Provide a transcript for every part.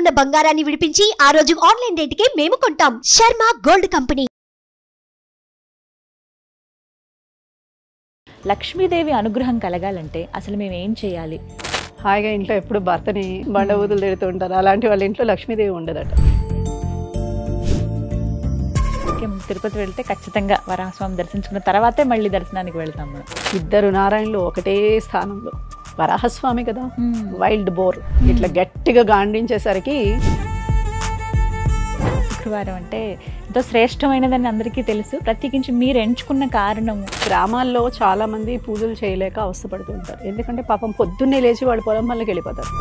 ఉన్న బంగారాన్ని విడిపించి ఆ రోజు ఆన్లైన్ రేటుకే మేము కొంటాం శర్మ గోల్డ్ కంపెనీ లక్ష్మీదేవి అనుగ్రహం కలగాలంటే అసలు మేము ఏం చేయాలి హాయిగా ఇంట్లో ఎప్పుడు భర్తని బండ ఊదులు తిడుతూ ఉంటారు అలాంటి వాళ్ళ ఇంట్లో లక్ష్మీదేవి ఉండదట ముఖ్యం తిరుపతి వెళ్తే ఖచ్చితంగా వరాహస్వామి దర్శించుకున్న తర్వాతే మళ్ళీ దర్శనానికి వెళ్తాం మనం ఇద్దరు నారాయణలు ఒకటే స్థానంలో వరాహస్వామి కదా వైల్డ్ బోర్ ఇట్లా గట్టిగా గాండించేసరికి శుక్రవారం అంటే ఎంతో శ్రేష్టమైనదని అందరికీ తెలుసు ప్రత్యేకించి మీరు ఎంచుకున్న కారణము గ్రామాల్లో చాలా మంది పూజలు చేయలేక అవస్థపడుతూ ఉంటారు ఎందుకంటే పాపం పొద్దున్నే లేచి వాళ్ళు పొలం పనులకు వెళ్ళిపోతారు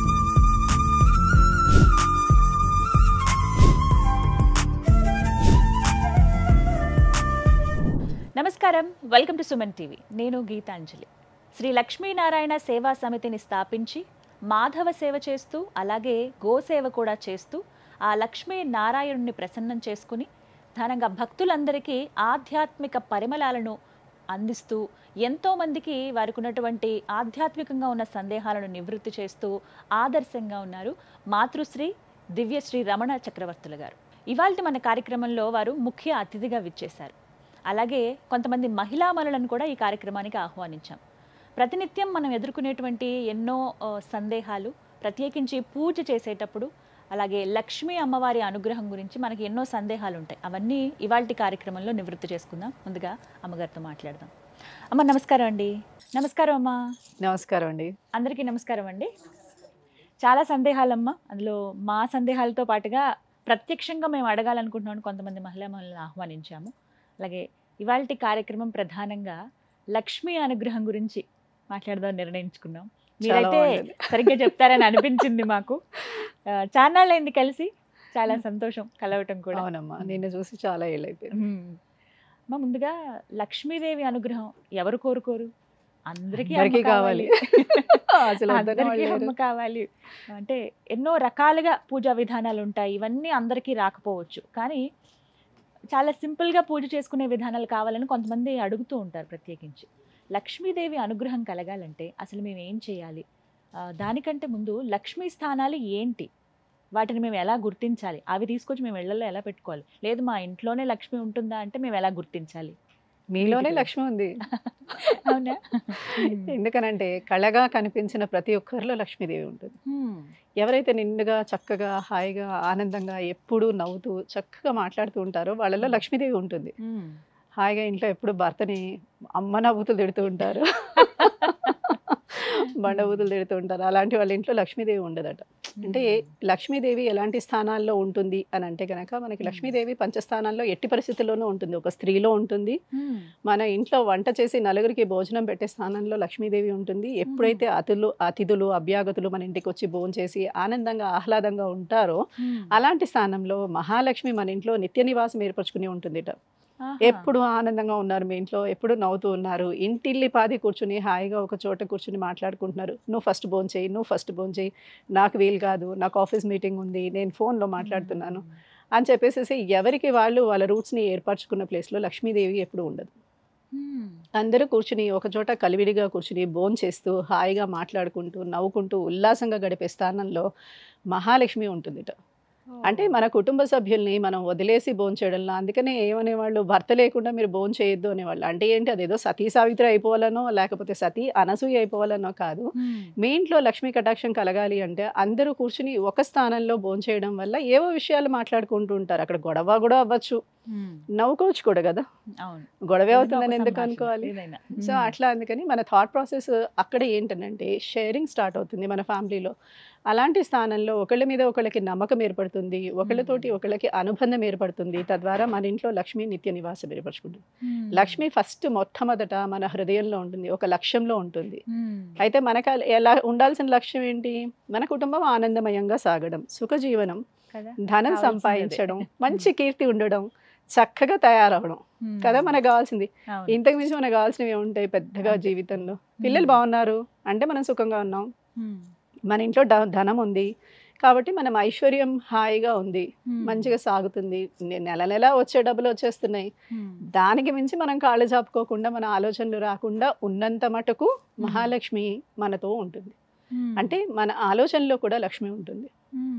నమస్కారం వెల్కమ్ టు సుమన్ టీవీ నేను గీతాంజలి శ్రీ లక్ష్మీనారాయణ సేవా సమితిని స్థాపించి మాధవ సేవ చేస్తూ అలాగే గోసేవ కూడా చేస్తూ ఆ లక్ష్మీ నారాయణుని ప్రసన్నం చేసుకుని ధనంగా భక్తులందరికీ ఆధ్యాత్మిక పరిమళాలను అందిస్తూ ఎంతోమందికి వారికి ఉన్నటువంటి ఆధ్యాత్మికంగా ఉన్న సందేహాలను నివృత్తి చేస్తూ ఆదర్శంగా ఉన్నారు మాతృశ్రీ దివ్యశ్రీ రమణ చక్రవర్తుల గారు ఇవాళ మన కార్యక్రమంలో వారు ముఖ్య అతిథిగా విచ్చేశారు అలాగే కొంతమంది మహిళామణులను కూడా ఈ కార్యక్రమానికి ఆహ్వానించాం ప్రతినిత్యం మనం ఎదుర్కొనేటువంటి ఎన్నో ఆ, సందేహాలు ప్రత్యేకించి పూజ చేసేటప్పుడు అలాగే లక్ష్మీ అమ్మవారి అనుగ్రహం గురించి మనకి ఎన్నో సందేహాలు ఉంటాయి అవన్నీ ఇవాల్టి కార్యక్రమంలో నివృత్తి చేసుకుందాం ముందుగా అమ్మగారితో మాట్లాడదాం అమ్మ నమస్కారం అండి నమస్కారం అమ్మా నమస్కారం అండి అందరికీ నమస్కారం అండి చాలా సందేహాలమ్మ అందులో మా సందేహాలతో పాటుగా ప్రత్యక్షంగా మేము అడగాలనుకుంటున్నాం కొంతమంది మహిళా మహిళలను ఆహ్వానించాము అలాగే ఇవాళ కార్యక్రమం ప్రధానంగా లక్ష్మీ అనుగ్రహం గురించి మాట్లాడదాం నిర్ణయించుకున్నాం మీరైతే బాగుంది. సరిగ్గా చెప్తారని అనిపించింది మాకు ఆ, చాన్నాళ్ళు అయింది కలిసి చాలా సంతోషం కలవటం కూడా అవునమ్మా నిన్ను చూసి చాలా ఏళ్ళు అయిపోయింది మ్మ్. అమ్మ ముందుగా లక్ష్మీదేవి అనుగ్రహం ఎవరు కోరుకోరు అందరికీ అందరికీ అమ్మ కావాలి. అసలు వద్దని అందరికీ వాళ్ళు అమ్మ లేరు. కావాలి అంటే ఎన్నో రకాలుగా పూజా విధానాలు ఉంటాయి ఇవన్నీ అందరికీ రాకపోవచ్చు కానీ చాలా సింపుల్గా పూజ చేసుకునే విధానాలు కావాలని కొంతమంది అడుగుతూ ఉంటారు ప్రత్యేకించి లక్ష్మీదేవి అనుగ్రహం కలగాలంటే అసలు మేము ఏం చేయాలి ఆ, దానికంటే ముందు లక్ష్మీ స్థానాలు ఏంటి వాటిని మేము ఎలా గుర్తించాలి అవి తీసుకొచ్చి మేము ఇళ్లలో ఎలా పెట్టుకోవాలి లేదు మా ఇంట్లోనే లక్ష్మి ఉంటుందా అంటే మేము ఎలా గుర్తించాలి మీలోనే వీటిలో. లక్ష్మి ఉంది అవునా ఎందుకనంటే కళగా కనిపించిన ప్రతి ఒక్కరిలో లక్ష్మీదేవి ఉంటుంది హ్మ్. ఎవరైతే నిండుగా చక్కగా హాయిగా ఆనందంగా ఎప్పుడూ నవ్వుతూ చక్కగా మాట్లాడుతూ ఉంటారో వాళ్ళలో లక్ష్మీదేవి ఉంటుంది హ్మ్. హాయిగా ఇంట్లో ఎప్పుడు భర్తని అమ్మ నవ్వుతులు తిడుతూ ఉంటారు బండ బూతులు తిడుతూ ఉంటారు అలాంటి వాళ్ళ ఇంట్లో లక్ష్మీదేవి ఉండదట అంటే లక్ష్మీదేవి ఎలాంటి స్థానాల్లో ఉంటుంది అని అంటే కనుక మనకి లక్ష్మీదేవి పంచస్థానాల్లో ఎట్టి పరిస్థితుల్లోనూ ఉంటుంది ఒక స్త్రీలో ఉంటుంది హ్మ్. మన ఇంట్లో వంట చేసి నలుగురికి భోజనం పెట్టే స్థానంలో లక్ష్మీదేవి ఉంటుంది ఎప్పుడైతే అతులు అతిథులు అభ్యాగతులు మన ఇంటికి వచ్చి భోజనం చేసి ఆనందంగా ఆహ్లాదంగా ఉంటారో హ్మ్. అలాంటి స్థానంలో మహాలక్ష్మి మన ఇంట్లో నిత్య నివాసం ఏర్పరచుకుని ఉంటుందిట ఆహా. ఎప్పుడు ఆనందంగా ఉన్నారు మీ ఇంట్లో ఎప్పుడు నవ్వుతూ ఉన్నారు ఇంటిల్లి పాది కూర్చుని హాయిగా ఒక చోట కూర్చుని మాట్లాడుకుంటున్నారు నువ్వు ఫస్ట్ భోజనం చేయి నువ్వు ఫస్ట్ భోజనం చేయి నాకు వీలు కాదు నాకు ఆఫీస్ మీటింగ్ ఉంది నేను ఫోన్లో మాట్లాడుతున్నాను అని చెప్పేసి ఎవరికి వాళ్ళు వాళ్ళ రూట్స్ని ఏర్పరచుకున్న ప్లేస్లో లక్ష్మీదేవి ఎప్పుడు ఉండదు హ్మ్. అందరూ కూర్చుని ఒక చోట కలివిడిగా కూర్చుని భోజనం చేస్తూ హాయిగా మాట్లాడుకుంటూ నవ్వుకుంటూ ఉల్లాసంగా గడిపే స్థానంలో మహాలక్ష్మి ఉంటుందిట అంటే మన కుటుంబ సభ్యుల్ని మనం వదిలేసి భోంచేయడంలో అందుకనే ఏమనేవాళ్ళు భర్త లేకుండా మీరు భోజనం చేయొద్దు అనేవాళ్ళు అంటే ఏంటి అదేదో సతీ సావిత్రి అయిపోవాలనో లేకపోతే సతీ అనసూయ అయిపోవాలనో కాదు హ్మ్. మీ ఇంట్లో లక్ష్మీ కటాక్షం కలగాలి అంటే అందరూ కూర్చుని ఒక స్థానంలో భోంచేయడం వల్ల ఏవో విషయాలు మాట్లాడుకుంటూ ఉంటారు అక్కడ గొడవ కూడా అవ్వచ్చు హ్మ్. నవ్వుకోవచ్చు కూడా కదా అవును గొడవే ఏదైనా అవుతుందని ఒక ఎందుకు సంభాషణ, అనుకోవాలి ఏదైనా. సో హ్మ్. అట్లా అందుకని మన థాట్ ప్రాసెస్ అక్కడ ఏంటంటే షేరింగ్ స్టార్ట్ అవుతుంది మన ఫ్యామిలీలో అలాంటి స్థానంలో ఒకళ్ళ మీద ఒకళ్ళకి నమ్మకం ఏర్పడుతుంది ఒకళ్ళతోటి ఒకళ్ళకి అనుబంధం ఏర్పడుతుంది తద్వారా మన ఇంట్లో లక్ష్మి నిత్య నివాసం ఏర్పరచుకుంటుంది హ్మ్. లక్ష్మి ఫస్ట్ మొట్టమొదట మన హృదయంలో ఉంటుంది ఒక లక్ష్యంలో ఉంటుంది హ్మ్. అయితే మనకు అల- ఎలా ఉండాల్సిన లక్ష్యం ఏంటి మన కుటుంబం ఆనందమయంగా సాగడం సుఖజీవనం కదా ధనం కావాల్సింది అదే. సంపాదించడం మంచి కీర్తి ఉండడం చక్కగా తయారవడం హ్మ్. కదా మనకు కావాల్సింది అవును. ఇంతకు మించి మనకు కావాల్సినవి ఏముంటాయి పెద్దగా అంతే. జీవితంలో పిల్లలు బాగున్నారు అంటే మనం సుఖంగా ఉన్నాం హ్మ్. మన ఇంట్లో ధ- ధనం ఉంది కాబట్టి మనం ఐశ్వర్యం హాయిగా ఉంది హ్మ్. మంచిగా సాగుతుంది నె- నెల నెల వచ్చే డబ్బులు వచ్చేస్తున్నాయి హ్మ్. దానికి మించి మనం కాళ్ళు చాపుకోకుండా మన ఆలోచనలు రాకుండా ఉన్నంత మటుకు మహాలక్ష్మి మనతో ఉంటుంది హ్మ్. అంటే మన ఆలోచనలో కూడా లక్ష్మి ఉంటుంది హ్మ్.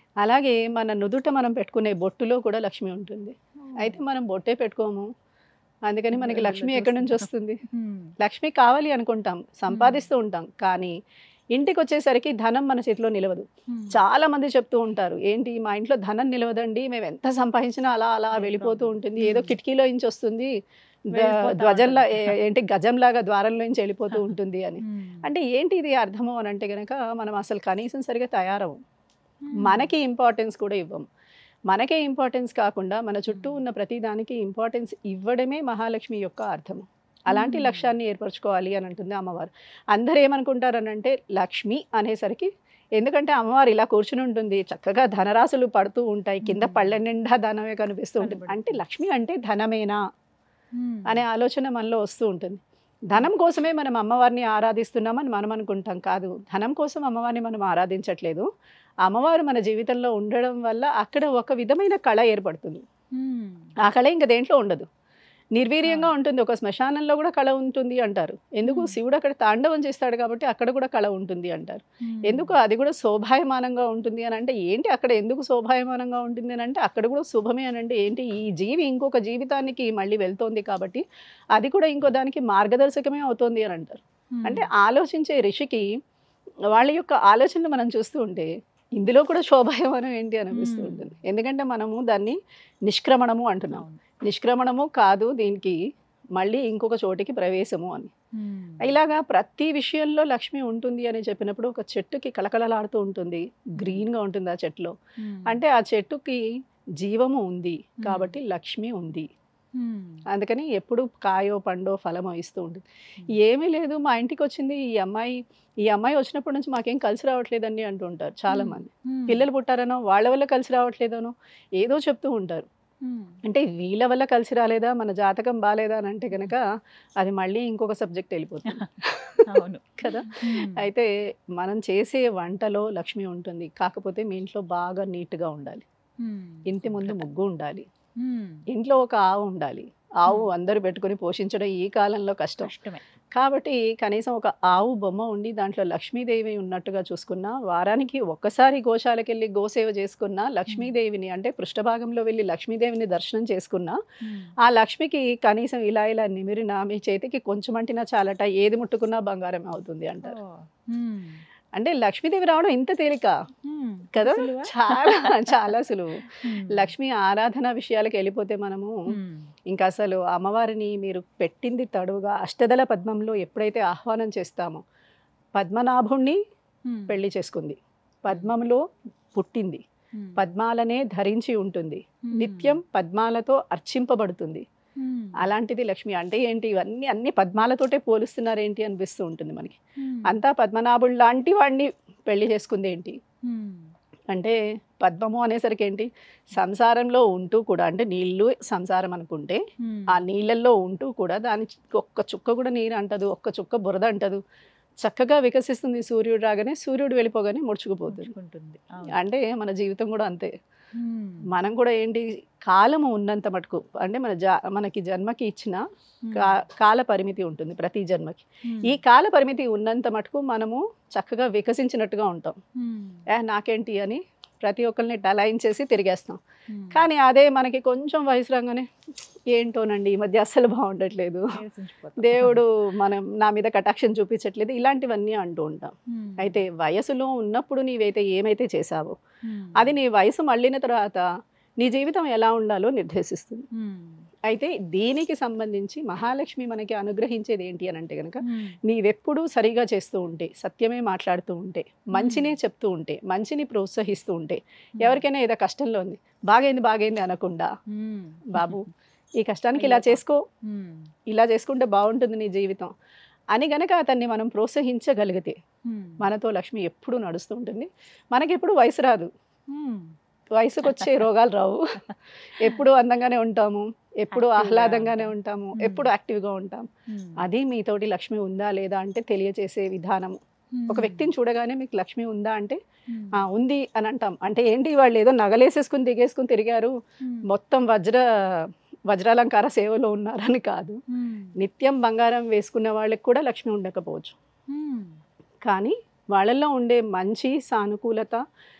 అలాగే మన నుదుట మనం పెట్టుకునే బొట్టులో కూడా లక్ష్మి ఉంటుంది అయితే మనం బొట్టే పెట్టుకోము అందుకని మనకి ఇందులో లక్ష్మి ఎక్కడి నుంచి చూస్తున్నాం. వస్తుంది మ్మ్. లక్ష్మి కావాలి అనుకుంటాం సంపాదిస్తూ ఉంటాం కానీ ఇంటికి వచ్చేసరికి ధనం మన చేతిలో నిలవదు మ్మ్. చాలా మంది చెప్తూ ఉంటారు ఏంటి మా ఇంట్లో ధనం నిలవదండి మేము ఎంత సంపాదించినా అలా అలా ఏ వెళ్ళిపోతూ problem. ఉంటుంది ఏదో మ్మ్. కిటికీలో నుంచి వస్తుంది ద- వెళ్ళిపోతా ధ్వజంలా ఉంటుంది. ఏ- ఏంటి గజంలాగా ద్వారంలో నుంచి వెళ్ళిపోతూ ఉంటుంది అని మ్మ్. అంటే ఏంటి ఇది అర్థము అని అంటే కనుక మనం అసలు కనీసం సరిగా తయారవం మ్మ్. మనకి ఇంపార్టెన్స్ కూడా ఇవ్వం మనకే ఇంపార్టెన్స్ కాకుండా మన చుట్టూ ఉన్న ప్రతి దానికి ఇంపార్టెన్స్ ఇవ్వడమే మహాలక్ష్మి యొక్క అర్థము అలాంటి మ్మ్. లక్ష్యాన్ని ఏర్పరచుకోవాలి అని అంటుంది అమ్మవారు అందరూ ఏమనుకుంటారని అంటే లక్ష్మి అనేసరికి ఎందుకంటే అమ్మవారు ఇలా కూర్చుని ఉంటుంది చక్కగా ధనరాశులు పడుతూ ఉంటాయి కింద మ్మ్. పళ్ళ నిండా ధనమే కనిపిస్తూ ఉంటుంది కనబడుతుంది. అంటే లక్ష్మి అంటే ధనమేనా మ్మ్. అనే ఆలోచన మనలో వస్తూ ఉంటుంది ధనం కోసమే మనం అమ్మవారిని ఆరాధిస్తున్నామని మనం అనుకుంటాం కాదు ధనం కోసం అమ్మవారిని మనం ఆరాధించట్లేదు అమ్మవారు మన జీవితంలో ఉండడం వల్ల అక్కడ ఒక విధమైన కళ ఏర్పడుతుంది మ్మ్. ఆ కళ ఇంకా దేంట్లో ఉండదు నిర్వీర్యంగా ఉంటుంది ఒక శ్మశానంలో కూడా కళ ఉంటుంది అంటారు ఎందుకు మ్మ్. శివుడు అక్కడ తాండవం చేస్తాడు కాబట్టి అక్కడ కూడా కళ ఉంటుంది అంటారు మ్మ్. ఎందుకు అది కూడా శోభాయమానంగా ఉంటుంది అని అంటే ఏంటి అక్కడ ఎందుకు శోభాయమానంగా ఉంటుంది అని అంటే అక్కడ కూడా శుభమే అని అంటే ఏంటి ఈ జీవి ఇంకొక జీవితానికి మళ్ళీ వెళ్తోంది కాబట్టి అది కూడా ఇంకో దానికి మార్గదర్శకమే అవుతోంది అని అంటారు మ్మ్. అంటే ఆలోచించే ఋషికి వాళ్ళ యొక్క ఆలోచనలు మనం చూస్తూ ఉంటే ఇందులో కూడా శోభాయమానం ఏంటి అనిపిస్తూ మ్మ్. ఉంటుంది ఎందుకంటే మనము దాన్ని నిష్క్రమణము అంటున్నాం అవును. నిష్క్రమణము కాదు దీనికి మళ్ళీ ఇంకొక చోటికి ప్రవేశము అని మ్మ్. ఇలాగా ప్రతి విషయంలో లక్ష్మి ఉంటుంది అని చెప్పినప్పుడు ఒక చెట్టుకి కలకలలాడుతూ ఉంటుంది గ్రీన్గా ఉంటుంది ఆ చెట్టులో మ్మ్. అంటే ఆ చెట్టుకి జీవము ఉంది కాబట్టి లక్ష్మి ఉంది మ్మ్. అందుకని ఎప్పుడు కాయో పండో ఫలమో ఇస్తూ ఉంటుంది ఏమీ లేదు మా ఇంటికి వచ్చింది ఈ అమ్మాయి ఈ అమ్మాయి వచ్చినప్పటి నుంచి మాకేం కలిసి రావట్లేదండి అంటూ ఉంటారు చాలా మ్మ్. మంది మ్మ్. పిల్లలు పుట్టారనో వాళ్ళ వల్ల కలిసి రావట్లేదనో ఏదో చెప్తూ ఉంటారు మ్మ్. అంటే వీళ్ళ వల్ల కలిసి రాలేదా మన జాతకం బాగాలేదా అని అంటే కనుక అది మళ్ళీ ఇంకొక సబ్జెక్ట్ వెళ్ళిపోతుంది అవును కదా మ్మ్. అయితే మనం చేసే వంటలో లక్ష్మి ఉంటుంది కాకపోతే మీ ఇంట్లో బాగా నీట్గా ఉండాలి మ్మ్. ఇంటి ముందు ముగ్గు ఉండాలి మ్మ్. ఇంట్లో ఒక ఆవు ఉండాలి ఆవు Hmm. అందరూ పెట్టుకొని పోషించడం ఈ కాలంలో కష్టం కష్టమే కాబట్టి కనీసం ఒక ఆవు బొమ్మ ఉండి దాంట్లో లక్ష్మీదేవి ఉన్నట్టుగా చూసుకున్నా వారానికి ఒక్కసారి గోశాలకు వెళ్ళి గోసేవ చేసుకున్నా లక్ష్మీదేవిని అంటే పృష్ఠభాగంలో వెళ్ళి లక్ష్మీదేవిని దర్శనం చేసుకున్నా మ్మ్. ఆ లక్ష్మికి కనీసం ఇలా ఇలా నిమిరినా మీ చేతికి కొంచెం అంటినా చాలట ఏది ముట్టుకున్నా బంగారం అవుతుంది అంటారు ఓ. మ్మ్. అంటే లక్ష్మీదేవి రావడం ఇంత తేలిక మ్మ్. కదా సులువా? చాలా చాలా సులువు మ్మ్. లక్ష్మి ఆరాధన విషయాలకు వెళ్ళిపోతే మనము మ్మ్. ఇంకా అసలు అమ్మవారిని మీరు పెట్టింది తడువుగా అష్టదళ పద్మంలో ఎప్పుడైతే ఆహ్వానం చేస్తామో పద్మనాభుణ్ణి మ్మ్. పెళ్లి చేసుకుంది పద్మంలో పుట్టింది మ్మ్. పద్మాలనే ధరించి ఉంటుంది మ్మ్. నిత్యం పద్మాలతో అర్చింపబడుతుంది మ్మ్. అలాంటిది లక్ష్మి అంటే ఏంటి ఇవన్నీ అన్ని పద్మాలతోటే పోలుస్తున్నారు ఏంటి అనిపిస్తూ ఉంటుంది మనకి మ్మ్. అంతా పద్మనాభుడు లాంటి వాడిని పెళ్లి చేసుకుంది ఏంటి మ్మ్. అంటే పద్మము అనేసరికి ఏంటి సంసారంలో ఉంటూ కూడా అంటే నీళ్ళు సంసారం అనుకుంటే మ్మ్. ఆ నీళ్ళల్లో ఉంటూ కూడా దాని ఒక్క చుక్క కూడా నీరు అంటదు ఒక్క చుక్క బురద అంటదు చక్కగా వికసిస్తుంది సూర్యుడు రాగానే సూర్యుడు వెళ్ళిపోగానే ముడుచుకుపోతుంది ఉంచుకుంటుంది. అవును. అంటే మన జీవితం కూడా అంతే మ్మ్. మనం కూడా ఏంటి కాలము ఉన్నంత మటుకు అంటే మన జా మనకి జన్మకి ఇచ్చిన కా కాల పరిమితి ఉంటుంది ప్రతి జన్మకి మ్మ్. ఈ కాల పరిమితి ఉన్నంత మటుకు మనము చక్కగా వికసించినట్టుగా ఉంటాం మ్మ్. ఏ నాకేంటి అని ప్రతి ఒక్కరిని డలాయించేసి తిరిగేస్తాం మ్మ్. కానీ అదే మనకి కొంచెం వయసు రాగానే ఏంటోనండి ఈ మధ్య అస్సలు బాగుండట్లేదు నీరసించిపోతాం. దేవుడు మనం నా మీద కటాక్షం చూపించట్లేదు ఇలాంటివన్నీ అంటూ ఉంటాం మ్మ్. అయితే వయసులో ఉన్నప్పుడు నీవైతే ఏమైతే చేసావో మ్మ్. అది నీ వయసు మళ్ళిన తర్వాత నీ జీవితం ఎలా ఉండాలో నిర్దేశిస్తుంది మ్మ్. అయితే దీనికి సంబంధించి మహాలక్ష్మి మనకి అనుగ్రహించేది ఏంటి అని అంటే కనుక మ్మ్. నీవెప్పుడూ సరిగా చేస్తూ ఉంటే సత్యమే మాట్లాడుతూ ఉంటే మంచినే చెప్తూ ఉంటే మంచిని ప్రోత్సహిస్తూ ఉంటే ఎవరికైనా ఏదో కష్టంలో ఉంది బాగైంది బాగైంది అనకుండా మ్మ్. బాబు ఈ కష్టానికి ఇలా చేసుకో మ్మ్. ఇలా చేసుకుంటే బాగుంటుంది నీ జీవితం అని గనక అతన్ని మనం ప్రోత్సహించగలిగితే మ్మ్. మనతో లక్ష్మి ఎప్పుడూ నడుస్తూ ఉంటుంది మనకి ఎప్పుడు వయసు రాదు మ్మ్. వయసుకు వచ్చే రోగాలు రావు ఎప్పుడు అందంగానే ఉంటాము ఎప్పుడు Active గా ఆహ్లాదంగానే ఉంటాం. ఉంటాము మ్మ్. ఎప్పుడు యాక్టివ్గా ఉంటాం మ్మ్. అది మీతోటి లక్ష్మి ఉందా లేదా అంటే తెలియచేసే విధానము ఒక మ్మ్. వ్యక్తిని చూడగానే మీకు లక్ష్మి ఉందా అంటే మ్మ్. "ఆ, ఉంది అని అంటాం అంటే ఏంటి వాళ్ళు ఏదో నగలేసేసుకుని దిగేసుకుని తిరిగారు మ్మ్. మొత్తం వజ్ర వజ్రాలంకార సేవలో ఉన్నారని కాదు మ్మ్. నిత్యం బంగారం వేసుకున్న వాళ్ళకి కూడా లక్ష్మి ఉండకపోవచ్చు మ్మ్. కానీ వాళ్ళల్లో ఉండే మంచి సానుకూలత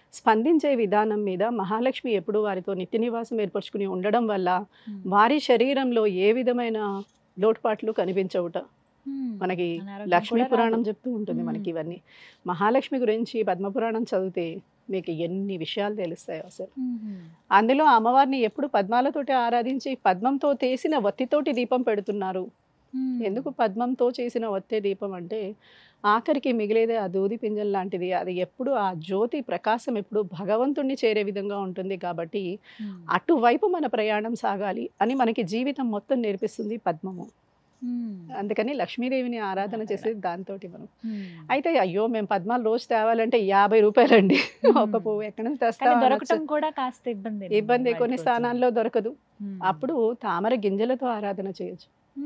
స్పందించే విధానం మీద మహాలక్ష్మి ఎప్పుడు వారితో నిత్య నివాసం ఏర్పరచుకుని ఉండడం వల్ల వారి శరీరంలో ఏ విధమైన లోటుపాట్లు కనిపించవుట మనకి అనారోగ్యం లక్ష్మీ కూడా పురాణం రాదు. చెప్తూ ఉంటుంది మనకి మ్మ్. ఇవన్నీ మహాలక్ష్మి గురించి పద్మపురాణం చదివితే మీకు ఎన్ని విషయాలు తెలుస్తాయి అసలు అందులో అమ్మవారిని ఎప్పుడు పద్మాలతోటి ఆరాధించి పద్మంతో తీసిన వత్తితోటి దీపం పెడుతున్నారు ఎందుకు పద్మంతో చేసిన ఒత్తే దీపం అంటే ఆఖరికి మిగిలేదే ఆ దూది పింజం లాంటిది అది ఎప్పుడు ఆ జ్యోతి ప్రకాశం ఎప్పుడు భగవంతుణ్ణి చేరే విధంగా ఉంటుంది కాబట్టి అటువైపు మన ప్రయాణం సాగాలి అని మనకి జీవితం మొత్తం నేర్పిస్తుంది పద్మము అందుకని లక్ష్మీదేవిని ఆరాధన చేసేది దాంతో మనం అయితే అయ్యో మేము పద్మాలు రోజు తేవాలంటే యాభై రూపాయలండి ఒక పువ్వు ఎక్కడి నుంచి కానీ తెస్తాం దొరకటం కూడా కాస్త ఇబ్బంది ఇబ్బంది కొన్ని స్థానాల్లో దొరకదు అప్పుడు తామర గింజలతో ఆరాధన చేయొచ్చు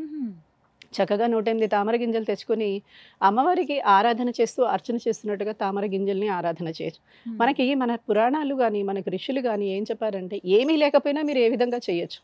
చక్కగా నూట ఎనిమిది తామర గింజలు తెచ్చుకొని అమ్మవారికి ఆరాధన చేస్తూ అర్చన చేస్తున్నట్టుగా తామర గింజల్ని ఆరాధన చేయొచ్చు మనకి మన పురాణాలు కానీ మనకి ఋషులు కానీ ఏం చెప్పారంటే ఏమీ లేకపోయినా మీరు ఏ విధంగా చేయొచ్చు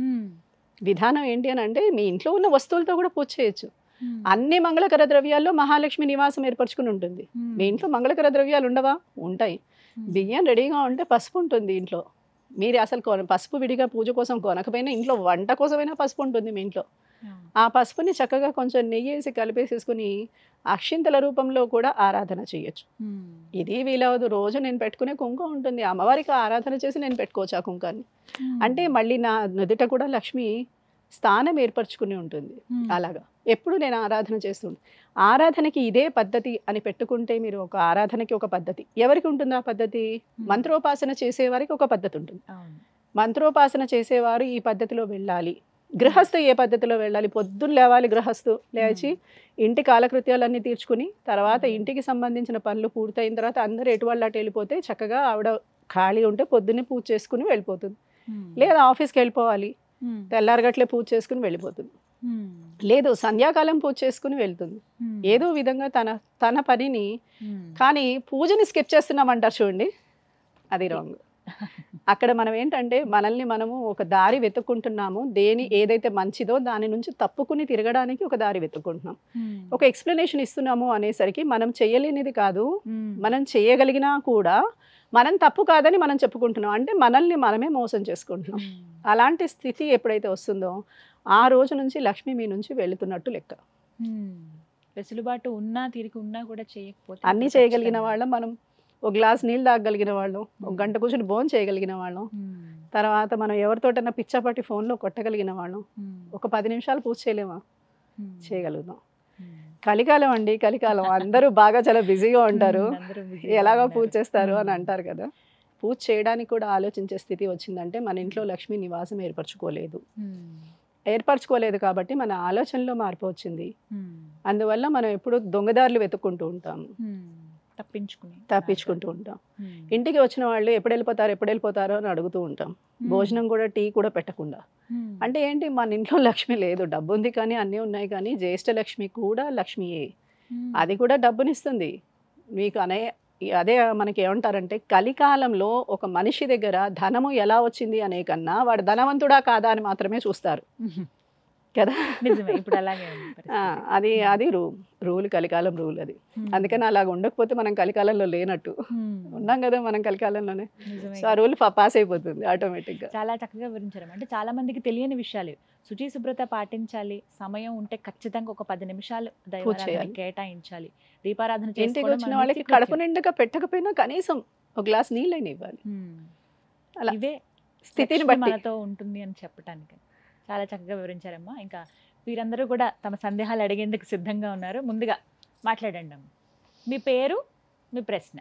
విధానం ఏంటి అని అంటే మీ ఇంట్లో ఉన్న వస్తువులతో కూడా పూజ చేయొచ్చు అన్ని మంగళకర ద్రవ్యాల్లో మహాలక్ష్మి నివాసం ఏర్పరచుకుని ఉంటుంది మీ ఇంట్లో మంగళకర ద్రవ్యాలు ఉండవా ఉంటాయి బియ్యం రెడీగా ఉంటే పసుపు ఉంటుంది ఇంట్లో మీరు అసలు కొన పసుపు విడిగా పూజ కోసం కొనకపోయినా ఇంట్లో వంట కోసమైనా పసుపు ఉంటుంది మీ ఇంట్లో ఆ పసుపుని చక్కగా కొంచెం నెయ్యి వేసి కలిపేసేసుకుని అక్షింతల రూపంలో కూడా ఆరాధన చేయొచ్చు ఇది వీలవదు రోజు నేను పెట్టుకునే కుంకుమ ఉంటుంది అమ్మవారికి ఆరాధన చేసి నేను పెట్టుకోవచ్చు ఆ కుంకాన్ని అంటే మళ్ళీ నా నుదుట కూడా లక్ష్మి స్థానం ఏర్పరచుకుని ఉంటుంది అలాగా ఎప్పుడు నేను ఆరాధన చేస్తుంది ఆరాధనకి ఇదే పద్ధతి అని పెట్టుకుంటే మీరు ఒక ఆరాధనకి ఒక పద్ధతి ఎవరికి ఉంటుంది ఆ పద్ధతి మంత్రోపాసన చేసేవారికి ఒక పద్ధతి ఉంటుంది అవును మంత్రోపాసన చేసేవారు ఈ పద్ధతిలో వెళ్ళాలి గృహస్థు ఏ పద్ధతిలో వెళ్ళాలి పొద్దున్న లేవాలి గృహస్థు లేచి ఇంటి కాలకృత్యాలన్నీ తీర్చుకుని తర్వాత ఇంటికి సంబంధించిన పనులు పూర్తయిన తర్వాత అందరూ ఎటు వాళ్ళు అటు వెళ్ళిపోతే చక్కగా ఆవిడ ఖాళీ ఉంటే పొద్దున్నే పూజ చేసుకుని వెళ్ళిపోతుంది లేదా ఆఫీస్కి వెళ్ళిపోవాలి తెల్లారగట్లే పూజ చేసుకుని వెళ్ళిపోతుంది లేదు సంధ్యాకాలం పూజ చేసుకుని వెళ్తుంది ఏదో విధంగా తన తన పనిని కానీ పూజని స్కిప్ చేస్తున్నామంటారు చూడండి అది రాంగ్ అక్కడ మనం ఏంటంటే మనల్ని మనము ఒక దారి వెతుక్కుంటున్నాము దేని ఏదైతే మంచిదో దాని నుంచి తప్పుకుని తిరగడానికి ఒక దారి వెతుక్కుంటున్నాం ఒక ఎక్స్ప్లెనేషన్ ఇస్తున్నాము అనేసరికి మనం చేయలేనిది కాదు మనం చేయగలిగినా కూడా మనం తప్పు కాదని మనం చెప్పుకుంటున్నాం అంటే మనల్ని మనమే మోసం చేసుకుంటున్నాం అలాంటి స్థితి ఎప్పుడైతే వస్తుందో ఆ రోజు నుంచి లక్ష్మి మీ నుంచి వెళుతున్నట్టు లెక్క వెసులుబాటు ఉన్నా తిరిగి ఉన్నా కూడా చేయకపోతే అన్నీ చేయగలిగిన వాళ్ళం మనం ఒక గ్లాస్ నీళ్ళు తాగగలిగిన వాళ్ళం ఒక గంట కూర్చొని భోజనం చేయగలిగిన వాళ్ళం తర్వాత మనం ఎవరితోటన్నా పిచ్చాపాటి ఫోన్లో కొట్టగలిగిన వాళ్ళం ఒక పది నిమిషాలు పూజ చేయలేమా చేయగలుగుతాం కలికాలం అండి కలికాలం అందరూ బాగా చాలా బిజీగా ఉంటారు ఎలాగో పూజ చేస్తారు అని అంటారు కదా పూజ చేయడానికి కూడా ఆలోచించే స్థితి వచ్చిందంటే మన ఇంట్లో లక్ష్మి నివాసం ఏర్పరచుకోలేదు ఏర్పరచుకోలేదు కాబట్టి మన ఆలోచనలో మార్పు వచ్చింది అందువల్ల మనం ఎప్పుడు దొంగదారులు వెతుక్కుంటూ ఉంటాము తప్పించుకుని తప్పించుకుంటూ ఉంటాం ఇంటికి వచ్చిన వాళ్ళు ఎప్పుడు వెళ్ళిపోతారు ఎప్పుడు వెళ్ళిపోతారో అని అడుగుతూ ఉంటాం భోజనం కూడా టీ కూడా పెట్టకుండా అంటే ఏంటి మన ఇంట్లో లక్ష్మి లేదు డబ్బు ఉంది కానీ అన్నీ ఉన్నాయి కానీ జ్యేష్ఠ లక్ష్మి కూడా లక్ష్మియే అది కూడా డబ్బునిస్తుంది మీకు అనే అదే మనకి ఏమంటారంటే కలికాలంలో ఒక మనిషి దగ్గర ధనము ఎలా వచ్చింది అనే కన్నా వాడు ధనవంతుడా కాదా అని మాత్రమే చూస్తారు కదా నిజమే ఇప్పుడు అలాగే ఉంది ఆ, పరిస్థితి. అది అది రూ రూల్ కలికాలం రూల్ అది అందుకని అలాగ ఉండకపోతే మనం కలికాలంలో లేనట్టు Hmm. ఉన్నాం కదా మనం కలికాలంలోనే నిజమే సో ఆ రూల్ పాస్ అయిపోతుంది ఆటోమేటిక్గా చాలా చక్కగా వివరించారు అంటే చాలా మందికి తెలియని విషయాలు ఇవి. శుచి శుభ్రత పాటించాలి సమయం ఉంటే ఖచ్చితంగా ఒక పది నిమిషాలు దైవారాధన చేయాలి. కేటాయించాలి దీపారాధన ఇంటికి చేసుకోవడం వచ్చిన మన వాళ్ళకి నిత్య కడుపు కృత్యం. నిండుగా పెట్టకపోయినా కనీసం ఒక గ్లాస్ నీళ్ళని ఇవ్వాలి Hmm. అలా ఇవే స్థితిని లక్ష్మి బట్టి మనతో ఉంటుంది అని చెప్పడానికి చాలా చక్కగా వివరించారమ్మా ఇంకా వీరందరూ కూడా తమ సందేహాలు అడిగేందుకు సిద్ధంగా ఉన్నారు ముందుగా మాట్లాడండి అమ్మ మీ పేరు మీ ప్రశ్న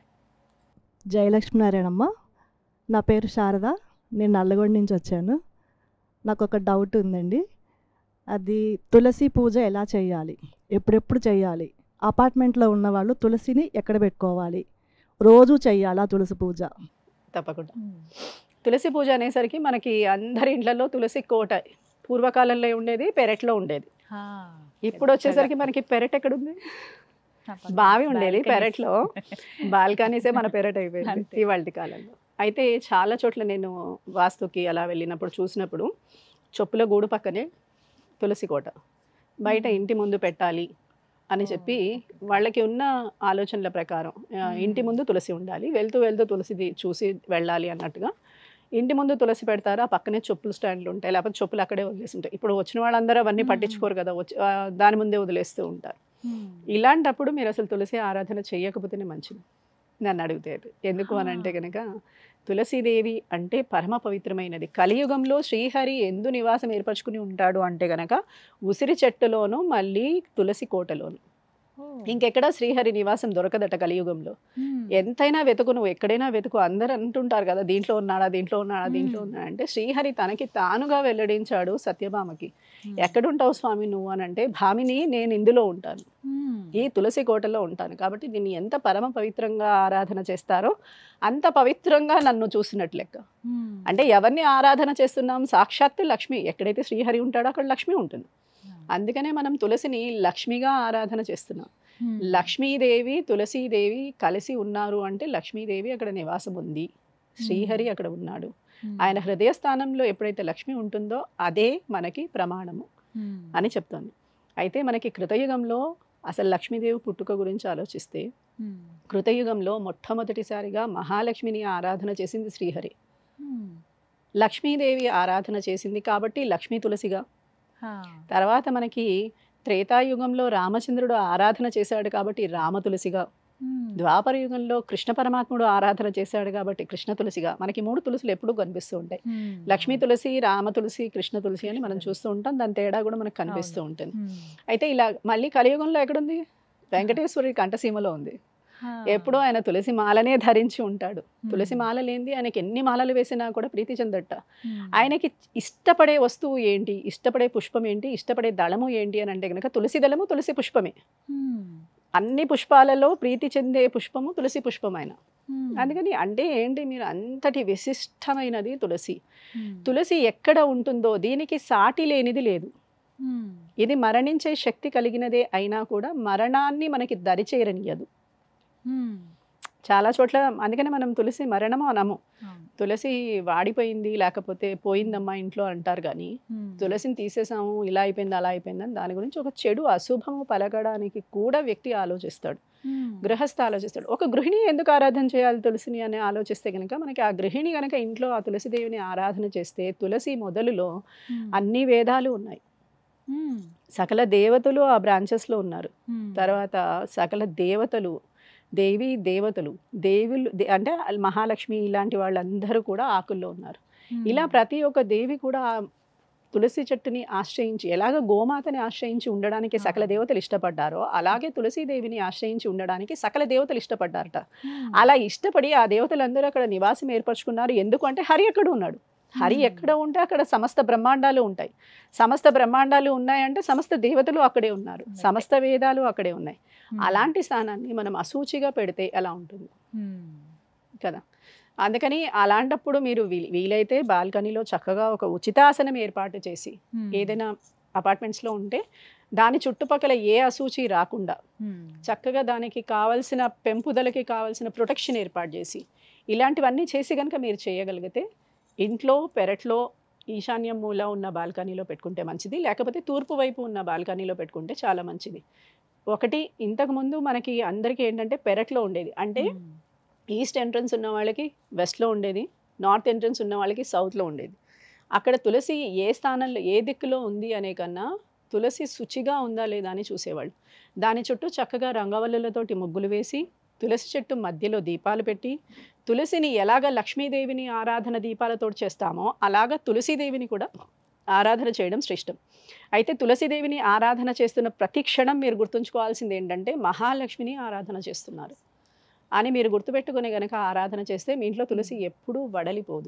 జయలక్ష్మీనారాయణమ్మ నా పేరు శారద నేను నల్లగొండ నుంచి వచ్చాను నాకు ఒక డౌట్ ఉందండి అది తులసి పూజ ఎలా చేయాలి ఎప్పుడెప్పుడు చేయాలి అపార్ట్మెంట్లో ఉన్న వాళ్ళు తులసిని ఎక్కడ పెట్టుకోవాలి రోజు చెయ్యాలా తులసి పూజ తప్పకుండా తులసి పూజ అనేసరికి మనకి అందరి ఇండ్లలో తులసి కోట పూర్వకాలంలో ఉండేది పెరట్లో ఉండేది హా, ఇప్పుడు వచ్చేసరికి మనకి పెరట్ ఎక్కడుంది బావి ఉండేది Balconies. పెరట్లో బాల్కనీసే మన పెరట్ అయిపోయింది అంతే. ఇవాళ కాలంలో అయితే చాలా చోట్ల నేను వాస్తుకి అలా వెళ్ళినప్పుడు చూసినప్పుడు చొప్పుల గూడు పక్కనే తులసి కోట బయట మ్మ్. ఇంటి ముందు పెట్టాలి అని చెప్పి వాళ్ళకి ఉన్న ఆలోచనల ప్రకారం ఆ, ఇంటి ముందు తులసి ఉండాలి వెళ్తూ వెళ్తూ తులసిది చూసి వెళ్ళాలి అన్నట్టుగా ఇంటి ముందు తులసి పెడతారు ఆ పక్కనే చెప్పులు స్టాండ్లు ఉంటాయి లేకపోతే చెప్పులు అక్కడే వదిలేసి ఉంటాయి ఇప్పుడు వచ్చిన వాళ్ళందరూ అవన్నీ మ్మ్. పట్టించుకోరు కదా వచ్చి ఆ, దాని ముందే వదిలేస్తూ ఉంటారు ఇలాంటప్పుడు మీరు అసలు తులసి ఆరాధన చేయకపోతేనే మంచిది నన్ను అడిగితే అయితే. ఎందుకు అని అంటే కనుక తులసీదేవి అంటే పరమ పవిత్రమైనది కలియుగంలో శ్రీహరి ఎందు నివాసం ఏర్పరచుకుని ఉంటాడు అంటే గనక ఉసిరి చెట్టులోను మళ్ళీ తులసి కోటలోను ఇంకెక్కడ శ్రీహరి నివాసం దొరకదట కలియుగంలో ఎంతైనా వెతుకు నువ్వు ఎక్కడైనా వెతుకు అందరు అంటుంటారు కదా దీంట్లో ఉన్నాడా దీంట్లో ఉన్నాడా దీంట్లో మ్మ్. ఉన్నాడా అంటే శ్రీహరి తనకి తానుగా వెల్లడించాడు సత్యభామకి ఎక్కడుంటావు స్వామి నువ్వు అని అంటే భామిని నేను ఇందులో ఉంటాను ఈ తులసి కోటలో ఉంటాను కాబట్టి దీన్ని ఎంత పరమ పవిత్రంగా ఆరాధన చేస్తారో అంత పవిత్రంగా నన్ను చూసినట్లు లెక్క అంటే ఎవరిని ఆరాధన చేస్తున్నాం సాక్షాత్తు లక్ష్మి ఎక్కడైతే శ్రీహరి ఉంటాడో అక్కడ లక్ష్మి ఉంటుంది అందుకనే మనం తులసిని లక్ష్మిగా ఆరాధన చేస్తున్నాం లక్ష్మీదేవి తులసీదేవి కలిసి ఉన్నారు అంటే లక్ష్మీదేవి అక్కడ నివాసం ఉంది శ్రీహరి అక్కడ ఉన్నాడు ఆయన హృదయ స్థానంలో ఎప్పుడైతే లక్ష్మి ఉంటుందో అదే మనకి ప్రమాణము అని చెప్తోంది అయితే మనకి కృతయుగంలో అసలు లక్ష్మీదేవి పుట్టుక గురించి ఆలోచిస్తే కృతయుగంలో మొట్టమొదటిసారిగా మహాలక్ష్మిని ఆరాధన చేసింది శ్రీహరి లక్ష్మీదేవి ఆరాధన చేసింది కాబట్టి లక్ష్మీ తులసిగా తర్వాత మనకి త్రేతాయుగంలో రామచంద్రుడు ఆరాధన చేశాడు కాబట్టి రామ తులసిగా ద్వాపర యుగంలో కృష్ణ పరమాత్ముడు ఆరాధన చేశాడు కాబట్టి కృష్ణ తులసిగా మనకి మూడు తులసులు ఎప్పుడూ కనిపిస్తూ ఉంటాయి లక్ష్మీ తులసి రామ తులసి కృష్ణ తులసి అని మనం చూస్తూ ఉంటాం దాని తేడా కూడా మనకు కనిపిస్తూ ఉంటుంది అయితే ఇలా మళ్ళీ కలియుగంలో ఎక్కడుంది వెంకటేశ్వరి కంఠసీమలో ఉంది ఎప్పుడూ ఆయన తులసి మాలనే ధరించి ఉంటాడు తులసి మాల లేనిది ఆయనకి ఎన్ని మాలలు వేసినా కూడా ప్రీతి చెందట ఆయనకి ఇష్టపడే వస్తువు ఏంటి ఇష్టపడే పుష్పం ఏంటి ఇష్టపడే దళము ఏంటి అని అంటే కనుక తులసి దళము తులసి పుష్పమే అన్ని పుష్పాలలో ప్రీతి చెందే పుష్పము తులసి పుష్పం ఆయన అందుకని అంటే ఏంటి మీరు అంతటి విశిష్టమైనది తులసి తులసి ఎక్కడ ఉంటుందో దీనికి సాటి లేనిది లేదు ఇది మరణించే శక్తి కలిగినదే అయినా కూడా మరణాన్ని మనకి దరిచేరనియదు చాలా చోట్ల అందుకనే మనం తులసి మరణము అనము తులసి వాడిపోయింది లేకపోతే పోయిందమ్మా ఇంట్లో అంటారు కానీ తులసిని తీసేసాము ఇలా అయిపోయింది అలా అయిపోయింది అని దాని గురించి ఒక చెడు అశుభము పలకడానికి కూడా వ్యక్తి ఆలోచిస్తాడు గృహస్థ ఆలోచిస్తాడు ఒక గృహిణి ఎందుకు ఆరాధన చేయాలి తులసిని అని ఆలోచిస్తే కనుక మనకి ఆ గృహిణి కనుక ఇంట్లో ఆ తులసి దేవిని ఆరాధన చేస్తే తులసి మొదలులో అన్ని వేదాలు ఉన్నాయి సకల దేవతలు ఆ బ్రాంచెస్లో ఉన్నారు తర్వాత సకల దేవతలు దేవి దేవతలు దేవులు దే- అంటే మహాలక్ష్మి ఇలాంటి వాళ్ళందరూ కూడా ఆకుల్లో ఉన్నారు ఇలా ప్రతి ఒక్క దేవి కూడా ఆ తులసి చెట్టుని ఆశ్రయించి ఎలాగ గోమాతని ఆశ్రయించి ఉండడానికి సకల దేవతలు ఇష్టపడ్డారో అలాగే తులసీదేవిని ఆశ్రయించి ఉండడానికి సకల దేవతలు ఇష్టపడ్డారట అలా ఇష్టపడి ఆ దేవతలందరూ అక్కడ నివాసం ఏర్పరచుకున్నారు ఎందుకు అంటే హరి ఎక్కడ ఉన్నాడు హరి Hmm. ఎక్కడ ఉంటే అక్కడ సమస్త బ్రహ్మాండాలు ఉంటాయి సమస్త బ్రహ్మాండాలు ఉన్నాయంటే సమస్త దేవతలు అక్కడే ఉన్నారు Okay. సమస్త వేదాలు అక్కడే ఉన్నాయి అలాంటి స్థానాన్ని మనం అసూచిగా పెడితే ఎలా ఉంటుంది కదా అందుకని అలాంటప్పుడు మీరు వీ- వీలైతే బాల్కనీలో చక్కగా ఒక ఉచితాసనం ఏర్పాటు చేసి ఏదైనా అపార్ట్మెంట్స్లో ఉంటే దాని చుట్టుపక్కల ఏ అసూచి రాకుండా చక్కగా దానికి కావలసిన పెంపుదలకి కావలసిన ప్రొటెక్షన్ ఏర్పాటు చేసి ఇలాంటివన్నీ చేసి కనుక మీరు చేయగలిగితే ఇంట్లో పెరట్లో ఈశాన్యం మూల ఉన్న బాల్కనీలో పెట్టుకుంటే మంచిది లేకపోతే తూర్పు వైపు ఉన్న బాల్కనీలో పెట్టుకుంటే చాలా మంచిది ఒకటి ఇంతకుముందు మనకి అందరికీ ఏంటంటే పెరట్లో ఉండేది అంటే ఈస్ట్ ఎంట్రన్స్ ఉన్న వాళ్ళకి వెస్ట్లో ఉండేది నార్త్ ఎంట్రన్స్ ఉన్న వాళ్ళకి సౌత్లో ఉండేది అక్కడ తులసి ఏ స్థానంలో ఏ దిక్కులో ఉంది అనే కన్నా తులసి శుచిగా ఉందా లేదా అని చూసేవాళ్ళు దాని చుట్టూ చక్కగా రంగవల్లులతోటి ముగ్గులు వేసి తులసి చెట్టు మధ్యలో దీపాలు పెట్టి తులసిని ఎలాగ లక్ష్మీదేవిని ఆరాధన దీపాలతో చేస్తామో అలాగ తులసీదేవిని కూడా ఆరాధన చేయడం శ్రేష్టం అయితే తులసీదేవిని ఆరాధన చేస్తున్న ప్రతి క్షణం మీరు గుర్తుంచుకోవాల్సింది ఏంటంటే మహాలక్ష్మిని ఆరాధన చేస్తున్నారు అని మీరు గుర్తుపెట్టుకుని గనక ఆరాధన చేస్తే మీ ఇంట్లో తులసి ఎప్పుడూ వడలిపోదు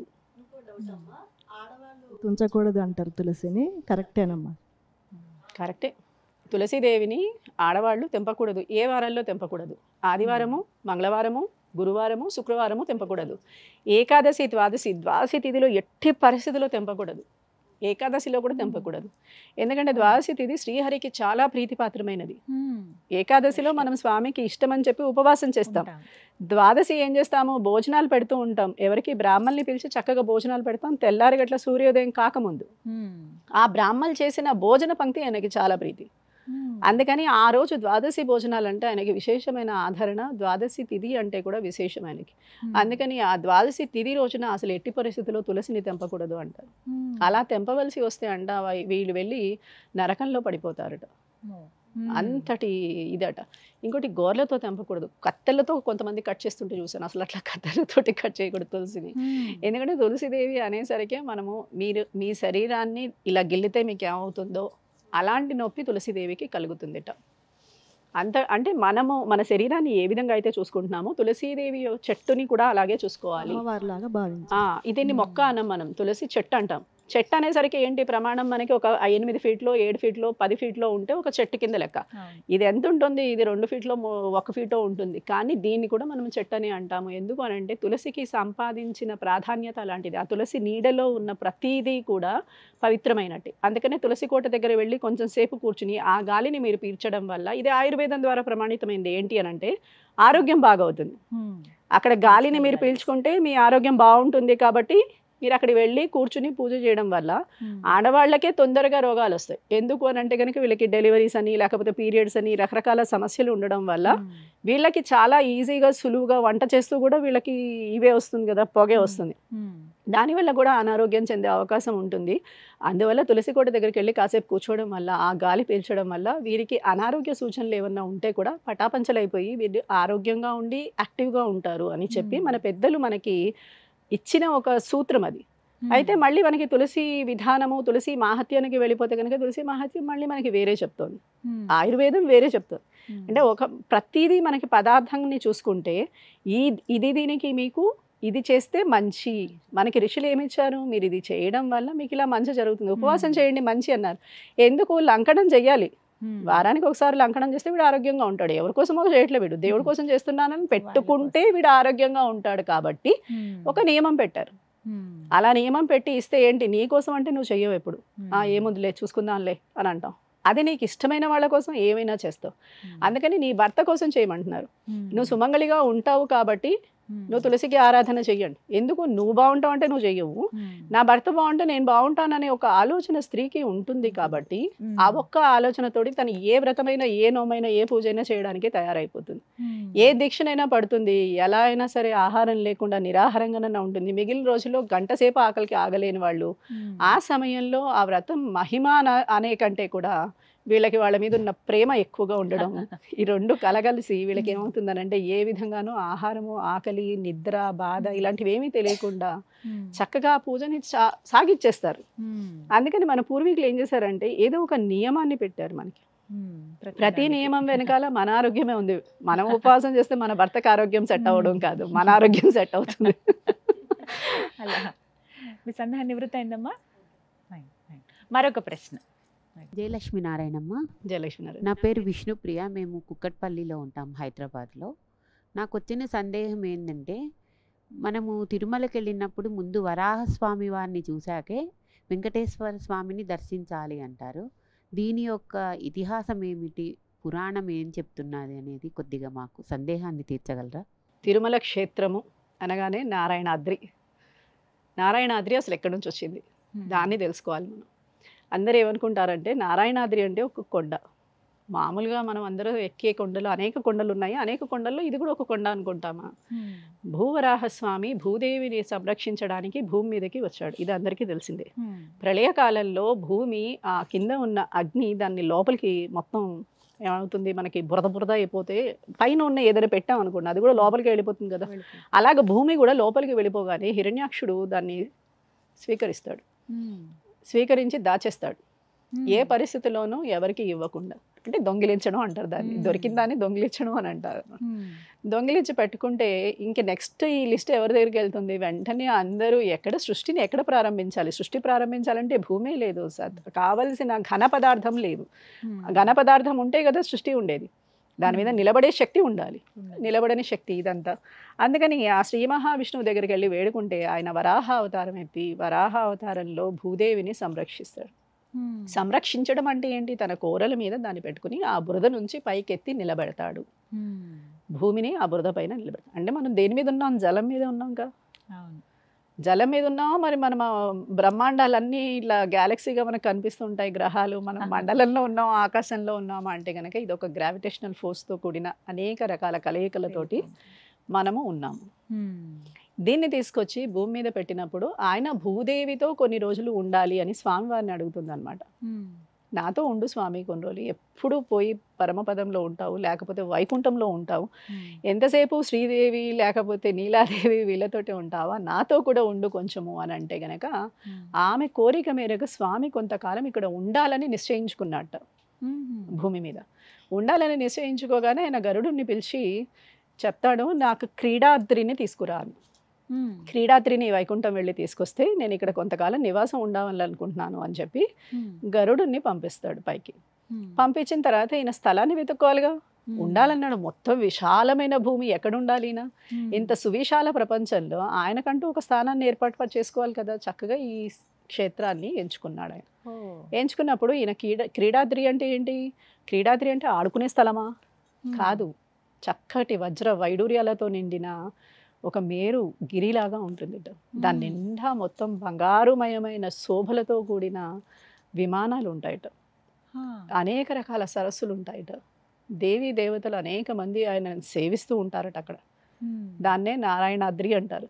తుంచకూడదు అంటారు తులసిని కరెక్టేనమ్మా కరెక్టే తులసీదేవిని ఆడవాళ్ళు తెంపకూడదు ఏ వారాల్లో తెంపకూడదు ఆదివారము మంగళవారము గురువారము శుక్రవారము తెంపకూడదు ఏకాదశి ద్వాదశి ద్వాదశి తిథిలో ఎట్టి పరిస్థితిలో తెంపకూడదు ఏకాదశిలో కూడా తెంపకూడదు ఎందుకంటే ద్వాదశి తిథి శ్రీహరికి చాలా ప్రీతిపాత్రమైనది ఏకాదశిలో మనం స్వామికి ఇష్టమని చెప్పి ఉపవాసం చేస్తాం ద్వాదశి ఏం చేస్తాము భోజనాలు పెడుతూ ఉంటాం ఎవరికి బ్రాహ్మల్ని పిలిచి చక్కగా భోజనాలు పెడతాం తెల్లారి గట్ల సూర్యోదయం కాకముందు ఆ బ్రాహ్మలు చేసిన భోజన పంక్తి ఆయనకి చాలా ప్రీతి అందుకని ఆ రోజు ద్వాదశి భోజనాలు అంటే ఆయనకి విశేషమైన ఆదరణ ద్వాదశి తిథి అంటే కూడా విశేషం ఆయనకి అందుకని ఆ ద్వాదశి తిథి రోజున అసలు ఎట్టి పరిస్థితుల్లో తులసిని తెంపకూడదు అంటారు అలా తెంపవలసి వస్తే అంట వై- వీళ్ళు వెళ్ళి నరకంలో పడిపోతారట అంతటి ఇదట ఇంకోటి గోర్లతో తెంపకూడదు కత్తెలతో కొంతమంది కట్ చేస్తుంటే చూసాను అసలు అట్లా కత్తెలతోటి కట్ చేయకూడదు తులసిని ఎందుకంటే తులసిదేవి అనేసరికి మనము మీరు మీ శరీరాన్ని ఇలా గిల్లితే మీకు ఏమవుతుందో అలాంటి నొప్పి తులసిదేవికి కలుగుతుందిట అంత అంటే మనము మన శరీరాన్ని ఏ విధంగా అయితే చూసుకుంటున్నామో తులసీదేవి చెట్టుని కూడా అలాగే చూసుకోవాలి అమ్మవారిలాగా భావించి ఆ, దీన్ని మొక్క అనం మనం తులసి చెట్టు అంటాం చెట్టు అనేసరికి ఏంటి ప్రమాణం మనకి ఒక ఎనిమిది ఫీట్లో ఏడు ఫీట్లో పది ఫీట్లో ఉంటే ఒక చెట్టు కింద లెక్క ఇది ఎంత ఉంటుంది ఇది రెండు ఫీట్లో మూ- ఒక ఫీటో ఉంటుంది కానీ దీన్ని కూడా మనం చెట్టు అని అంటాము ఎందుకు అని అంటే తులసికి సంపాదించిన ప్రాధాన్యత అలాంటిది ఆ తులసి నీడలో ఉన్న ప్రతీదీ కూడా పవిత్రమైనట్టు అందుకనే తులసి కోట దగ్గర వెళ్ళి కొంచెం సేపు కూర్చుని ఆ గాలిని మీరు పీల్చడం వల్ల ఇది ఆయుర్వేదం ద్వారా ప్రమాణితమైంది ఏంటి అని అంటే ఆరోగ్యం బాగవుతుంది అక్కడ గాలిని మీరు పీల్చుకుంటే మీ ఆరోగ్యం బాగుంటుంది కాబట్టి మీరు అక్కడికి వెళ్ళి కూర్చుని పూజ చేయడం వల్ల ఆడవాళ్ళకే తొందరగా రోగాలు వస్తాయి ఎందుకు అని అంటే కనుక వీళ్ళకి డెలివరీస్ అని లేకపోతే పీరియడ్స్ అని రకరకాల సమస్యలు ఉండడం వల్ల వీళ్ళకి చాలా ఈజీగా సులువుగా వంట చేస్తూ కూడా వీళ్ళకి ఇవే వస్తుంది కదా పొగే వస్తుంది దానివల్ల కూడా అనారోగ్యం చెందే అవకాశం ఉంటుంది అందువల్ల తులసి కోట దగ్గరికి వెళ్ళి కాసేపు కూర్చోవడం వల్ల ఆ గాలి పీల్చడం వల్ల వీరికి అనారోగ్య సూచనలు ఏమన్నా ఉంటే కూడా పటాపంచలైపోయి వీళ్ళు ఆరోగ్యంగా ఉండి యాక్టివ్గా ఉంటారు అని చెప్పి మన పెద్దలు మనకి ఇచ్చిన ఒక సూత్రం అది అయితే మళ్ళీ మనకి తులసి విధానము తులసి మాహత్యానికి వెళ్ళిపోతే కనుక తులసి మాహత్యం మళ్ళీ మనకి వేరే చెప్తోంది ఆయుర్వేదం వేరే చెప్తుంది అంటే ఒక ప్రతిదీ మనకి పదార్థాన్ని చూసుకుంటే ఈ ఇది దీనికి మీకు ఇది చేస్తే మంచి మనకి ఋషులు ఏమి ఇచ్చారు మీరు ఇది చేయడం వల్ల మీకు ఇలా మంచి జరుగుతుంది ఉపవాసం మ్మ్. చేయండి మంచి అన్నారు ఎందుకు లంకడం చెయ్యాలి వారానికి ఒకసారి లంకనం చేస్తే వీడు ఆరోగ్యంగా ఉంటాడు ఎవరి కోసమో చేయట్లే వీడు దేవుడి కోసం చేస్తున్నానని పెట్టుకుంటే వీడు ఆరోగ్యంగా ఉంటాడు కాబట్టి ఒక నియమం పెట్టారు అలా నియమం పెట్టి ఇస్తే ఏంటి నీ కోసం అంటే నువ్వు చెయ్యవు ఎప్పుడు ఆ ఏముందిలే చూసుకుందాంలే అని అంటాం అది నీకు ఇష్టమైన వాళ్ళ కోసం ఏమైనా చేస్తావు అందుకని నీ భర్త కోసం చేయమంటున్నారు నువ్వు సుమంగళిగా ఉంటావు కాబట్టి నువ్వు తులసికి ఆరాధన చెయ్యండి ఎందుకు నువ్వు బాగుంటావు అంటే నువ్వు చెయ్యవు నా భర్త బాగుంటే నేను బాగుంటాననే ఒక ఆలోచన స్త్రీకి ఉంటుంది కాబట్టి ఆ ఒక్క ఆలోచనతోటి తను ఏ వ్రతమైనా ఏ నోమైనా ఏ పూజ అయినా చేయడానికి తయారైపోతుంది ఏ దీక్షనైనా పడుతుంది ఎలా అయినా సరే ఆహారం లేకుండా నిరాహారంగానే ఉంటుంది మిగిలిన రోజుల్లో గంట సేపు ఆకలికి ఆగలేని వాళ్ళు ఆ సమయంలో ఆ వ్రతం మహిమ అన- అనే కంటే కూడా వీళ్ళకి వాళ్ళ మీద ఉన్న ప్రేమ ఎక్కువగా ఉండడం ఈ రెండు కలగలిసి వీళ్ళకి ఏమవుతుందనంటే ఏ విధంగానూ ఆహారము ఆకలి నిద్ర బాధ ఇలాంటివి ఏమీ తెలియకుండా చక్కగా ఆ పూజని సా- సాగిచ్చేస్తారు అందుకని మన పూర్వీకులు ఏం చేశారంటే ఏదో ఒక నియమాన్ని పెట్టారు మనకి ప్రతి నియమం వెనకాల మన ఆరోగ్యమే ఉంది మనం ఉపవాసం చేస్తే మన భర్తకు ఆరోగ్యం సెట్ అవ్వడం కాదు మన ఆరోగ్యం సెట్ అవుతుంది అలా మీ సందేహం నివృత్తి అయిందమ్మా Fine, fine. మరొక ప్రశ్న జయలక్ష్మి నారాయణమ్మ జయలక్ష్మి నా పేరు విష్ణుప్రియ మేము కుక్కట్పల్లిలో ఉంటాం హైదరాబాద్లో నాకు వచ్చిన సందేహం ఏంటంటే మనము తిరుమలకి వెళ్ళినప్పుడు ముందు వరాహస్వామి వారిని చూశాకే వెంకటేశ్వర స్వామిని దర్శించాలి అంటారు దీని యొక్క ఇతిహాసం ఏమిటి పురాణం ఏం చెప్తున్నది అనేది కొద్దిగా మాకు సందేహాన్ని తీర్చగలరా తిరుమల క్షేత్రము అనగానే నారాయణాద్రి నారాయణాద్రి అసలు ఎక్కడి నుంచి వచ్చింది దాన్ని తెలుసుకోవాలి మనం అందరూ ఏమనుకుంటారంటే నారాయణాద్రి అంటే ఒక కొండ మామూలుగా మనం అందరూ ఎక్కే కొండలు అనేక కొండలు ఉన్నాయి అనేక కొండల్లో ఇది కూడా ఒక కొండ అనుకుంటామా భూవరాహస్వామి భూదేవిని సంరక్షించడానికి భూమి మీదకి వచ్చాడు ఇది అందరికీ తెలిసిందే ప్రళయకాలంలో భూమి ఆ కింద ఉన్న అగ్ని దాన్ని లోపలికి మొత్తం ఏమవుతుంది మనకి బురద బురద అయిపోతే పైన ఉన్న ఏదైనా పెట్టాం అనుకోండి అది కూడా లోపలికి వెళ్ళిపోతుంది కదా అలాగ భూమి కూడా లోపలికి వెళ్ళిపోగానే హిరణ్యాక్షుడు దాన్ని స్వీకరిస్తాడు స్వీకరించి దాచేస్తాడు ఏ పరిస్థితిలోనూ ఎవరికి ఇవ్వకుండా అంటే దొంగిలించడం అంటారు దాన్ని మ్మ్. దొరికిన దాన్ని దొంగిలించడం అని అంటారు దొంగిలించి పెట్టుకుంటే ఇంక నెక్స్ట్ ఈ లిస్ట్ ఎవరి దగ్గరికి వెళ్తుంది వెంటనే అందరూ ఎక్కడ సృష్టిని ఎక్కడ ప్రారంభించాలి సృష్టి ప్రారంభించాలంటే భూమే లేదు సత్ కావలసిన ఘన పదార్థం లేదు ఆ ఘన పదార్థం ఉంటే కదా సృష్టి ఉండేది దాని మీద నిలబడే శక్తి ఉండాలి నిలబడని శక్తి ఇదంతా అందుకని ఆ శ్రీ మహావిష్ణువు దగ్గరికి వెళ్ళి వేడుకుంటే ఆయన వరాహ అవతారం ఎత్తి వరాహ అవతారంలో భూదేవిని సంరక్షిస్తాడు సంరక్షించడం అంటే ఏంటి తన కోరల మీద దాన్ని పెట్టుకుని ఆ బురద నుంచి పైకెత్తి నిలబెడతాడు భూమిని ఆ బురద పైన నిలబెడతాడు అంటే మనం దేని మీద ఉన్నాం జలం మీద ఉన్నాం కదా అవును జలం మీద ఉన్నామా మరి మనం ఆ బ్రహ్మాండాలన్నీ ఇట్లా గ్యాలక్సీగా మనకు కనిపిస్తుంటాయి గ్రహాలు మనం ఆహా. మండలంలో ఉన్నాం ఆకాశంలో ఉన్నామా అంటే కనుక ఇది ఒక గ్రావిటేషనల్ ఫోర్స్తో కూడిన అనేక రకాల కలయికలతోటి మనము ఉన్నాము దీన్ని తీసుకొచ్చి భూమి మీద పెట్టినప్పుడు ఆయన భూదేవితో కొన్ని రోజులు ఉండాలి అని స్వామివారిని అడుగుతుంది అనమాట నాతో ఉండు స్వామి కొన్ని రోజులు ఎప్పుడు పోయి పరమపదంలో ఉంటావు లేకపోతే వైకుంఠంలో ఉంటావు ఎంతసేపు శ్రీదేవి లేకపోతే నీలాదేవి వీళ్ళతోటే ఉంటావా నాతో కూడా ఉండు కొంచెము అని అంటే గనక ఆమె కోరిక మేరకు స్వామి కొంతకాలం ఇక్కడ ఉండాలని నిశ్చయించుకున్నట్ట భూమి మీద ఉండాలని నిశ్చయించుకోగానే ఆయన గరుడుని పిలిచి చెప్తాడు నాకు క్రీడాద్రిని తీసుకురా అని క్రీడాద్రిని వైకుంఠం వెళ్ళి తీసుకొస్తే నేను ఇక్కడ కొంతకాలం నివాసం ఉండాలనుకుంటున్నాను అని చెప్పి గరుడుని పంపిస్తాడు పైకి పంపించిన తర్వాత ఈయన స్థలాన్ని వెతుక్కోవాలిగా ఉండాలన్నాడు మొత్తం విశాలమైన భూమి ఎక్కడ ఉండాలి ఈయన ఇంత సువిశాల ప్రపంచంలో ఆయనకంటూ ఒక స్థానాన్ని ఏర్పాటు చేసుకోవాలి కదా చక్కగా ఈ క్షేత్రాన్ని ఎంచుకున్నాడు ఆయన ఎంచుకున్నప్పుడు ఈయన క్రీడా క్రీడాద్రి అంటే ఏంటి క్రీడాద్రి అంటే ఆడుకునే స్థలమా కాదు చక్కటి వజ్ర వైడూర్యాలతో నిండిన ఒక మేరు గిరిలాగా ఉంటుంది దాని నిండా మొత్తం బంగారుమయమైన శోభలతో కూడిన విమానాలు ఉంటాయట అనేక రకాల సరస్సులు ఉంటాయట దేవీ దేవతలు అనేక మంది ఆయన సేవిస్తూ ఉంటారట అక్కడ దాన్నే నారాయణాద్రి అంటారు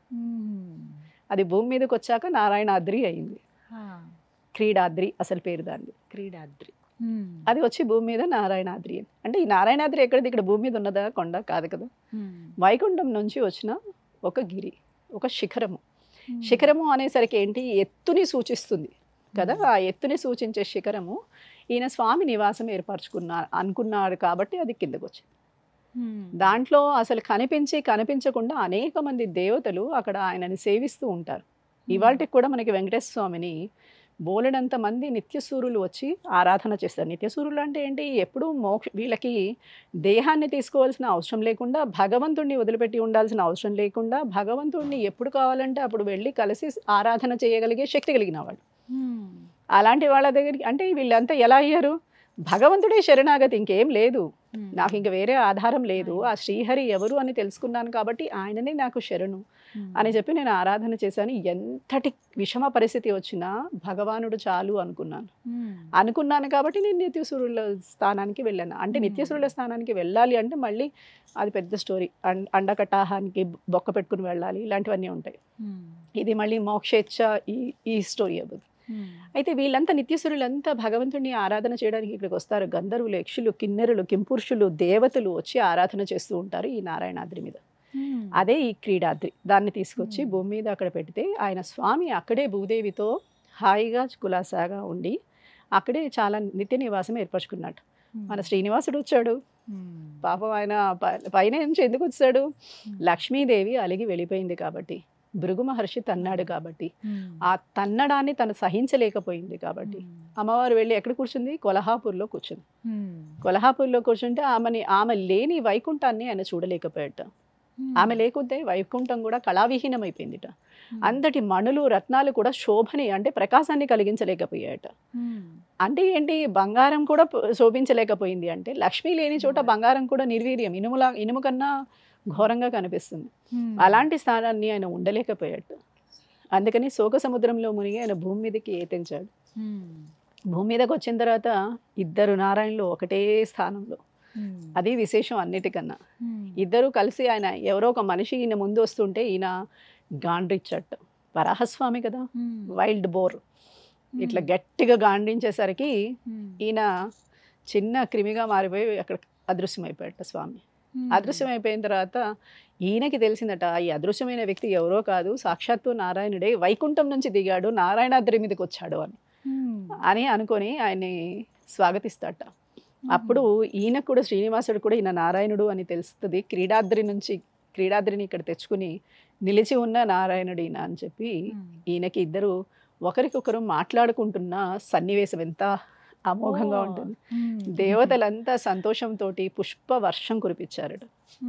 అది భూమి మీదకి వచ్చాక నారాయణాద్రి అయింది క్రీడాద్రి అసలు పేరు దాన్ని క్రీడాద్రి అది వచ్చి భూమి మీద నారాయణాద్రి అని అంటే ఈ నారాయణాద్రి ఎక్కడిది ఇక్కడ భూమి మీద ఉన్నదా కొండ కాదు కదా వైకుంఠం నుంచి వచ్చిన ఒక గిరి ఒక శిఖరము శిఖరము అనేసరికి ఏంటి ఎత్తుని సూచిస్తుంది కదా ఆ ఎత్తుని సూచించే శిఖరము ఈయన స్వామి నివాసం ఏర్పరచుకున్నారు అనుకున్నాడు కాబట్టి అది కిందకు వచ్చింది దాంట్లో అసలు కనిపించి కనిపించకుండా అనేక మంది దేవతలు అక్కడ ఆయనని సేవిస్తూ ఉంటారు ఇవాళకి కూడా మనకి వెంకటేశ్వర స్వామిని బోలెడంత మంది నిత్యసూరులు వచ్చి ఆరాధన చేస్తారు నిత్యసూరులు అంటే ఏంటి ఎప్పుడూ మోక్ష వీళ్ళకి దేహాన్ని తీసుకోవాల్సిన అవసరం లేకుండా భగవంతుడిని వదిలిపెట్టి ఉండాల్సిన అవసరం లేకుండా భగవంతుడిని ఎప్పుడు కావాలంటే అప్పుడు వెళ్ళి కలిసి ఆరాధన చేయగలిగే శక్తి కలిగిన వాళ్ళు అలాంటి వాళ్ళ దగ్గరికి అంటే వీళ్ళంతా ఎలా అయ్యారు భగవంతుడే శరణాగతి ఇంకేం లేదు నాకు ఇంక వేరే ఆధారం లేదు ఆ శ్రీహరి ఎవరు అని తెలుసుకున్నాను కాబట్టి ఆయననే నాకు శరణు అని చెప్పి నేను ఆరాధన చేశాను ఎంతటి విషమ పరిస్థితి వచ్చినా భగవానుడు చాలు అనుకున్నాను అనుకున్నాను కాబట్టి నేను నిత్యసూరుల స్థానానికి వెళ్ళాను అంటే Hmm. నిత్యసూరుల స్థానానికి వెళ్ళాలి అంటే మళ్ళీ అది పెద్ద స్టోరీ అండ అండకటాహానికి బొక్క పెట్టుకుని వెళ్ళాలి ఇలాంటివన్నీ ఉంటాయి ఇది మళ్ళీ మోక్షేచ్ఛ ఈ ఈ స్టోరీ అవ్వదు అయితే వీళ్ళంతా నిత్యసురులంతా భగవంతుడిని ఆరాధన చేయడానికి ఇక్కడికి వస్తారు గంధర్వులు యక్షులు కిన్నెరులు కింపురుషులు దేవతలు వచ్చి ఆరాధన చేస్తూ ఉంటారు ఈ నారాయణాద్రి మీద అదే ఈ క్రీడాద్రి దాన్ని తీసుకొచ్చి Hmm. భూమి మీద అక్కడ పెడితే ఆయన స్వామి అక్కడే భూదేవితో హాయిగా కులాసాగా ఉండి అక్కడే చాలా నిత్య నివాసం ఏర్పరచుకున్నట్టు మన శ్రీనివాసుడు వచ్చాడు పాపం ఆయన ప- పైన నుంచి ఎందుకు వచ్చాడు లక్ష్మీదేవి అలిగి వెళ్ళిపోయింది కాబట్టి భృగు మహర్షి తన్నాడు కాబట్టి ఆ తన్నడాన్ని తను సహించలేకపోయింది కాబట్టి అమ్మవారు వెళ్ళి ఎక్కడ కూర్చుంది కొల్హాపూర్లో కూర్చుంది కొల్హాపూర్లో కూర్చుంటే ఆమెని ఆమె లేని వైకుంఠాన్ని ఆయన చూడలేకపోయాట ఆమె లేకుంటే వైకుంఠం కూడా కళావిహీనమైపోయిందిట అంతటి మణులు రత్నాలు కూడా శోభని అంటే ప్రకాశాన్ని కలిగించలేకపోయాయట అంటే ఏంటి బంగారం కూడా ప- శోభించలేకపోయింది అంటే లక్ష్మి లేని చోట బంగారం కూడా నిర్వీర్యం ఇనుములా ఇనుము కన్నా ఘోరంగా కనిపిస్తుంది అలాంటి స్థానాన్ని ఆయన ఉండలేకపోయాడు అందుకని శోక సముద్రంలో మునిగి ఆయన భూమి మీదకి ఏతించాడు భూమి మీదకి వచ్చిన తర్వాత ఇద్దరు నారాయణలు ఒకటే స్థానంలో అది విశేషం అన్నిటికన్నా ఇద్దరు కలిసి ఆయన ఎవరో ఒక మనిషి ఈయన ముందు వస్తుంటే ఈయన గాండ్రిచ్చట్టు వరాహస్వామి కదా వైల్డ్ బోర్ ఇట్లా గట్టిగా గాండ్రించేసరికి ఈయన చిన్న క్రిమిగా మారిపోయి అక్కడ అదృశ్యమైపోయాట స్వామి అదృశ్యమైపోయిన తర్వాత ఈయనకి తెలిసిందట ఈ అదృశ్యమైన వ్యక్తి ఎవరో కాదు సాక్షాత్తు నారాయణుడే వైకుంఠం నుంచి దిగాడు నారాయణాద్రి మీదకి వచ్చాడు అని అని అనుకొని ఆయన్ని స్వాగతిస్తాట అప్పుడు ఈయనకు కూడా శ్రీనివాసుడు కూడా ఈయన నారాయణుడు అని తెలుస్తుంది క్రీడాద్రి నుంచి క్రీడాద్రిని ఇక్కడ తెచ్చుకుని నిలిచి ఉన్న నారాయణుడు ఈయన అని చెప్పి ఈయనకి ఇద్దరు ఒకరికొకరు మాట్లాడుకుంటున్న సన్నివేశం ఎంత అమోఘంగా ఓ. ఉంటుంది దేవతలంతా సంతోషంతో పుష్ప వర్షం కురిపించారట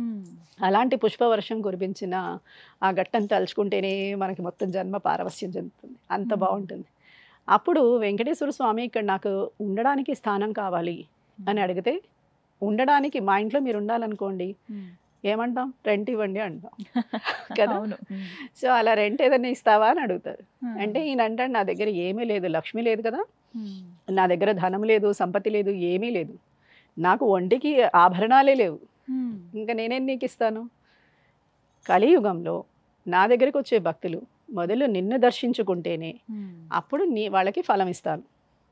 అలాంటి పుష్పవర్షం కురిపించిన ఆ ఘట్టం తలుచుకుంటేనే మనకి మొత్తం జన్మ పారవస్యం చెందుతుంది అంత Hmm. బాగుంటుంది అప్పుడు వెంకటేశ్వర స్వామి ఇక్కడ నాకు ఉండడానికి స్థానం కావాలి అని అడిగితే ఉండడానికి మా ఇంట్లో మీరు ఉండాలనుకోండి ఏమంటాం రెంట్ ఇవ్వండి అంటాం కదా అవును సో అలా రెంట్ ఏదైనా ఇస్తావా అని అడుగుతారు అంటే ఈయన అంటాడు నా దగ్గర ఏమీ లేదు లక్ష్మి లేదు కదా నా దగ్గర ధనం లేదు సంపత్తి లేదు ఏమీ లేదు నాకు ఒంటికి ఆభరణాలే లేవు ఇంకా నేనేం నీకు ఇస్తాను కలియుగంలో నా దగ్గరికి వచ్చే భక్తులు మొదలు నిన్ను దర్శించుకుంటేనే అప్పుడు నీ వాళ్ళకి ఫలం ఇస్తాను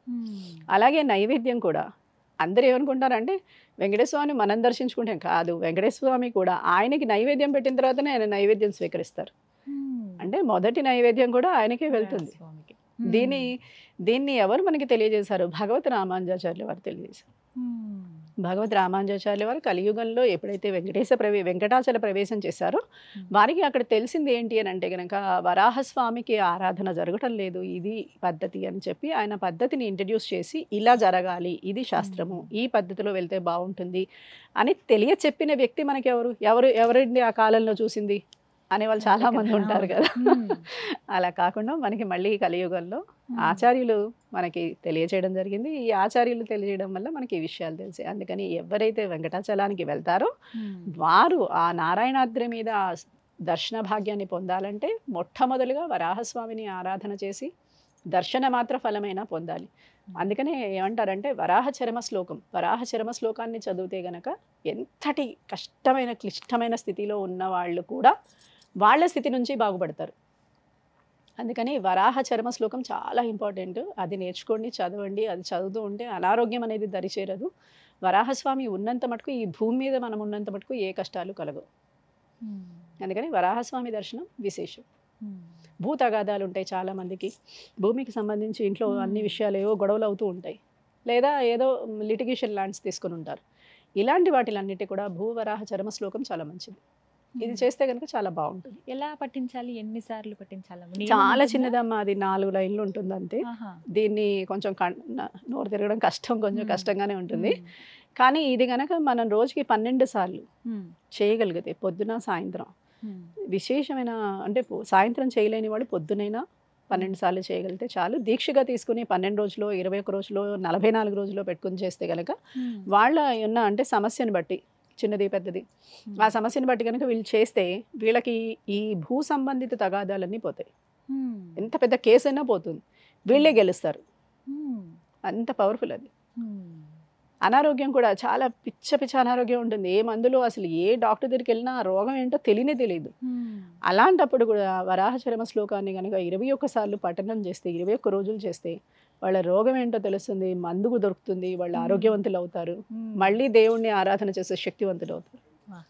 అలాగే నైవేద్యం కూడా అందరూ ఏమనుకుంటారంటే వెంకటేశ్వర స్వామిని మనం దర్శించుకుంటే కాదు వెంకటేశ్వర స్వామి కూడా ఆయనకి నైవేద్యం పెట్టిన తర్వాతనే ఆయన నైవేద్యం స్వీకరిస్తారు అంటే మొదటి నైవేద్యం కూడా ఆయనకే వెళ్తుంది స్వామికి దీన్ని దీన్ని ఎవరు మనకి తెలియజేశారు భగవత్ రామానుజాచార్యులు వారు తెలియజేశారు భగవత్ రామానుజాచార్యుల వారు కలియుగంలో ఎప్పుడైతే వెంకటేశ ప్రవే వెంకటాచల ప్రవేశం చేశారో వారికి అక్కడ తెలిసింది ఏంటి అని అంటే కనుక వరాహస్వామికి ఆరాధన జరగటం లేదు ఇది పద్ధతి అని చెప్పి ఆయన పద్ధతిని ఇంట్రడ్యూస్ చేసి ఇలా జరగాలి ఇది శాస్త్రము ఈ పద్ధతిలో వెళ్తే బాగుంటుంది అని తెలియ చెప్పిన వ్యక్తి మనకి ఎవరు ఎవరు ఎవరండి ఆ కాలంలో చూసింది అనే వాళ్ళు చాలా మంది ఉంటారు కదా అలా కాకుండా మనకి మళ్ళీ ఈ కలియుగంలో ఆచార్యులు మనకి తెలియచేయడం జరిగింది ఈ ఆచార్యులు తెలియజేయడం వల్ల మనకి ఈ విషయాలు తెలిసాయి అందుకని ఎవరైతే వెంకటాచలానికి వెళ్తారో వారు ఆ నారాయణాద్రి మీద ఆ దర్శన భాగ్యాన్ని పొందాలంటే మొట్టమొదలుగా వరాహస్వామిని ఆరాధన చేసి దర్శన మాత్ర ఫలమైనా పొందాలి అందుకనే ఏమంటారంటే వరాహ చరమ శ్లోకం వరాహ చరమ శ్లోకాన్ని చదివితే గనక ఎంతటి కష్టమైన క్లిష్టమైన స్థితిలో ఉన్న వాళ్ళు కూడా వాళ్ళ స్థితి నుంచి బాగుపడతారు అందుకని వరాహ చర్మ శ్లోకం చాలా ఇంపార్టెంట్ అది నేర్చుకోండి చదవండి అది చదువుతూ ఉంటే అనారోగ్యం అనేది దరిచేరదు వరాహస్వామి ఉన్నంత మటుకు ఈ భూమి మీద మనం ఉన్నంత మటుకు ఏ కష్టాలు కలగవు అందుకని వరాహస్వామి దర్శనం విశేషం భూతగాదాలు ఉంటాయి చాలా మందికి భూమికి సంబంధించి ఇంట్లో అన్ని విషయాలు ఏవో గొడవలు అవుతూ ఉంటాయి లేదా ఏదో లిటిగేషన్ ల్యాండ్స్ తీసుకుని ఉంటారు ఇలాంటి వాటిలన్నిటి కూడా భూవరాహ చరమ శ్లోకం చాలా మంచిది ఇది చేస్తే కనుక చాలా బాగుంటుంది ఎలా పట్టించాలి ఎన్నిసార్లు పట్టించాలి చాలా చిన్నదమ్మా అది నాలుగు లైన్లు ఉంటుంది అంతే దీన్ని కొంచెం కన్- న- నోరు తిరగడం కష్టం కొంచెం మ్మ్. కష్టంగానే ఉంటుంది కానీ ఇది గనక మనం రోజుకి పన్నెండు సార్లు చేయగలిగితే పొద్దున సాయంత్రం విశేషమైన అంటే పొ- సాయంత్రం చేయలేని వాళ్ళు పొద్దునైనా పన్నెండు సార్లు చేయగలిగితే చాలు దీక్షగా తీసుకుని పన్నెండు రోజులు ఇరవై ఒక రోజులు నలభై నాలుగు రోజులు పెట్టుకుని చేస్తే కనుక వాళ్ళ ఉన్న అంటే సమస్యను బట్టి చిన్నది పెద్దది ఆ సమస్యను బట్టి కనుక వీళ్ళు చేస్తే వీళ్ళకి ఈ భూ సంబంధిత తగాదాలన్నీ పోతాయి ఎంత పెద్ద కేసు అయినా పోతుంది వీళ్ళే గెలుస్తారు అంత పవర్ఫుల్ అది అనారోగ్యం కూడా చాలా పిచ్చ పిచ్చ అనారోగ్యం ఉంటుంది ఏ మందులో అసలు ఏ డాక్టర్ దగ్గరికి వెళ్ళినా ఆ రోగం ఏంటో తెలియనే తెలియదు అలాంటప్పుడు కూడా వరాహ చరమ శ్లోకాన్ని కనుక ఇరవై ఒక్కసార్లు పఠనం చేస్తే ఇరవై ఒక్క రోజులు చేస్తే వాళ్ళ రోగం ఏంటో తెలుస్తుంది మందుకు దొరుకుతుంది వాళ్ళు Hmm. ఆరోగ్యవంతులు అవుతారు మళ్ళీ దేవుణ్ణి ఆరాధన చేసే శక్తివంతులు అవుతారు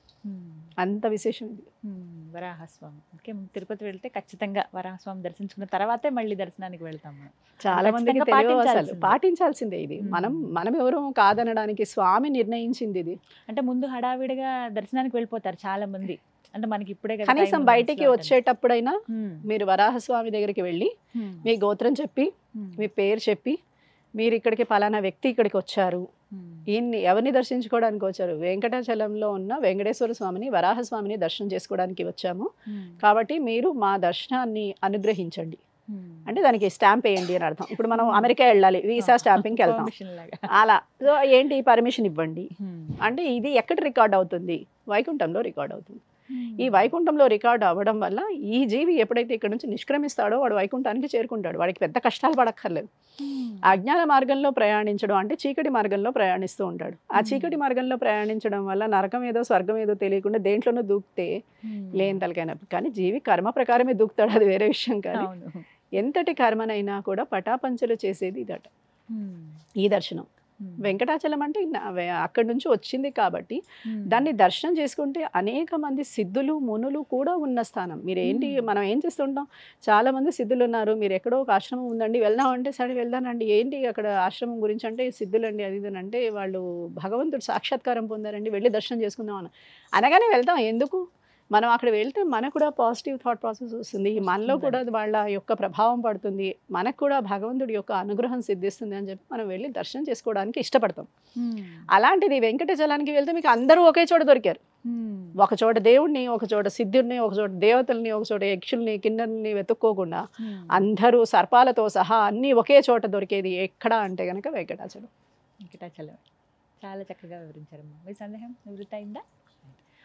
అంత విశేషం ఇది వరాహస్వామి ఓకే తిరుపతి వెళ్తే ఖచ్చితంగా వరాహస్వామి దర్శించుకున్న తర్వాతే మళ్ళీ దర్శనానికి వెళ్తాము చాలా మందికి ఖచ్చితంగా తెలియదు అసలు పాటించాల్సిందే. పాటించాల్సిందే ఇది Hmm. మనం మనం ఎవరు కాదనడానికి స్వామి నిర్ణయించింది ఇది అంటే ముందు హడావిడిగా దర్శనానికి వెళ్ళిపోతారు చాలా మంది అంటే మనకి ఇప్పుడే కదా కనీసం time ఉంది, బయటికి slot అని. వచ్చేటప్పుడైనా ఉమ్, మీరు వరాహస్వామి దగ్గరికి వెళ్ళి ఉమ్, మీ గోత్రం చెప్పి ఉమ్, మీ పేరు చెప్పి మీరు ఇక్కడికి పలానా వ్యక్తి ఇక్కడికి వచ్చారు ఉమ్, ఈయన్ని ఎవరిని దర్శించుకోవడానికి వచ్చారు వెంకటాచలంలో ఉన్న వెంకటేశ్వర స్వామిని వరాహస్వామిని దర్శనం చేసుకోవడానికి వచ్చాము ఉమ్, కాబట్టి మీరు మా దర్శనాన్ని అనుగ్రహించండి ఉమ్. అంటే దానికి స్టాంప్ వేయండి అని అర్థం ఇప్పుడు మనం అమెరికా వెళ్ళాలి వీసా ఆ, స్టాంపింగ్కి వెళ్తాం permission లాగా. అలా సో ఏంటి పర్మిషన్ ఇవ్వండి ఉమ్, అంటే ఇది ఎక్కడ రికార్డ్ అవుతుంది వైకుంఠంలో రికార్డ్ అవుతుంది ఈ ఉమ్, వైకుంఠంలో రికార్డ్ అవ్వడం వల్ల ఈ జీవి ఎప్పుడైతే ఇక్కడ నుంచి నిష్క్రమిస్తాడో వాడు వైకుంఠానికి చేరుకుంటాడు వాడికి పెద్ద కష్టాలు పడక్కర్లేదు ఉమ్, అజ్ఞాన మార్గంలో ప్రయాణించడం అంటే చీకటి మార్గంలో ప్రయాణిస్తూ ఉంటాడు ఆ Hmm. చీకటి మార్గంలో ప్రయాణించడం వల్ల నరకం ఏదో స్వర్గం ఏదో తెలియకుండా దేంట్లోనూ దూకితే ఉమ్, లేని తలకైనప్పుడు కానీ జీవి కర్మ ప్రకారమే దూకుతాడు అది వేరే విషయం కాదు అవును ఎంతటి కర్మనైనా కూడా పటాపంచలు చేసేది ఇదట ఉమ్, ఈ దర్శనం ఉమ్, వెంకటాచలం అంటే నా- వే- అక్కడి నుంచి వచ్చింది కాబట్టి ఉమ్, దాన్ని దర్శనం చేసుకుంటే అనేక మంది సిద్ధులు మునులు కూడా ఉన్న స్థానం మీరు ఏంటి Hmm. మనం ఏం చేస్తుంటాం చాలా మంది సిద్ధులు ఉన్నారు మీరు ఎక్కడో ఒక ఆశ్రమం ఉందండి వెళ్దాం అంటే సరే వెళ్దానండి ఏంటి అక్కడ ఆశ్రమం గురించి అంటే సిద్ధులండి అది ఇది అని అంటే వాళ్ళు భగవంతుడు సాక్షాత్కారం పొందారండి వెళ్ళి దర్శనం చేసుకుందాం అని అనగానే వెళ్తాం ఎందుకు మనం అక్కడ వెళ్తే మనకు కూడా పాజిటివ్ థాట్ ప్రాసెస్ వస్తుంది మనలో కూడా వాళ్ళ యొక్క ప్రభావం పడుతుంది మనకు కూడా భగవంతుడి యొక్క అనుగ్రహం సిద్ధిస్తుంది అని చెప్పి మనం వెళ్ళి దర్శనం చేసుకోవడానికి ఇష్టపడతాం ఉమ్, అలాంటిది వెంకటచలానికి వెళ్తే మీకు అందరూ ఒకే చోట దొరికారు ఉమ్, ఒక చోట దేవుణ్ణి ఒక చోట సిద్ధుడిని ఒక చోట దేవతల్ని ఒక చోట యక్షుల్ని కిన్నెల్ని వెతుక్కోకుండా ఉమ్. అందరూ సర్పాలతో సహా అన్నీ ఒకే చోట దొరికేది ఎక్కడ అంటే కనుక వెంకటాచలం వెంకటాచలం చాలా చక్కగా వివరించారమ్మా మీ సందేహం నివృత్తి అయిందా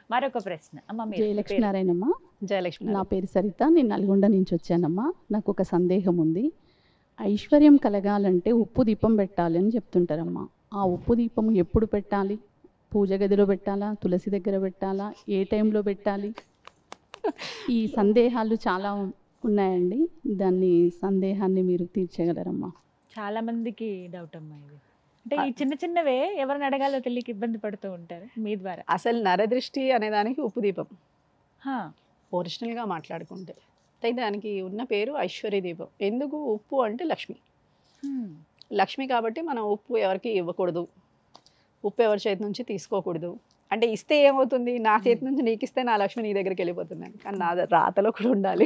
మరొక ప్రశ్న అమ్మ మీరు మీ పేరు. జయలక్ష్మీనారాయణమ్మ జయలక్ష్మి నా పేరు సరిత నేను నల్గొండ నుంచి వచ్చానమ్మా నాకు ఒక సందేహం ఉంది ఐశ్వర్యం కలగాలంటే ఉప్పు దీపం పెట్టాలి అని చెప్తుంటారమ్మా ఆ ఉప్పు దీపం ఎప్పుడు పెట్టాలి పూజ గదిలో పెట్టాలా తులసి దగ్గర పెట్టాలా ఏ టైంలో పెట్టాలి ఈ సందేహాలు చాలా ఉన్నాయండి దాన్ని సందేహాన్ని మీరు తీర్చగలరమ్మా చాలా మందికి డౌట్ అమ్మా ఇది అంటే ఈ చిన్న చిన్నవే ఎవరిని అడగాలో తెలియక ఇబ్బంది పడుతూ ఉంటారు మీ ద్వారా అసలు నరదృష్టి అనే దానికి ఉప్పు దీపం హా. ఒరిజినల్గా మాట్లాడుకుంటే అయితే దానికి ఉన్న పేరు ఐశ్వర్య దీపం ఎందుకు ఉప్పు అంటే లక్ష్మి హ్మ్. లక్ష్మి కాబట్టి మనం ఉప్పు ఎవరికి ఇవ్వకూడదు ఉప్పు ఎవరి చేతి నుంచి తీసుకోకూడదు అంటే ఇస్తే ఏమవుతుంది నా చేతి నుంచి నీకు ఇస్తే నా లక్ష్మి నీ దగ్గరికి వెళ్ళిపోతుంది అని. కానీ నా రాతలో కూడా ఉండాలి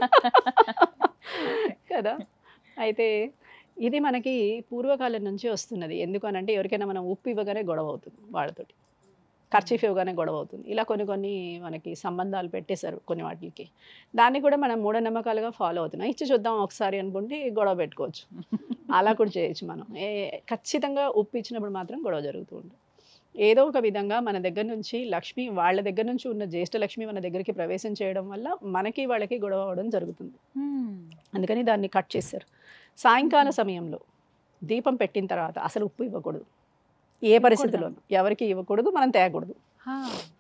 కదా అయితే ఇది మనకి పూర్వకాలం నుంచి వస్తున్నది ఎందుకనంటే ఎవరికైనా మనం ఉప్పు ఇవ్వగానే గొడవ అవుతుంది వాళ్ళతోటి ఖర్చీఫ్ ఇవ్వగానే గొడవ అవుతుంది ఇలా కొన్ని కొన్ని మనకి సంబంధాలు పెట్టేశారు కొన్ని వాటికి దాన్ని కూడా మనం మూఢనమ్మకాలుగా ఫాలో అవుతున్నాం ఇచ్చి చూద్దాం ఒకసారి అనుకుంటే గొడవ పెట్టుకోవచ్చు అలా కూడా చేయొచ్చు మనం ఏ ఖచ్చితంగా ఉప్పు ఇచ్చినప్పుడు మాత్రం గొడవ జరుగుతూ ఉంటుంది ఏదో ఒక విధంగా మన దగ్గర నుంచి లక్ష్మి వాళ్ళ దగ్గర నుంచి ఉన్న జ్యేష్ఠ లక్ష్మి మన దగ్గరికి ప్రవేశం చేయడం వల్ల మనకి వాళ్ళకి గొడవ అవడం జరుగుతుంది హ్మ్. అందుకని దాన్ని కట్ చేశారు సాయంకాల సమయంలో దీపం పెట్టిన తర్వాత అసలు ఉప్పు ఇవ్వకూడదు ఏ పరిస్థితిలోనూ ఎవరికి ఇవ్వకూడదు మనం తేయకూడదు హా.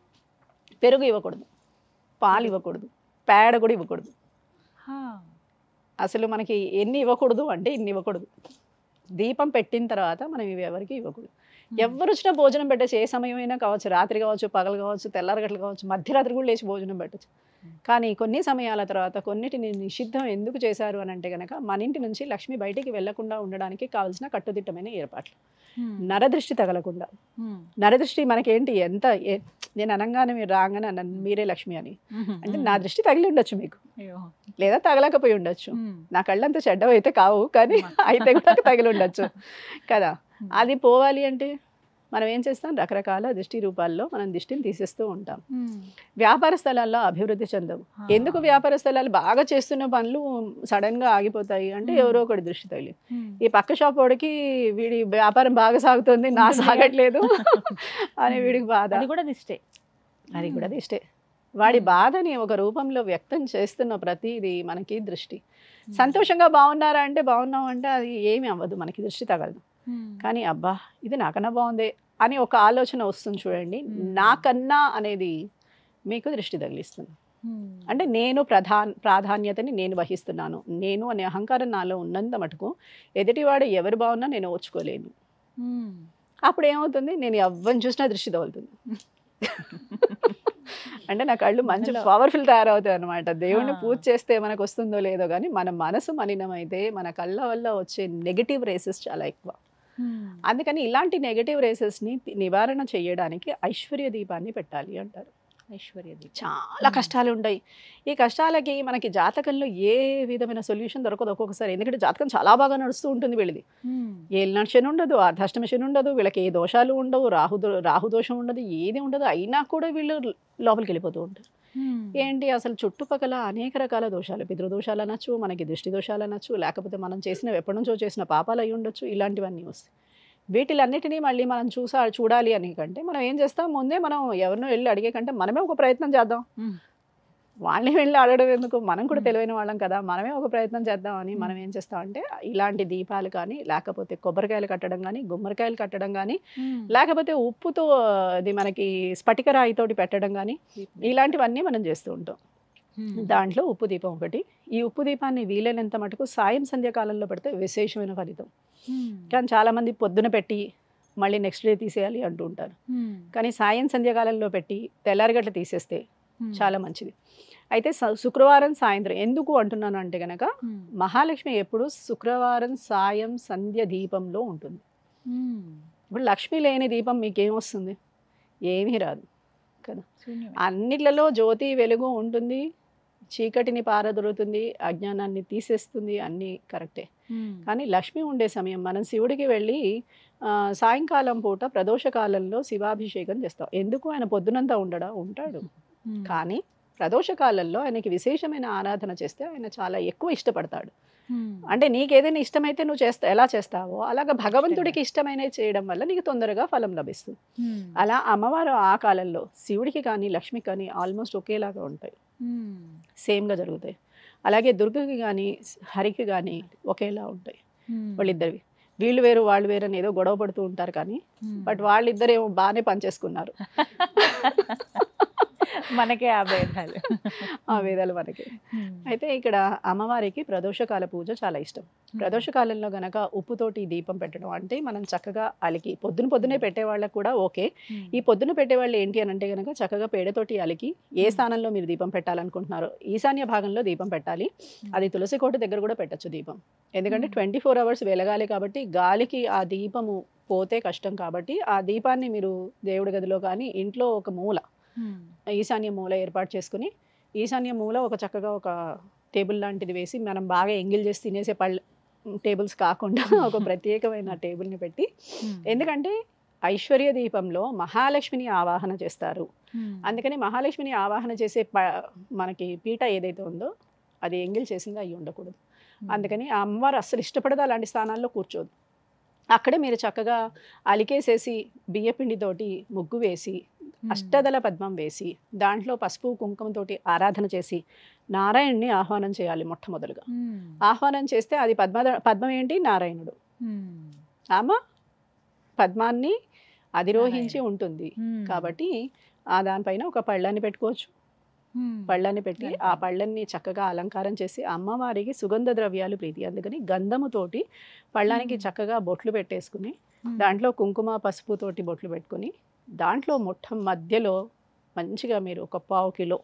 పెరుగు ఇవ్వకూడదు పాలు ఇవ్వకూడదు పేడ కూడా ఇవ్వకూడదు హా. అసలు మనకి ఎన్ని ఇవ్వకూడదు అంటే ఇన్ని ఇవ్వకూడదు దీపం పెట్టిన తర్వాత మనం ఇవి ఎవరికి ఇవ్వకూడదు ఎవరు వచ్చినా భోజనం పెట్టచ్చు ఏ సమయమైనా కావచ్చు రాత్రి కావచ్చు పగలు కావచ్చు తెల్లారగట్లు కావచ్చు మధ్యరాత్రి కూడా లేచి భోజనం పెట్టచ్చు కానీ కొన్ని సమయాల తర్వాత కొన్నిటిని నిషిద్ధం ఎందుకు చేశారు అని అంటే కనుక మన ఇంటి నుంచి లక్ష్మి బయటికి వెళ్లకుండా ఉండడానికి కావాల్సిన కట్టుదిట్టమైన ఏర్పాట్లు హ్మ్. నరదృష్టి తగలకుండా హ్మ్. నరదృష్టి మనకేంటి ఎంత ఏ- నేను అనగానే మీరు రాగానే అన్నాను, మీరే లక్ష్మి అని హ్మ్. అంటే నా దృష్టి తగిలి ఉండొచ్చు మీకు అయ్యో. లేదా తగలకపోయి ఉండొచ్చు హ్మ్. నా కళ్ళంత చెడ్డవి అయితే కావు కానీ అయితే కూడా తగిలి ఉండొచ్చు కదా అది పోవాలి అంటే మనం ఏం చేస్తాం రకరకాల దృష్టి రూపాల్లో మనం దృష్టిని తీసేస్తూ ఉంటాం హ్మ్. వ్యాపార స్థలాల్లో అభివృద్ధి చెందవు ఆ. ఎందుకు వ్యాపార స్థలాలు బాగా చేస్తున్న పనులు సడన్ గా ఆగిపోతాయి అంటే Hmm. ఎవరో ఒకటి దృష్టి తగిలి హ్మ్. ఈ పక్క షాప్ వాడికి వీడి వ్యాపారం బాగా సాగుతుంది నా ఉంటుంది. సాగట్లేదు అని వీడికి బాధ అది కూడా దిష్టే అది కూడా దిష్టే వాడి బాధని ఒక రూపంలో వ్యక్తం చేస్తున్న ప్రతిదీ మనకి దృష్టి సంతోషంగా బాగున్నారా అంటే బాగున్నాం అంటే అది ఏమి అవ్వదు మనకి దృష్టి తగలదు హ్మ్. కానీ అబ్బా ఇది నాకన్నా బాగుంది అని ఒక ఆలోచన వస్తుంది చూడండి Hmm. నాకన్నా అనేది మీకు దృష్టి తగిలిస్తుంది హ్మ్. అంటే నేను ప్రధాన ప్రాధాన్యతని నేను వహిస్తున్నాను నేను అనే అహంకారం నాలో ఉన్నంత మటుకు ఎదుటివాడు ఎవరు బాగున్నా నేను ఓర్చుకోలేను హ్మ్. అప్పుడు ఏమవుతుంది నేను ఎవ్వరిని చూసినా దృష్టి తగులుతుంది అంటే నా కళ్ళు మంచి మనలో- పవర్ఫుల్ తయారవుతాయి అనమాట దేవుణ్ణి ఆ. పూజ చేస్తే మనకు వస్తుందో లేదో కానీ మన మనసు మలినమైతే మన కళ్ళ వల్ల వచ్చే నెగటివ్ రేసెస్ చాలా ఎక్కువ హ్మ్. అందుకని ఇలాంటి నెగటివ్ రేసెస్ని నివారణ చేయడానికి ఐశ్వర్య దీపాన్ని పెట్టాలి అంటారు ఐశ్వర్య దీపం. చాలా Hmm. కష్టాలు ఉంటాయి ఈ కష్టాలకి మనకి జాతకంలో ఏ విధమైన సొల్యూషన్ దొరకదు ఒక్కొక్కసారి ఎందుకంటే జాతకం చాలా బాగా నడుస్తూ ఉంటుంది వీళ్ళది హ్మ్. ఏలినాటి శని ఉండదు అర్ధాష్టమి శని ఉండదు వీళ్ళకి ఏ దోషాలు ఉండవు రాహు దో- రాహు దోషం ఉండదు ఏది ఉండదు అయినా కూడా వీళ్ళు లోపలికి వెళ్ళిపోతూ ఉంటారు హ్మ్. ఏంటి అసలు చుట్టుపక్కల అనేక రకాల దోషాలు పితృదోషాలు అనొచ్చు మనకి దృష్టి దోషాలు అనొచ్చు లేకపోతే మనం చేసిన ఎప్పటి నుంచో చేసిన పాపాలు అయి ఉండొచ్చు ఇలాంటివన్నీ వస్తాయి వీటిలన్నిటినీ మళ్ళీ మనం చూసా చూడాలి అని కంటే మనం ఏం చేస్తాం ముందే మనం ఎవరినో వెళ్ళి అడిగే కంటే మనమే ఒక ప్రయత్నం చేద్దాం Hmm. వాళ్ళని వెళ్ళి అడగడం ఎందుకు మనం కూడా Hmm. తెలివైన వాళ్ళం కదా మనమే ఒక ప్రయత్నం చేద్దామని మనం ఏం చేస్తామంటే ఇలాంటి దీపాలు కానీ లేకపోతే కొబ్బరికాయలు కట్టడం కానీ గుమ్మడికాయలు కట్టడం కానీ హ్మ్. లేకపోతే ఉప్పుతో అది మనకి స్ఫటిక రాయితోటి పెట్టడం కానీ ఇలాంటివన్నీ మనం చేస్తూ ఉంటాం హ్మ్. దాంట్లో ఉప్పు దీపం ఒకటి ఈ ఉప్పు దీపాన్ని వీలైనంత మటుకు సాయం సంధ్యాకాలంలో పెడితే విశేషమైన ఫలితం హ్మ్. కానీ చాలామంది పొద్దున పెట్టి మళ్ళీ నెక్స్ట్ డే తీసేయాలి అంటూ ఉంటారు హ్మ్. కానీ సాయం సంధ్యాకాలంలో పెట్టి తెల్లారిగట్ల తీసేస్తే హ్మ్. చాలా మంచిది అయితే స- శుక్రవారం సాయంత్రం ఎందుకు అంటున్నాను అంటే గనక హ్మ్. మహాలక్ష్మి ఎప్పుడు శుక్రవారం సాయం సంధ్య దీపంలో ఉంటుంది హ్మ్. ఇప్పుడు లక్ష్మి లేని దీపం మీకేమొస్తుంది ఏమీ రాదు కదా శూన్యమే. అన్నిట్లలో జ్యోతి వెలుగు ఉంటుంది చీకటిని పారదొరుకుతుంది అజ్ఞానాన్ని తీసేస్తుంది అన్నీ కరెక్టే హ్మ్. కానీ లక్ష్మి ఉండే సమయం మనం శివుడికి వెళ్ళి ఆ, సాయంకాలం పూట ప్రదోష కాలంలో శివాభిషేకం చేస్తాం ఎందుకు ఆయన పొద్దునంతా ఉండడా ఉంటాడు హ్మ్. కానీ ప్రదోష కాలంలో ఆయనకి విశేషమైన ఆరాధన చేస్తే ఆయన చాలా ఎక్కువ ఇష్టపడతాడు అంటే నీకు ఏదైనా ఇష్టమైతే నువ్వు చేస్తా ఎలా చేస్తావో అలాగా భగవంతుడికి ఇష్టమైనది చేయడం వల్ల నీకు తొందరగా ఫలం లభిస్తుంది అలా అమ్మవారు ఆ కాలంలో శివుడికి కానీ లక్ష్మికి కానీ ఆల్మోస్ట్ ఒకేలాగా ఉంటాయి సేమ్గా జరుగుతాయి అలాగే దుర్గకి కానీ హరికి కానీ ఒకేలా ఉంటాయి వాళ్ళిద్దరివి వీళ్ళు వేరు వాళ్ళు వేరు అని ఏదో గొడవ పడుతూ ఉంటారు కానీ బట్ వాళ్ళిద్దరేమో బాగానే పనిచేసుకున్నారు మనకే ఆ భేదాలు ఆ వేదాలు మనకి అయితే ఇక్కడ అమ్మవారికి ప్రదోషకాల పూజ చాలా ఇష్టం ప్రదోషకాలంలో గనక ఉప్పుతోటి దీపం పెట్టడం అంటే మనం చక్కగా అలికి పొద్దున పొద్దునే పెట్టే వాళ్ళకు కూడా ఓకే ఈ పొద్దున పెట్టేవాళ్ళు ఏంటి అని అంటే కనుక చక్కగా పేడతోటి అలికి ఏ స్థానంలో మీరు దీపం పెట్టాలనుకుంటున్నారో ఈశాన్య భాగంలో దీపం పెట్టాలి అది తులసి కోట దగ్గర కూడా పెట్టచ్చు దీపం ఎందుకంటే మ్మ్. ట్వంటీ ఫోర్ అవర్స్ వెలగాలి కాబట్టి గాలికి ఆ దీపము పోతే కష్టం కాబట్టి ఆ దీపాన్ని మీరు దేవుడి గదిలో కానీ ఇంట్లో ఒక మూల ఈశాన్య మూల ఏర్పాటు చేసుకుని ఈశాన్య మూల ఒక చక్కగా ఒక టేబుల్ లాంటిది వేసి మనం బాగా ఎంగిల్ చేసి తినేసే పళ్ళ టేబుల్స్ కాకుండా ఒక ప్రత్యేకమైన టేబుల్ని పెట్టి ఎందుకంటే ఐశ్వర్య దీపంలో మహాలక్ష్మిని ఆవాహన చేస్తారు అందుకని మహాలక్ష్మిని ఆవాహన చేసే ప మనకి పీట ఏదైతే ఉందో అది ఎంగిల్ చేసింది అయి ఉండకూడదు అందుకని ఆ అమ్మవారు అస్సలు ఇష్టపడదు అలాంటి స్థానాల్లో కూర్చోదు అక్కడే మీరు చక్కగా అలికేసేసి బియ్యపిండితోటి ముగ్గు వేసి అష్టదళ పద్మం వేసి దాంట్లో పసుపు కుంకుమతోటి ఆరాధన చేసి నారాయణ్ణి ఆహ్వానం చేయాలి మొట్టమొదలుగా ఆహ్వానం చేస్తే అది పద్మ పద్మం ఏంటి నారాయణుడు ఆమె పద్మాన్ని అధిరోహించి నారాయణుడు. ఉంటుంది కాబట్టి ఆ దానిపైన ఒక పళ్ళాన్ని పెట్టుకోవచ్చు పళ్ళని పెట్టి ఆ గంధం. పళ్ళని చక్కగా అలంకారం చేసి అమ్మవారికి సుగంధ ద్రవ్యాలు ప్రీతి అందుకని గంధముతోటి పళ్ళానికి మ్మ్. చక్కగా బొట్లు పెట్టేసుకుని దాంట్లో కుంకుమ పసుపుతోటి బొట్లు పెట్టుకొని దాంట్లో మొట్ట మధ్యలో మంచిగా మీరు ఒక పావు కిలో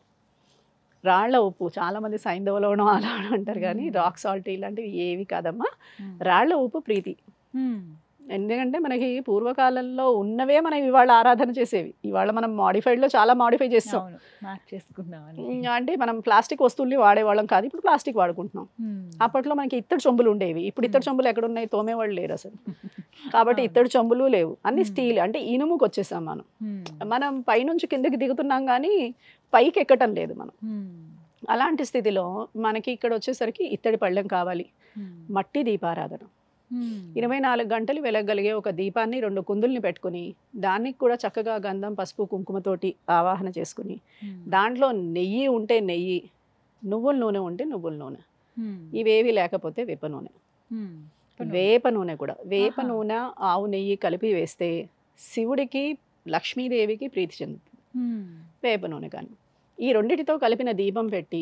రాళ్ల ఉప్పు చాలా మంది సైంధవలోనో అలా అంటారు కానీ మ్మ్. రాక్ సాల్ట్ ఇలాంటివి ఏవి కాదమ్మా రాళ్ల ఉప్పు ప్రీతి ఎందుకంటే మనకి పూర్వకాలంలో ఉన్నవే మనం ఇవాళ ఆరాధన చేసేవి ఇవాళ మనం modified లో చాలా మాడిఫై చేస్తాం అవును మార్క్ చేసుకున్నామని ఉమ్, అంటే మనం ప్లాస్టిక్ వస్తువుల్ని వాడేవాళ్ళం కాదు ఇప్పుడు ప్లాస్టిక్ వాడుకుంటున్నాం అప్పట్లో మనకి ఇత్తడి చెంబులు ఉండేవి ఇప్పుడు ఇత్తడి మ్మ్. చెంబులు ఎక్కడ ఉన్నాయి తోమేవాళ్ళు లేరు అసలు కాబట్టి అవును. ఇత్తడి చెంబులు లేవు అన్ని మ్మ్. స్టీల్ అంటే ఇనుముకి వచ్చేసాం మనం మనం పైనుంచి కిందకి దిగుతున్నాం కానీ పైకి ఎక్కటం లేదు మనం అలాంటి స్థితిలో మనకి ఇక్కడ వచ్చేసరికి ఇత్తడి పళ్ళెం కావాలి మట్టి దీపారాధన ఇరవై నాలుగు గంటలు వెలగలిగే ఒక దీపాన్ని రెండు కుందుల్ని పెట్టుకుని దానికి కూడా చక్కగా గంధం పసుపు కుంకుమతోటి ఆవాహన చేసుకుని దాంట్లో నెయ్యి ఉంటే నెయ్యి నువ్వుల నూనె ఉంటే నువ్వుల నూనె ఇవేవి లేకపోతే వేప నూనె వేప నూనె కూడా వేప ఆహా. నూనె ఆవు నెయ్యి కలిపి వేస్తే శివుడికి లక్ష్మీదేవికి ప్రీతి చెందుతుంది వేప నూనె కానీ ఈ రెండిటితో కలిపిన దీపం పెట్టి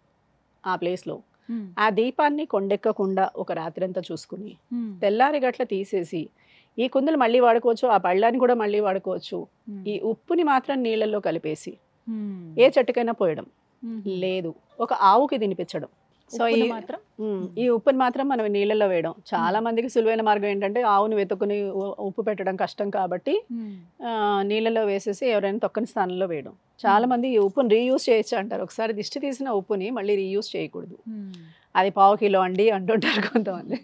ఆ ప్లేస్లో ఆ దీపాన్ని కొండెక్కకుండా ఒక రాత్రంతా చూసుకుని తెల్లారి గట్ల తీసేసి ఈ కుందులు మళ్ళీ వాడుకోవచ్చు ఆ పళ్ళాన్ని కూడా మళ్ళీ వాడుకోవచ్చు ఈ ఉప్పుని మాత్రం నీళ్ళల్లో కలిపేసి ఏ చెట్టుకైనా పోయడం లేదు ఒక ఆవుకి తినిపించడం సో ఈ మాత్రం ఉమ్, ఈ ఉప్పుని మాత్రం మనం నీళ్ళల్లో వేయడం చాలా మందికి సులువైన మార్గం ఏంటంటే ఆవుని వెతుకుని ఉ- ఉప్పు పెట్టడం కష్టం కాబట్టి ఆ, నీళ్ళలో వేసేసి ఎవరైనా తొక్కని స్థానంలో వేయడం చాలా మంది ఈ ఉప్పుని రీయూజ్ చేయొచ్చు అంటారు ఒకసారి దిష్టి తీసిన ఉప్పుని మళ్ళీ రీయూజ్ చేయకూడదు అది పావు కిలో అండి అంటుంటారు కొంతమంది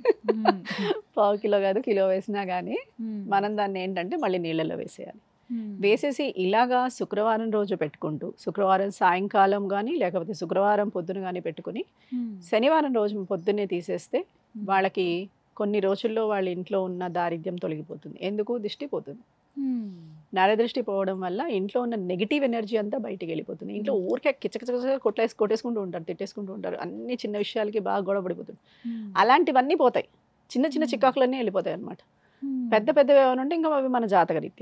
పావు కిలో కాదు కిలో వేసినా కానీ మనం దాన్ని ఏంటంటే మళ్ళీ నీళ్ళలో వేసేయాలి వేసేసి ఇలాగా శుక్రవారం రోజు పెట్టుకుంటూ శుక్రవారం సాయంకాలం కానీ లేకపోతే శుక్రవారం పొద్దున కానీ పెట్టుకుని శనివారం రోజు పొద్దున్నే తీసేస్తే వాళ్ళకి కొన్ని రోజుల్లో వాళ్ళ ఇంట్లో ఉన్న దారిద్ర్యం తొలగిపోతుంది ఎందుకు దిష్టి పోతుంది నరదృష్టి పోవడం వల్ల ఇంట్లో ఉన్న నెగిటివ్ ఎనర్జీ అంతా బయటికి వెళ్ళిపోతుంది ఇంట్లో ఊరికే కిచకిచగా కొట్టేసి కొట్టేసుకుంటూ ఉంటారు తిట్టేసుకుంటూ ఉంటారు అన్ని చిన్న విషయాలకి బాగా గొడవ పడిపోతుంది అలాంటివన్నీ పోతాయి చిన్న చిన్న Hmm. చికాకులన్నీ వెళ్ళిపోతాయి అనమాట పెద్ద పెద్దవి ఏమైనా ఉంటే ఇంకా అవి మన జాతక రీత్యా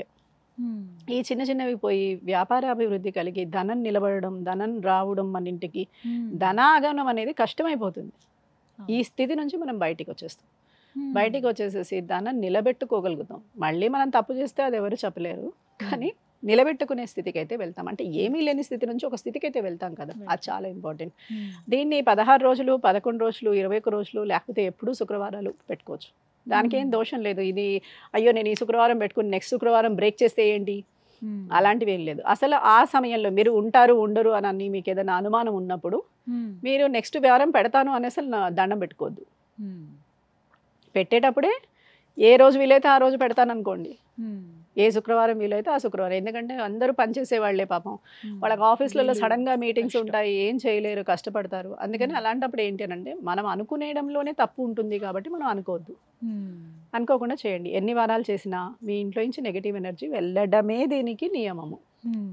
ఈ చిన్న చిన్నవి పోయి వ్యాపార అభివృద్ధి కలిగి ధనం నిలబడడం ధనం రావడం మన ఇంటికి ధనాగమనం అనేది కష్టమైపోతుంది ఈ స్థితి నుంచి మనం బయటికి వచ్చేస్తాం బయటికి వచ్చేసేసి ధనం నిలబెట్టుకోగలుగుతాం మళ్ళీ మనం తప్పు చేస్తే అది ఎవరు చెప్పలేరు కానీ నిలబెట్టుకునే స్థితికి అయితే వెళ్తాం అంటే ఏమీ లేని స్థితి నుంచి ఒక స్థితికి అయితే వెళ్తాం కదా అది చాలా ఇంపార్టెంట్ దీన్ని పదహారు రోజులు పదకొండు రోజులు ఇరవై ఒక్క రోజులు లేకపోతే ఎప్పుడూ శుక్రవారాలు పెట్టుకోవచ్చు దానికి ఏం మ్మ్. దోషం లేదు ఇది అయ్యో నేను ఈ శుక్రవారం పెట్టుకుని నెక్స్ట్ శుక్రవారం బ్రేక్ చేస్తే ఏంటి అలాంటివి ఏం లేదు అసలు ఆ సమయంలో మీరు ఉంటారు ఉండరు అని అన్ని మీకు ఏదైనా అనుమానం ఉన్నప్పుడు మీరు నెక్స్ట్ వారం పెడతాను అని అసలు నా దండం పెట్టుకోవద్దు పెట్టేటప్పుడే ఏ రోజు వీలైతే ఆ రోజు పెడతాను అనుకోండి ఏ శుక్రవారం వీలైతే ఆ శుక్రవారం ఎందుకంటే అందరూ పనిచేసే వాళ్ళే పాపం వాళ్ళకి ఆఫీస్లలో వీళ్ళు సడన్ గా మీటింగ్స్ కష్టం. ఉంటాయి ఏం చేయలేరు కష్టపడతారు అందుకని మ్మ్. అలాంటప్పుడు ఏంటి అని అంటే మనం అనుకునేయడంలోనే తప్పు ఉంటుంది కాబట్టి మనం అనుకోవద్దు మ్మ్. అనుకోకుండా చేయండి ఎన్ని వారాలు చేసినా మీ ఇంట్లో నుంచి నెగిటివ్ ఎనర్జీ వెళ్ళడమే దీనికి నియమము మ్మ్.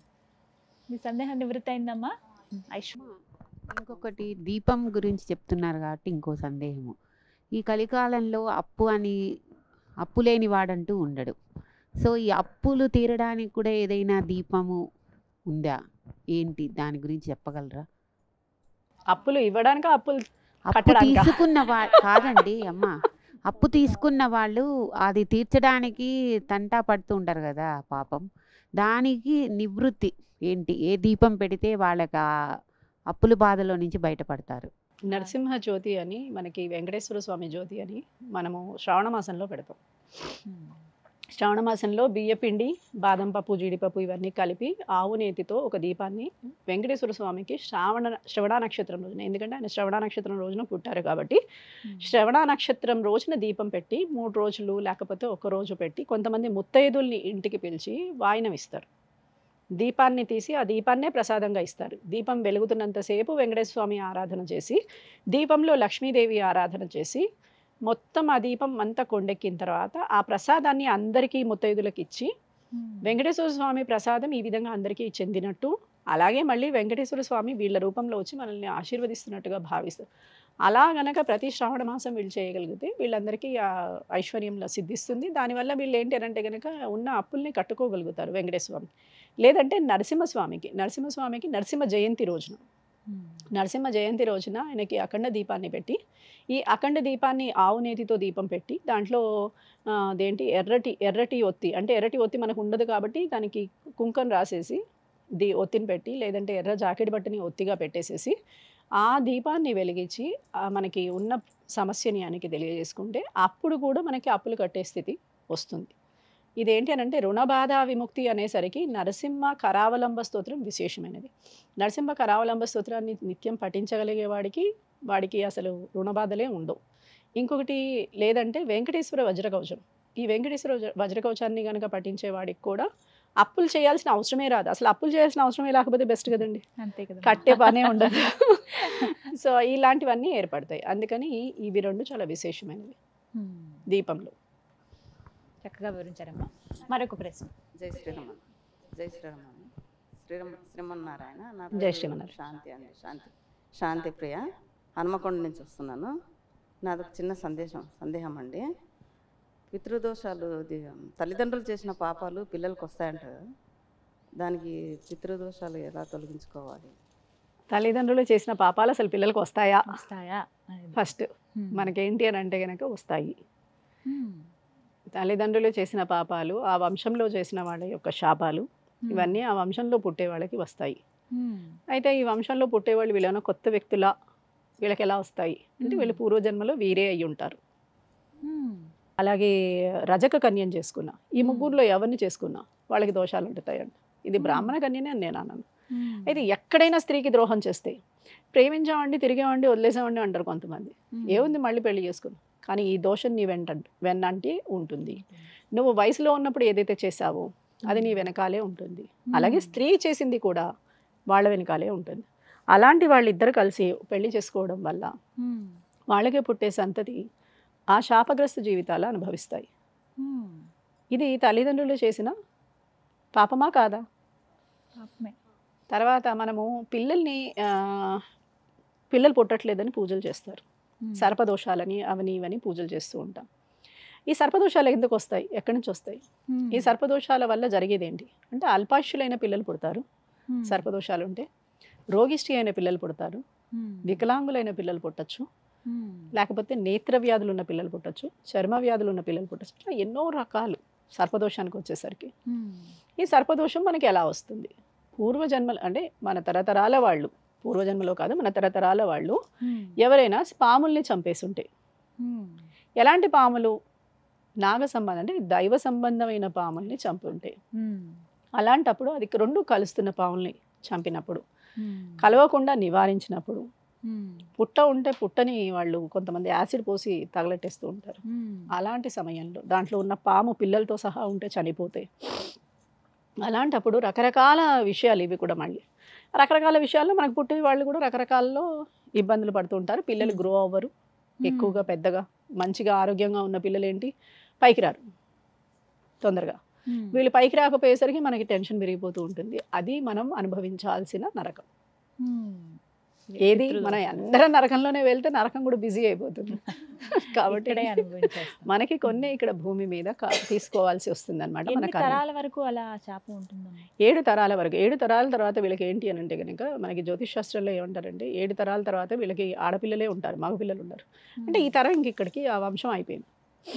మీ సందేహం నివృత్తి అయిందమ్మా ఐశ్వ ఇంకొకటి దీపం గురించి చెప్తున్నారు కాబట్టి ఇంకో సందేహము ఈ కలికాలంలో అప్పు అని అప్పు లేని వాడంటూ ఉండడు సో ఈ అప్పులు తీరడానికి కూడా ఏదైనా దీపము ఉందా ఏంటి దాని గురించి చెప్పగలరా అప్పులు ఇవ్వడానికి అప్పులు అప్పు కట్టడానికా? తీసుకున్న వా కాదండి అమ్మ అప్పు తీసుకున్న వాళ్ళు అది తీర్చడానికి తంటా పడుతూ ఉంటారు కదా పాపం దానికి నివృత్తి ఏంటి ఏ దీపం పెడితే వాళ్ళకి ఆ అప్పుల బాధలో నుంచి బయటపడతారు నరసింహ జ్యోతి అని మనకి వెంకటేశ్వర స్వామి జ్యోతి అని మనము శ్రావణ మాసంలో పెడతాం శ్రావణ మాసంలో బియ్యపిండి బాదం పప్పు జీడిపప్పు ఇవన్నీ కలిపి ఆవు నేతితో ఒక దీపాన్ని వెంకటేశ్వర స్వామికి శ్రావణ శ్రవణ నక్షత్రం రోజున ఎందుకంటే ఆయన శ్రవణ నక్షత్రం రోజున పుట్టారు కాబట్టి శ్రవణ నక్షత్రం రోజున దీపం పెట్టి మూడు రోజులు లేకపోతే ఒక రోజు పెట్టి కొంతమంది ముత్తైదుల్ని ఇంటికి పిలిచి వాయినం ఇస్తారు దీపాన్ని తీసి ఆ దీపాన్నే ప్రసాదంగా ఇస్తారు దీపం వెలుగుతున్నంతసేపు వెంకటేశ్వర స్వామి ఆరాధన చేసి దీపంలో లక్ష్మీదేవి ఆరాధన చేసి మొత్తం ఆ దీపం అంతా కొండెక్కిన తర్వాత ఆ ప్రసాదాన్ని అందరికీ ముత్తైదులకు ఇచ్చి వెంకటేశ్వర స్వామి ప్రసాదం ఈ విధంగా అందరికీ చెందినట్టు అలాగే మళ్ళీ వెంకటేశ్వర స్వామి వీళ్ళ రూపంలో వచ్చి మనల్ని ఆశీర్వదిస్తున్నట్టుగా భావిస్తారు అలా గనక ప్రతి శ్రావణ మాసం వీళ్ళు చేయగలిగితే వీళ్ళందరికీ ఆ ఐశ్వర్యంలో సిద్ధిస్తుంది దానివల్ల వీళ్ళు ఏంటి అని అంటే కనుక ఉన్న అప్పుల్ని కట్టుకోగలుగుతారు వెంకటేశ్వర స్వామి లేదంటే నరసింహస్వామికి నరసింహస్వామికి నరసింహ జయంతి రోజున నరసింహ జయంతి రోజున ఆయనకి అఖండ దీపాన్ని పెట్టి ఈ అఖండ దీపాన్ని ఆవు నేతితో దీపం పెట్టి దాంట్లో ఆ, అదేంటి ఎర్రటి ఎర్రటి ఒత్తి అంటే ఎర్రటి ఒత్తి మనకు ఉండదు కాబట్టి దానికి కుంకం రాసేసి దీ ఒత్తిని పెట్టి లేదంటే ఎర్ర జాకెట్ బట్టని ఒత్తిగా పెట్టేసేసి ఆ దీపాన్ని వెలిగించి ఆ మనకి ఉన్న సమస్యని ఆయనకి తెలియజేసుకుంటే అప్పుడు కూడా మనకి అప్పులు కట్టే స్థితి వస్తుంది ఇదేంటి అని అంటే రుణబాధ విముక్తి అనేసరికి నరసింహ కరావలంబ స్తోత్రం విశేషమైనది నరసింహ కరావలంబ స్తోత్రాన్ని నిత్యం పఠించగలిగే వాడికి వాడికి అసలు రుణబాధలే ఉండవు ఇంకొకటి లేదంటే వెంకటేశ్వర వజ్రకవచం ఈ వెంకటేశ్వర వజ్ర- వజ్రకవచాన్ని కనుక పఠించే వాడికి కూడా అప్పులు చేయాల్సిన అవసరమే రాదు అసలు అప్పులు చేయాల్సిన అవసరమే లేకపోతే బెస్ట్ కదండి అంతే కదా కట్టే పనే ఉండదు సో ఇలాంటివన్నీ ఏర్పడతాయి అందుకని ఇవి రెండు చాలా విశేషమైనవి దీపంలో చక్కగా వివరించారమ్మా మరొక ప్రశ్న జై శ్రీరామ జై శ్రీరామ శ్రీరామ శ్రీమన్నారాయణ నా జై పేరు శ్రీమన్నారాయణ. శాంతి అండి శాంతి శాంతి ప్రియ హనుమకొండ నుంచి వస్తున్నాను నాది ఒక చిన్న సందేశం సందేహం అండి పితృదోషాలు ఇది తల్లిదండ్రులు చేసిన పాపాలు పిల్లలకు వస్తాయంట కదా దానికి పితృదోషాలు ఎలా తొలగించుకోవాలి తల్లిదండ్రులు చేసిన పాపాలు అసలు పిల్లలకు వస్తాయా వస్తాయా అనేది. ఫస్ట్ హ్మ్. మనకేంటి అని అంటే కనుక వస్తాయి హ్మ్. తల్లిదండ్రులు చేసిన పాపాలు ఆ వంశంలో చేసిన వాళ్ళ యొక్క శాపాలు హ్మ్. ఇవన్నీ ఆ వంశంలో పుట్టే వాళ్ళకి వస్తాయి హ్మ్. అయితే ఈ వంశంలో పుట్టేవాళ్ళు వీళ్ళేమైనా కొత్త వ్యక్తుల వీళ్ళకి ఎలా వస్తాయి అంటే వీళ్ళు మ్మ్. పూర్వజన్మలో వీరే అయి ఉంటారు హ్మ్. అలాగే రజక కన్యం చేసుకున్నా ఈ మ్మ్. ముగ్గురులో ఎవరిని చేసుకున్నా వాళ్ళకి దోషాలు ఉంటాయంట ఇది మ్మ్. బ్రాహ్మణ కన్యనే అని నేను అన్నాను హ్మ్. అయితే ఎక్కడైనా స్త్రీకి ద్రోహం చేస్తే ప్రేమించామండి తిరిగామండి వదిలేసామండి అంటారు కొంతమంది హ్మ్. ఏముంది మళ్ళీ పెళ్లి చేసుకుని కానీ ఈ దోషం నీ వెంట వెన్నంటే ఉంటుంది నువ్వు వయసులో ఉన్నప్పుడు ఏదైతే చేసావో అది నీ వెనకాలే ఉంటుంది అలాగే స్త్రీ చేసింది కూడా వాళ్ళ వెనకాలే ఉంటుంది అలాంటి వాళ్ళిద్దరు కలిసి పెళ్లి చేసుకోవడం వల్ల హ్మ్. వాళ్ళకే పుట్టే సంతతి ఆ శాపగ్రస్త జీవితాలు అనుభవిస్తాయి హ్మ్. ఇది తల్లిదండ్రులు చేసిన పాపమా కాదా పాపమే. తర్వాత మనము పిల్లల్ని ఆ, పిల్లలు పుట్టట్లేదని పూజలు చేస్తారు హ్మ్. సర్పదోషాలని అవని ఇవని పూజలు చేస్తూ ఉంటాం ఈ సర్పదోషాలు ఎందుకు వస్తాయి ఎక్కడి నుంచి వస్తాయి హ్మ్. ఈ సర్పదోషాల వల్ల జరిగేది ఏంటి అంటే అల్పాయుషులైన పిల్లలు పుడతారు హ్మ్. సర్పదోషాలు ఉంటే రోగిష్టి అయిన పిల్లలు పుడతారు హ్మ్. వికలాంగులైన పిల్లలు పుట్టచ్చు హ్మ్. లేకపోతే నేత్ర వ్యాధులు ఉన్న పిల్లలు పుట్టచ్చు చర్మ వ్యాధులు ఉన్న పిల్లలు పుట్టచ్చు ఇట్లా ఎన్నో రకాలు సర్పదోషానికి వచ్చేసరికి హ్మ్. ఈ సర్పదోషం మనకి ఎలా వస్తుంది పూర్వజన్మలు అంటే మన తరతరాల వాళ్ళు పూర్వజన్మలో కాదు మన తరతరాల వాళ్ళు హ్మ్. ఎవరైనా పాముల్ని చంపేసి ఉంటే హ్మ్. ఎలాంటి పాములు నాగ సంబంధం అంటే దైవ సంబంధమైన పాముల్ని చంపి ఉంటే హ్మ్. అలాంటప్పుడు అది రెండు కలుస్తున్న పాముల్ని చంపినప్పుడు హ్మ్. కలవకుండా నివారించినప్పుడు పుట్ట ఉంటే పుట్టని వాళ్ళు కొంతమంది యాసిడ్ పోసి తగలెట్టేస్తూ ఉంటారు అలాంటి సమయంలో దాంట్లో ఉన్న పాము పిల్లలతో సహా ఉంటే చనిపోతాయి అలాంటప్పుడు రకరకాల విషయాలు ఇవి కూడా మళ్ళీ రకరకాల విషయాల్లో మనకు పుట్టే వాళ్ళు కూడా రకరకాలలో ఇబ్బందులు పడుతూ ఉంటారు పిల్లలు గ్రో అవ్వరు ఎక్కువగా పెద్దగా మంచిగా ఆరోగ్యంగా ఉన్న పిల్లలు ఏంటి పైకి రారు తొందరగా వీళ్ళు పైకి రాకపోయేసరికి మనకి టెన్షన్ పెరిగిపోతూ ఉంటుంది అది మనం అనుభవించాల్సిన నరకం ఏది మనం అందరం నరకంలోనే వెళ్తే నరకం కూడా బిజీ అయిపోతుంది కాబట్టి ఇక్కడే అనుభవించేస్తాం. మనకి కొన్ని ఇక్కడ భూమి మీద కా- తీసుకోవాల్సి వస్తుంది అనమాట ఎన్ని మనకు తరాల వరకు అలా చేప ఉంటుందమ్మా ఏడు తరాల వరకు ఏడు తరాల తర్వాత వీళ్ళకి ఏంటి అని అంటే కనుక మనకి జ్యోతిష్ శాస్త్రంలో ఏమంటారంటే ఏడు తరాల తర్వాత వీళ్ళకి ఆడపిల్లలే ఉంటారు మగపిల్లలు ఉంటారు అంటే ఈ తరం ఇంక ఇక్కడికి ఆ వంశం అయిపోయింది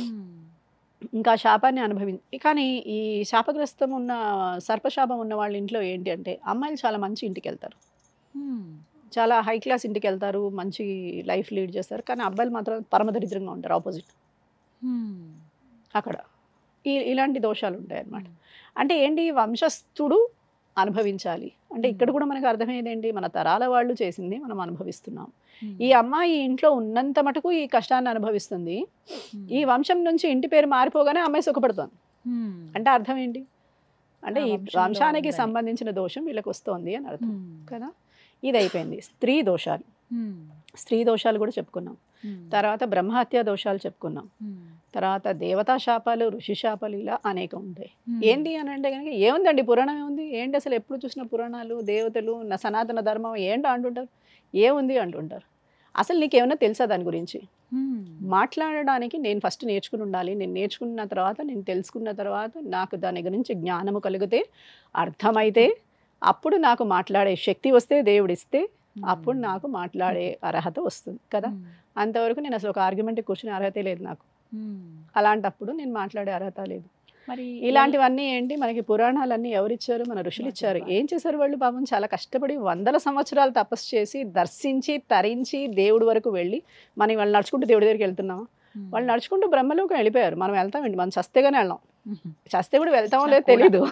ఇంకా శాపాన్ని అనుభవించి కానీ ఈ శాపగ్రస్తం ఉన్న సర్పశాపం ఉన్న వాళ్ళ ఇంట్లో ఏంటి అంటే అమ్మాయిలు చాలా మంచి ఇంటికి వెళ్తారు చాలా హై క్లాస్ ఇంటికి వెళ్తారు మంచి లైఫ్ లీడ్ చేస్తారు కానీ అబ్బాయిలు మాత్రం పరమదరిద్రంగా ఉంటారు ఆపోజిట్ అక్కడ ఈ ఇలాంటి దోషాలు ఉంటాయి అన్నమాట అంటే ఏంటి వంశస్థుడు అనుభవించాలి అంటే ఇక్కడ కూడా మనకు అర్థమయ్యేది ఏంటి మన తరాల వాళ్ళు చేసింది మనం అనుభవిస్తున్నాం ఈ అమ్మాయి ఇంట్లో ఉన్నంత మటుకు ఈ కష్టాన్ని అనుభవిస్తుంది ఈ వంశం నుంచి ఇంటి పేరు మారిపోగానే అమ్మాయి సుఖపడుతుంది అంటే అర్థం ఏంటి అంటే ఆ ఈ వంశంలో వంశానికి ఉందని. సంబంధించిన దోషం వీళ్ళకి వస్తోంది అని అర్థం కదా ఇది అయిపోయింది స్త్రీ దోషాలు స్త్రీ దోషాలు కూడా చెప్పుకున్నాం తర్వాత బ్రహ్మహత్య దోషాలు చెప్పుకున్నాం తర్వాత దేవతా శాపాలు ఋషి శాపాలు ఇలా అనేకం ఉంటాయి ఏంటి అని అంటే కనుక ఏముందండి పురాణం ఏముంది ఏంటి అసలు ఎప్పుడు చూసిన పురాణాలు దేవతలు నా సనాతన ధర్మం ఏంటో అంటుంటారు ఏముంది అంటుంటారు అసలు నీకేమైనా తెలుసా దాని గురించి మాట్లాడడానికి నేను ఫస్ట్ నేర్చుకుని ఉండాలి నేను నేర్చుకున్న తర్వాత నేను తెలుసుకున్న తర్వాత నాకు దాని గురించి జ్ఞానము కలిగితే అర్థమైతే అప్పుడు నాకు మాట్లాడే శక్తి వస్తే దేవుడిస్తే అప్పుడు నాకు మాట్లాడే అర్హత వస్తుంది కదా అంతవరకు నేను అసలు ఒక ఆర్గ్యుమెంట్ కూర్చునే అర్హతే లేదు నాకు అలాంటప్పుడు నేను మాట్లాడే అర్హత లేదు మరి ఇలాంటివన్నీ ఏంటి మనకి పురాణాలన్నీ ఎవరిచ్చారు మన ఋషులు ఇచ్చారు ఏం చేశారు వాళ్ళు పాపం చాలా కష్టపడి వందల సంవత్సరాలు తపస్సు చేసి దర్శించి తరించి దేవుడి వరకు వెళ్ళి మనం వాళ్ళు నడుచుకుంటూ దేవుడి దగ్గరికి వెళ్తున్నామా వాళ్ళు నడుచుకుంటూ బ్రహ్మలోకి వెళ్ళిపోయారు మనం వెళ్తామండి మనం చస్తేగానే వెళ్ళాం చస్తే కూడా వెళ్తామో లేదో తెలీదు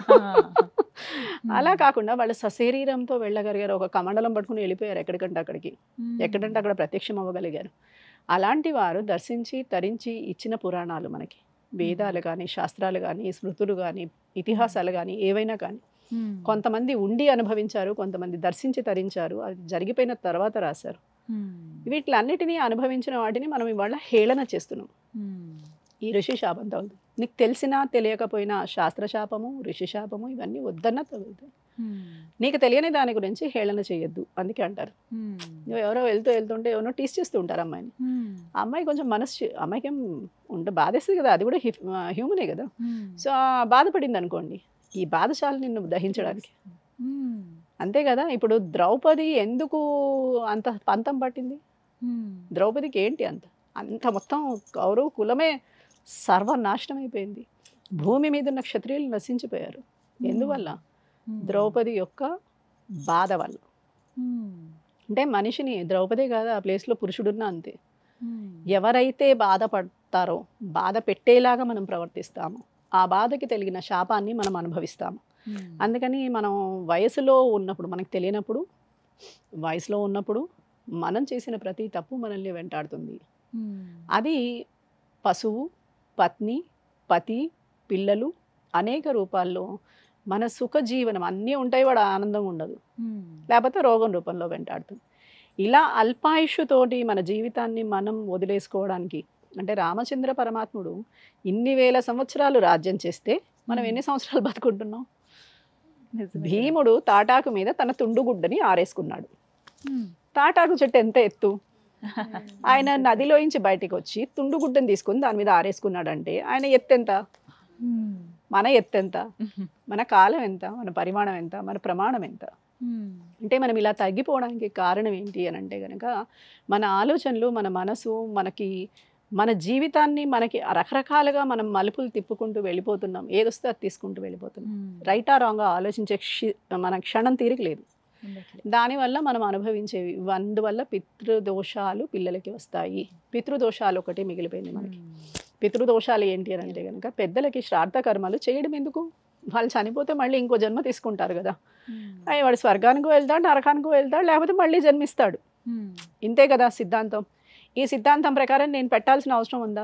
అలా కాకుండా వాళ్ళు సశరీరంతో వెళ్ళగలిగారు ఒక కమండలం పట్టుకుని వెళ్ళిపోయారు ఎక్కడికంటే అక్కడికి ఎక్కడంటే అక్కడ ప్రత్యక్షం అవ్వగలిగారు అలాంటి వారు దర్శించి తరించి ఇచ్చిన పురాణాలు మనకి వేదాలు కానీ శాస్త్రాలు కానీ స్మృతులు కానీ ఇతిహాసాలు కానీ ఏవైనా కానీ కొంతమంది ఉండి అనుభవించారు కొంతమంది దర్శించి తరించారు అది జరిగిపోయిన తర్వాత రాశారు వీటిలన్నిటినీ అనుభవించిన వాటిని మనం ఇవాళ హేళన చేస్తున్నాం ఈ ఋషి శాపం తగులుతుంది నీకు తెలిసినా తెలియకపోయినా శాస్త్ర శాపము ఋషి శాపము ఇవన్నీ వద్దన్నా తగులుతాయి నీకు తెలియని దాని గురించి హేళన చేయొద్దు అందుకే అంటారు నువ్వు ఎవరో వెళ్తూ వెళ్తుంటే ఎవరో టీస్ చేస్తూ ఉంటారు అమ్మాయిని ఆ అమ్మాయి కొంచెం మనసు చే- అమ్మాయికి ఏం ఉంటే బాధేస్తుంది కదా అది కూడా హ్యూమనే కదా సో ఆ బాధపడింది అనుకోండి ఈ బాధశాల నిన్ను దహించడానికి అంతే కదా ఇప్పుడు ద్రౌపది ఎందుకు అంత పంతం పట్టింది ద్రౌపదికి ఏంటి అంత అంత మొత్తం కౌరవ కులమే సర్వనాశనం అయిపోయింది భూమి మీద ఉన్న క్షత్రియులు నశించిపోయారు ఎందువల్ల ద్రౌపది యొక్క బాధ వల్ల అంటే మనిషిని ద్రౌపదే కాదు ఆ ప్లేస్లో పురుషుడున్నా అంతే ఎవరైతే బాధపడతారో బాధ పెట్టేలాగా మనం ప్రవర్తిస్తామో ఆ బాధకి తెలిగిన శాపాన్ని మనం అనుభవిస్తాము అందుకని మనం వయసులో ఉన్నప్పుడు మనకు తెలియనప్పుడు వయసులో ఉన్నప్పుడు మనం చేసిన ప్రతి తప్పు మనల్ని వెంటాడుతుంది అది పశువు పత్ని పతి పిల్లలు అనేక రూపాల్లో మన సుఖ జీవనం అన్నీ ఉంటాయి వాడు ఆనందం ఉండదు లేకపోతే రోగం రూపంలో వెంటాడుతుంది ఇలా అల్పాయుషుతోటి మన జీవితాన్ని మనం వదిలేసుకోవడానికి అంటే రామచంద్ర పరమాత్ముడు ఇన్ని వేల సంవత్సరాలు రాజ్యం చేస్తే మనం ఎన్ని సంవత్సరాలు బతుకుంటున్నాం భీముడు తాటాకు మీద తన తుండుగుడ్డని ఆరేసుకున్నాడు తాటాకు చెట్టు ఎంత ఎత్తు ఆయన నదిలోంచి బయటికి వచ్చి తుండుగుడ్డని తీసుకుని దాని మీద ఆరేసుకున్నాడంటే ఆయన ఎత్తు ఎంత మన ఎత్తు ఎంత మన కాలం ఎంత మన పరిమాణం ఎంత మన ప్రమాణం ఎంత అంటే మనం ఇలా తగ్గిపోవడానికి కారణం ఏంటి అని అంటే కనుక మన ఆలోచనలు మన మనసు మనకి మన జీవితాన్ని మనకి రకరకాలుగా మనం మలుపులు తిప్పుకుంటూ వెళ్ళిపోతున్నాం ఏదొస్తే అది తీసుకుంటూ వెళ్ళిపోతున్నాం రైటా రాంగా ఆలోచించే క్షి- మన క్షణం తీరిక లేదు దానివల్ల మనం అనుభవించేవి అందువల్ల పితృదోషాలు పిల్లలకి వస్తాయి పితృదోషాలు ఒకటి మిగిలిపోయింది మనకి పితృదోషాలు ఏంటి అని అంటే కనుక పెద్దలకి శ్రాద్ధ కర్మలు చేయడం ఎందుకు వాళ్ళు చనిపోతే మళ్ళీ ఇంకో జన్మ తీసుకుంటారు కదా అయ్య వాడు స్వర్గానికి వెళ్తాడు నరకానికి వెళ్తాడు లేకపోతే మళ్ళీ జన్మిస్తాడు ఇంతే కదా సిద్ధాంతం ఈ సిద్ధాంతం ప్రకారం నేను పెట్టాల్సిన అవసరం ఉందా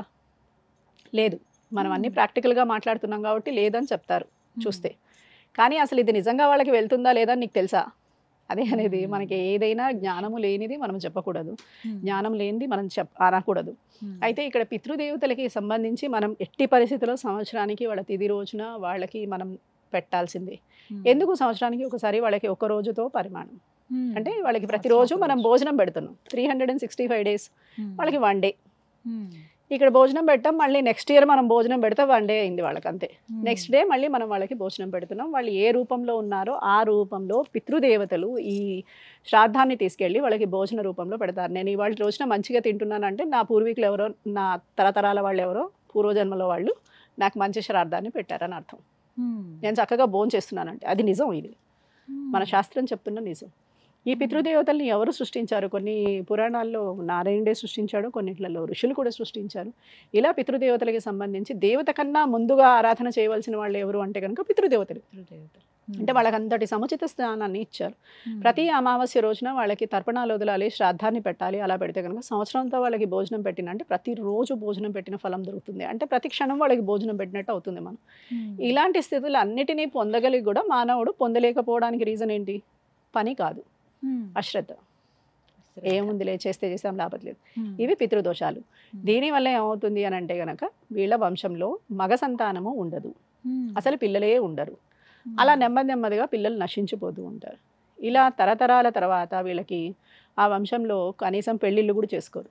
లేదు మనం అన్ని ప్రాక్టికల్గా మాట్లాడుతున్నాం కాబట్టి లేదని చెప్తారు చూస్తే కానీ అసలు ఇది నిజంగా వాళ్ళకి వెళ్తుందా లేదా అని నీకు తెలుసా అదే అనేది మనకి ఏదైనా జ్ఞానము లేనిది మనం చెప్పకూడదు జ్ఞానం లేనిది మనం చెప్ అనకూడదు అయితే ఇక్కడ పితృదేవతలకి సంబంధించి మనం ఎట్టి పరిస్థితుల్లో సంవత్సరానికి వాళ్ళ తిది రోజున వాళ్ళకి మనం పెట్టాల్సిందే ఎందుకు సంవత్సరానికి ఒకసారి వాళ్ళకి ఒక రోజుతో పరిమాణం అంటే వాళ్ళకి ప్రతిరోజు మనం భోజనం పెడుతున్నాం three hundred and sixty five days వాళ్ళకి వన్ డే ఇక్కడ భోజనం పెట్టాం మళ్ళీ నెక్స్ట్ ఇయర్ మనం భోజనం పెడితే వన్ డే అయింది వాళ్ళకి అంతే నెక్స్ట్ డే మళ్ళీ మనం వాళ్ళకి భోజనం పెడుతున్నాం వాళ్ళు ఏ రూపంలో ఉన్నారో ఆ రూపంలో పితృదేవతలు ఈ శ్రాద్ధాన్ని తీసుకెళ్ళి వాళ్ళకి భోజన రూపంలో పెడతారు నేను ఇవాళ రోజున మంచిగా తింటున్నానంటే నా పూర్వీకులు ఎవరో నా తరతరాల వాళ్ళు ఎవరో పూర్వజన్మలో వాళ్ళు నాకు మంచి శ్రాద్ధాన్ని పెట్టారని అర్థం నేను చక్కగా భోజనం చేస్తున్నానంటే అది నిజం ఇది మన శాస్త్రం చెప్తున్న నిజం ఈ పితృదేవతల్ని ఎవరు సృష్టించారు కొన్ని పురాణాల్లో నారాయణుడే సృష్టించాడు కొన్నిట్లలో ఋషులు కూడా సృష్టించారు ఇలా పితృదేవతలకి సంబంధించి దేవత కన్నా ముందుగా ఆరాధన చేయవలసిన వాళ్ళు ఎవరు అంటే కనుక పితృదేవతలు అంటే వాళ్ళకి అంతటి సముచిత స్థానాన్ని ఇచ్చారు ప్రతి అమావాస్య రోజున వాళ్ళకి తర్పణాలు వదలాలి శ్రాద్ధాన్ని పెట్టాలి అలా పెడితే కనుక సంవత్సరంతో వాళ్ళకి భోజనం పెట్టిన అంటే ప్రతిరోజు భోజనం పెట్టిన ఫలం దొరుకుతుంది అంటే ప్రతి క్షణం వాళ్ళకి భోజనం పెట్టినట్టు అవుతుంది మనం ఇలాంటి స్థితులు అన్నిటినీ పొందగలిగి కూడా మానవుడు పొందలేకపోవడానికి రీజన్ ఏంటి పని కాదు అశ్రద్ధ ఏముందిలే చేస్తే చేసాం లాభట్లేదు ఇవి పితృదోషాలు దీనివల్ల ఏమవుతుంది అని అంటే గనక వీళ్ళ వంశంలో మగ సంతానము ఉండదు అసలు పిల్లలే ఉండరు అలా నెమ్మది నెమ్మదిగా పిల్లలు నశించిపోతూ ఉంటారు ఇలా తరతరాల తర్వాత వీళ్ళకి ఆ వంశంలో కనీసం పెళ్ళిళ్ళు కూడా చేసుకోరు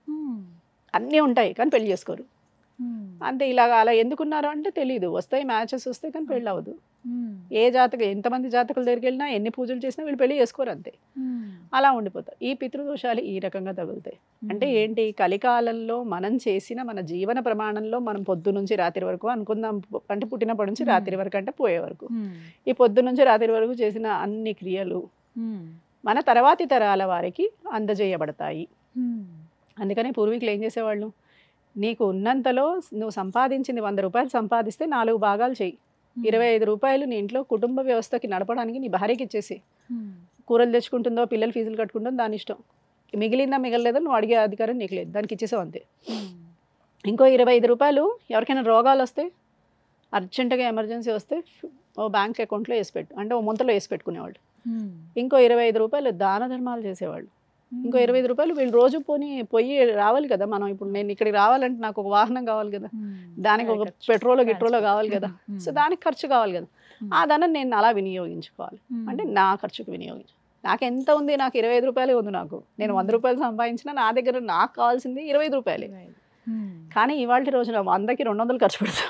అన్నీ ఉంటాయి కానీ పెళ్లి చేసుకోరు అంతే ఇలాగ అలా ఎందుకున్నారు అంటే తెలియదు వస్తాయి మ్యాచెస్ వస్తాయి కానీ పెళ్ళి అవ్వదు ఏ జాతక ఎంతమంది జాతకుల దగ్గరికి వెళ్ళినా ఎన్ని పూజలు చేసినా వీళ్ళు పెళ్లి చేసుకోరు అంతే అలా ఉండిపోతారు ఈ పితృదోషాలు ఈ రకంగా తగులుతాయి అంటే ఏంటి కలికాలంలో మనం చేసిన మన జీవన ప్రమాణంలో మనం పొద్దు నుంచి రాత్రి వరకు అనుకుందాం అంటే పుట్టినప్పటి నుంచి రాత్రి వరకు అంటే పోయే వరకు ఈ పొద్దు నుంచి రాత్రి వరకు చేసిన అన్ని క్రియలు మన తర్వాతి తరాల వారికి అందజేయబడతాయి అందుకని పూర్వీకులు ఏం చేసేవాళ్ళు నీకు ఉన్నంతలో నువ్వు సంపాదించింది వంద రూపాయలు సంపాదిస్తే నాలుగు భాగాలు చెయ్యి ఇరవై ఐదు రూపాయలు నీ ఇంట్లో కుటుంబ వ్యవస్థకి నడపడానికి నీ భార్యకి ఇచ్చేసి కూరలు తెచ్చుకుంటుందో పిల్లలు ఫీజులు కట్టుకుంటుందో దాని ఇష్టం మిగిలిందా మిగలలేదో నువ్వు అడిగే అధికారం నీకు లేదు దానికి ఇచ్చేసావు అంతే ఇంకో ఇరవై ఐదు రూపాయలు ఎవరికైనా రోగాలు వస్తే అర్జెంటుగా ఎమర్జెన్సీ వస్తే ఓ బ్యాంక్ అకౌంట్లో వేసి పెట్టు అంటే ఓ ముంతలో వేసి పెట్టుకునేవాళ్ళు ఇంకో ఇరవై ఐదు రూపాయలు దాన ధర్మాలు చేసేవాళ్ళు ఇంకో ఇరవై ఐదు రూపాయలు వీళ్ళు రోజు పోని పొయ్యి రావాలి కదా మనం ఇప్పుడు నేను ఇక్కడికి రావాలంటే నాకు ఒక వాహనం కావాలి కదా దానికి ఒక పెట్రోల్ గిట్రోలో కావాలి కదా సో దానికి ఖర్చు కావాలి కదా ఆ ధనం నేను అలా వినియోగించుకోవాలి అంటే నా ఖర్చుకు వినియోగించు నాకు ఎంత ఉంది నాకు ఇరవై ఐదు రూపాయలే ఉంది నాకు నేను వంద రూపాయలు సంపాదించినా నా దగ్గర నాకు కావాల్సింది ఇరవై ఐదు రూపాయలే కానీ ఇవాళ రోజున వందకి రెండు వందలు ఖర్చు పెడతాం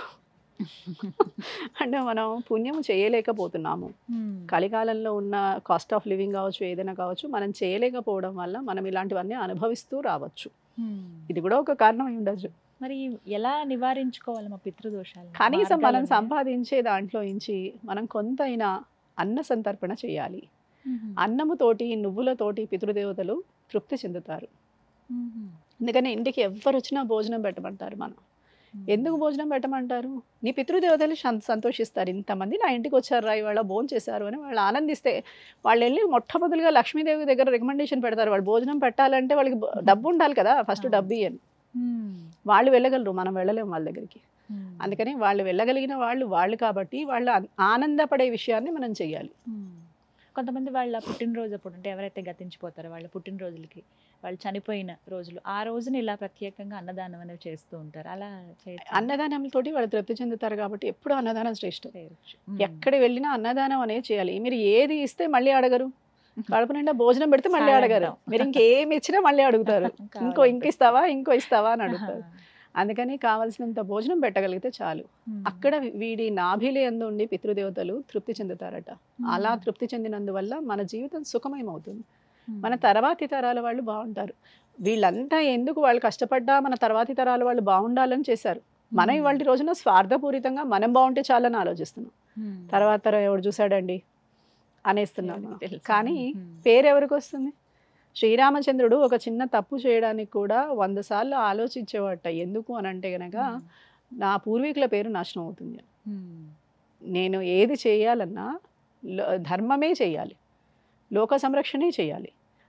అంటే మనం పుణ్యం చేయలేకపోతున్నాము కలికాలంలో ఉన్న కాస్ట్ ఆఫ్ లివింగ్ కావచ్చు ఏదైనా కావచ్చు మనం చేయలేకపోవడం వల్ల మనం ఇలాంటివన్నీ అనుభవిస్తూ రావచ్చు ఇది కూడా ఒక కారణం అయి ఉండొచ్చు మరి ఎలా నివారించుకోవాలి మా పితృదోషాలు కనీసం మనం సంపాదించే దాంట్లో నుంచి మనం కొంతైనా అన్న సంతర్పణ చేయాలి అన్నముతోటి నువ్వులతోటి పితృదేవతలు తృప్తి చెందుతారు అందుకని ఇంటికి ఎవ్వరు వచ్చినా భోజనం పెట్టమంటారు మనం ఎందుకు భోజనం పెట్టమంటారు నీ పితృదేవతలు సం- సంతోషిస్తారు ఇంతమంది నా ఇంటికి వచ్చారు రా ఇవాళ భోజనం చేశారు అని వాళ్ళు ఆనందిస్తే వాళ్ళు వెళ్ళి మొట్టమొదటిగా లక్ష్మీదేవి దగ్గర రికమెండేషన్ పెడతారు వాళ్ళు భోజనం పెట్టాలంటే వాళ్ళకి బ- డబ్బు ఉండాలి కదా ఫస్ట్ డబ్బు ఇయ్యని వాళ్ళు వెళ్ళగలరు మనం వెళ్ళలేము వాళ్ళ దగ్గరికి అందుకని వాళ్ళు వెళ్ళగలిగిన వాళ్ళు వాళ్ళు కాబట్టి వాళ్ళు ఆన్- ఆనందపడే విషయాన్ని మనం చెయ్యాలి కొంతమంది వాళ్ళ పుట్టినరోజు అప్పుడు అంటే ఎవరైతే గతించిపోతారో వాళ్ళ పుట్టినరోజులకి వాళ్ళు చనిపోయిన రోజులు ఆ రోజున ఇలా ప్రత్యేకంగా అన్నదానం అనేవి చేస్తూ ఉంటారు అలా చేయొచ్చా? అన్నదానంతోటి వాళ్ళు తృప్తి చెందుతారు కాబట్టి ఎప్పుడు అన్నదానం శ్రేష్టం చేయొచ్చు. ఎక్కడ వెళ్ళినా అన్నదానం అనేది చేయాలి మీరు ఏది ఇస్తే మళ్ళీ అడగరు కడుపు నిండా భోజనం పెడితే మళ్ళీ చాలా అడగరు అంటాం. మీరు ఇంకేమి ఇచ్చినా మళ్ళీ అడుగుతారు ఇంకో ఇంక కావాలంటే. ఇస్తావా ఇంకో ఇస్తావా అని అడుగుతారు అందుకని కావాల్సినంత భోజనం పెట్టగలిగితే చాలు ఉమ్. అక్కడ వీడి నాభిలి ఎందు ఉండి పితృదేవతలు తృప్తి చెందుతారట అలా తృప్తి చెందినందువల్ల మన జీవితం సుఖమయమవుతుంది ఉమ్. మన తర్వాతి తరాల వాళ్ళు బాగుంటారు వీళ్ళంతా ఎందుకు వాళ్ళు కష్టపడ్డా మన తర్వాతి తరాల వాళ్ళు బాగుండాలని చేశారు మనం ఉమ్. ఇవాళ రోజున స్వార్థపూరితంగా మనం బాగుంటే చాలని ఆలోచిస్తున్నాం ఉమ్. తర్వాత తరం ఎవడు చూశాడండి అనేస్తున్నాం ఎవరికి మనం. తెలుసు. కానీ ఉమ్. పేరు ఎవరికి వస్తుంది శ్రీరామచంద్రుడు ఒక చిన్న తప్పు చేయడానికి కూడా వంద సార్లు ఆలోచించేవాట ఎందుకు అని అంటే గనక నా పూర్వీకుల పేరు నాశనం అవుతుంది ఉమ్. నేను ఏది చేయాలన్నా లో- ధర్మమే చేయాలి లోక సంరక్షణే చేయాలి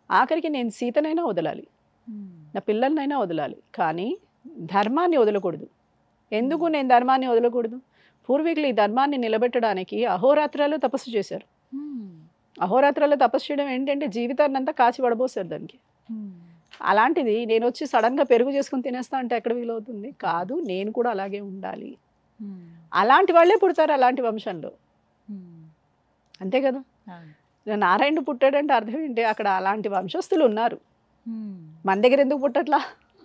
ఆఖరికి నేను సీతనైనా వదలాలి నా పిల్లలనైనా వదలాలి కానీ ధర్మాన్ని వదలకూడదు ఎందుకు నేను ధర్మాన్ని వదలకూడదు పూర్వీకులు ఈ ధర్మాన్ని నిలబెట్టడానికి అహోరాత్రాలు తపస్సు చేశారు అహోరాత్రాలు తపస్సు చేయడం ఏంటంటే జీవితాన్ని అంతా కాచి పడబోసారు దానికి అలాంటిది నేను వచ్చి సడన్గా పెరుగు చేసుకుని తినేస్తా అంటే ఎక్కడ వీలవుతుంది కాదు నేను కూడా అలాగే ఉండాలి అలాంటి వాళ్ళే పుడతారు అలాంటి వంశంలో అంతే కదా నారాయణుడు పుట్టాడంటే అర్థం ఏంటి అక్కడ అలాంటి వంశస్థులు ఉన్నారు మన దగ్గర ఎందుకు పుట్టట్లా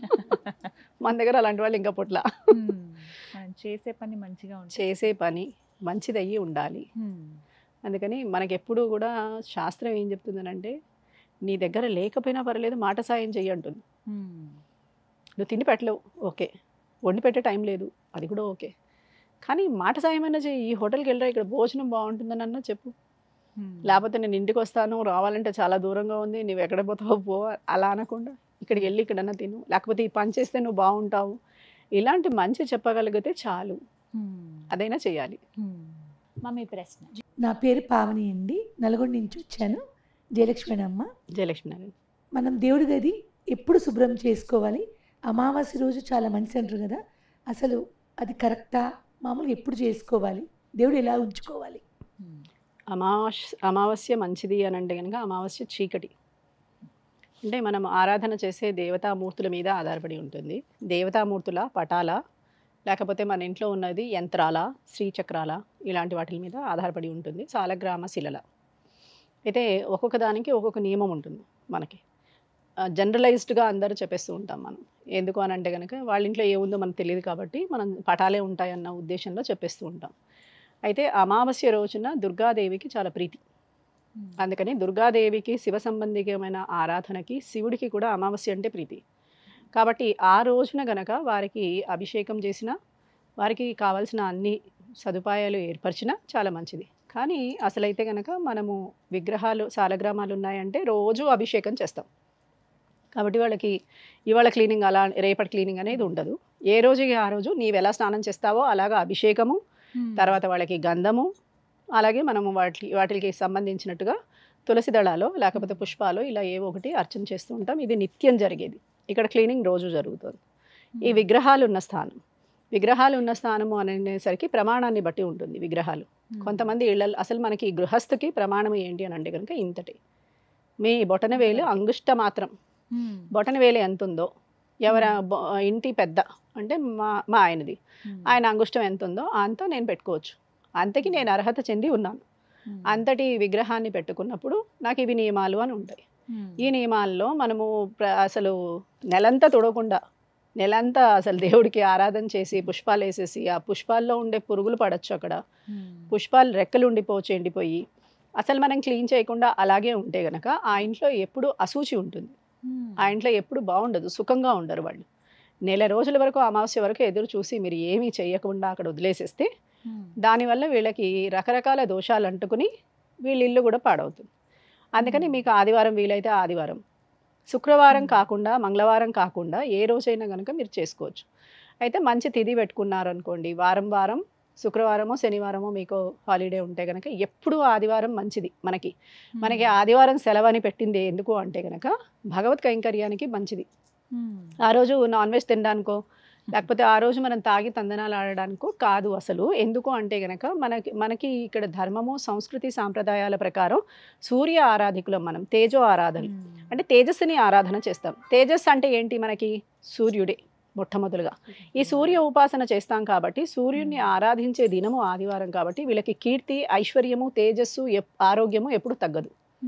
మన దగ్గర అలాంటి వాళ్ళు ఇంకా పుట్లా మనం చేసే పని మంచిగా ఉంటుంది చేసే పని మంచిదయ్యి ఉండాలి అందుకని మనకి ఎప్పుడూ కూడా శాస్త్రం ఏం చెప్తుందనంటే నీ దగ్గర లేకపోయినా పర్లేదు మాట సాయం చెయ్యి అంటుంది నువ్వు తిండి పెట్టలేవు ఓకే వండి పెట్టే టైం లేదు అది కూడా ఓకే కానీ మాట సాయం అయినా చెయ్యి ఈ హోటల్కి వెళ్ళరా ఇక్కడ భోజనం బాగుంటుందని అన్నా చెప్పు లేకపోతే నేను ఇంటికి వస్తాను రావాలంటే చాలా దూరంగా ఉంది నువ్వు ఎక్కడ పోతావు పో అలా అనకుండా ఇక్కడికి వెళ్ళి ఇక్కడన్నా తిను లేకపోతే ఈ పని చేస్తే నువ్వు బాగుంటావు ఇలాంటి మంచి చెప్పగలిగితే చాలు అదైనా చేయాలి మమ్మీ ప్రశ్న నా పేరు పావని అండి నల్గొండ నుంచి వచ్చాను జయలక్ష్మణమ్మ జయలక్ష్మి నారాయణ మనం దేవుడి గది ఎప్పుడు శుభ్రం చేసుకోవాలి అమావాస్య రోజు చాలా మంచి అంటారు కదా అసలు అది కరెక్టా మామూలుగా ఎప్పుడు చేసుకోవాలి దేవుడు ఎలా ఉంచుకోవాలి అమావాస్య అమావాస్య మంచిది అని అంటే కనుక అమావాస్య చీకటి అంటే మనం ఆరాధన చేసే దేవతామూర్తుల మీద ఆధారపడి ఉంటుంది దేవతామూర్తుల పటాల లేకపోతే మన ఇంట్లో ఉన్నది యంత్రాల శ్రీచక్రాల ఇలాంటి వాటి మీద ఆధారపడి ఉంటుంది సాలగ్రామ శిలల అయితే ఒక్కొక్క దానికి ఒక్కొక్క నియమం ఉంటుంది మనకి జనరలైజ్డ్గా అందరూ చెప్పేస్తూ ఉంటాం మనం ఎందుకు అని అంటే కనుక వాళ్ళ ఇంట్లో ఏముందో మనకు తెలియదు కాబట్టి మనం పటాలే ఉంటాయన్న ఉద్దేశంలో చెప్పేస్తూ ఉంటాం అయితే అమావాస్య రోజున దుర్గాదేవికి చాలా ప్రీతి అందుకని దుర్గాదేవికి శివ సంబంధికమైన ఆరాధనకి శివుడికి కూడా అమావాస్య అంటే ప్రీతి కాబట్టి ఆ రోజున గనక వారికి అభిషేకం చేసిన వారికి కావాల్సిన అన్ని సదుపాయాలు ఏర్పరిచినా చాలా మంచిది కానీ అసలైతే కనుక మనము విగ్రహాలు సాలగ్రామాలు ఉన్నాయంటే రోజు అభిషేకం చేస్తాం కాబట్టి వాళ్ళకి ఇవాళ క్లీనింగ్ అలా రేపటి క్లీనింగ్ అనేది ఉండదు ఏ రోజుకి ఆ రోజు నీవు ఎలా స్నానం చేస్తావో అలాగా అభిషేకము తర్వాత వాళ్ళకి గంధము అలాగే మనము వాటి వాటికి సంబంధించినట్టుగా తులసి దళాలు లేకపోతే పుష్పాలు ఇలా ఏవో ఒకటి అర్చన చేస్తూ ఉంటాం ఇది నిత్యం జరిగేది ఇక్కడ క్లీనింగ్ రోజు జరుగుతుంది ఈ విగ్రహాలు ఉన్న స్థానం విగ్రహాలు ఉన్న స్థానము అనేసరికి ప్రమాణాన్ని బట్టి ఉంటుంది విగ్రహాలు కొంతమంది ఇళ్ళ అసలు మనకి ఈ గృహస్థుకి ప్రమాణం ఏంటి అని అంటే కనుక ఇంతటి మీ బొటన వేలు అంగుష్ట మాత్రం బొటన వేలు ఎంత ఉందో ఎవర బొ- ఇంటి పెద్ద అంటే మా మా ఆయనది ఆయన అంగుష్టం ఎంత ఉందో అంత నేను పెట్టుకోవచ్చు అంతకి నేను అర్హత చెంది ఉన్నాను అంతటి విగ్రహాన్ని పెట్టుకున్నప్పుడు నాకు ఇవి నియమాలు అని ఉంటాయి ఈ నియమాల్లో మనము ప్ర- అసలు నెలంతా తుడవకుండా నెలంతా అసలు దేవుడికి ఆరాధన చేసి పుష్పాలు వేసేసి ఆ పుష్పాల్లో ఉండే పురుగులు పడచ్చు అక్కడ పుష్పాలు రెక్కలు ఉండిపోవచ్చు ఎండిపోయి అసలు మనం క్లీన్ చేయకుండా అలాగే ఉంటే గనక ఆ ఇంట్లో ఎప్పుడు అసూచి ఉంటుంది ఆ ఇంట్లో ఎప్పుడు బాగుండదు సుఖంగా ఉండరు వాళ్ళు నెల రోజుల వరకు అమావాస్య వరకు ఎదురు చూసి మీరు ఏమీ చేయకుండా అక్కడ వదిలేసేస్తే దానివల్ల వీళ్ళకి రకరకాల దోషాలు అంటుకుని వీళ్ళ ఇల్లు కూడా పాడవుతుంది అందుకని మీకు ఆదివారం వీలైతే ఆదివారం శుక్రవారం కాకుండా మంగళవారం కాకుండా ఏ రోజైనా కనుక మీరు చేసుకోవచ్చు అయితే మంచి తిథి పెట్టుకున్నారు అనుకోండి వారం వారం శుక్రవారమో శనివారమో మీకు హాలిడే ఉంటే కనుక ఎప్పుడూ ఆదివారం మంచిది మనకి మనకి ఆదివారం సెలవు అని పెట్టింది ఎందుకు అంటే కనుక భగవత్ కైంకర్యానికి మంచిది ఆ రోజు నాన్ వెజ్ తినడానికో లేకపోతే ఆ రోజు మనం తాగి తందనాలు ఆడడానికో కాదు అసలు ఎందుకు అంటే గనక మనకి మనకి ఇక్కడ ధర్మము సంస్కృతి సాంప్రదాయాల ప్రకారం సూర్య ఆరాధికులం మనం తేజో ఆరాధన అంటే తేజస్సుని ఆరాధన చేస్తాం తేజస్సు అంటే ఏంటి మనకి సూర్యుడే మొట్టమొదలుగా ఈ సూర్య ఉపాసన చేస్తాం కాబట్టి సూర్యుడిని ఆరాధించే దినము ఆదివారం కాబట్టి వీళ్ళకి కీర్తి ఐశ్వర్యము తేజస్సు ఎప్- ఆరోగ్యము ఎప్పుడు తగ్గదు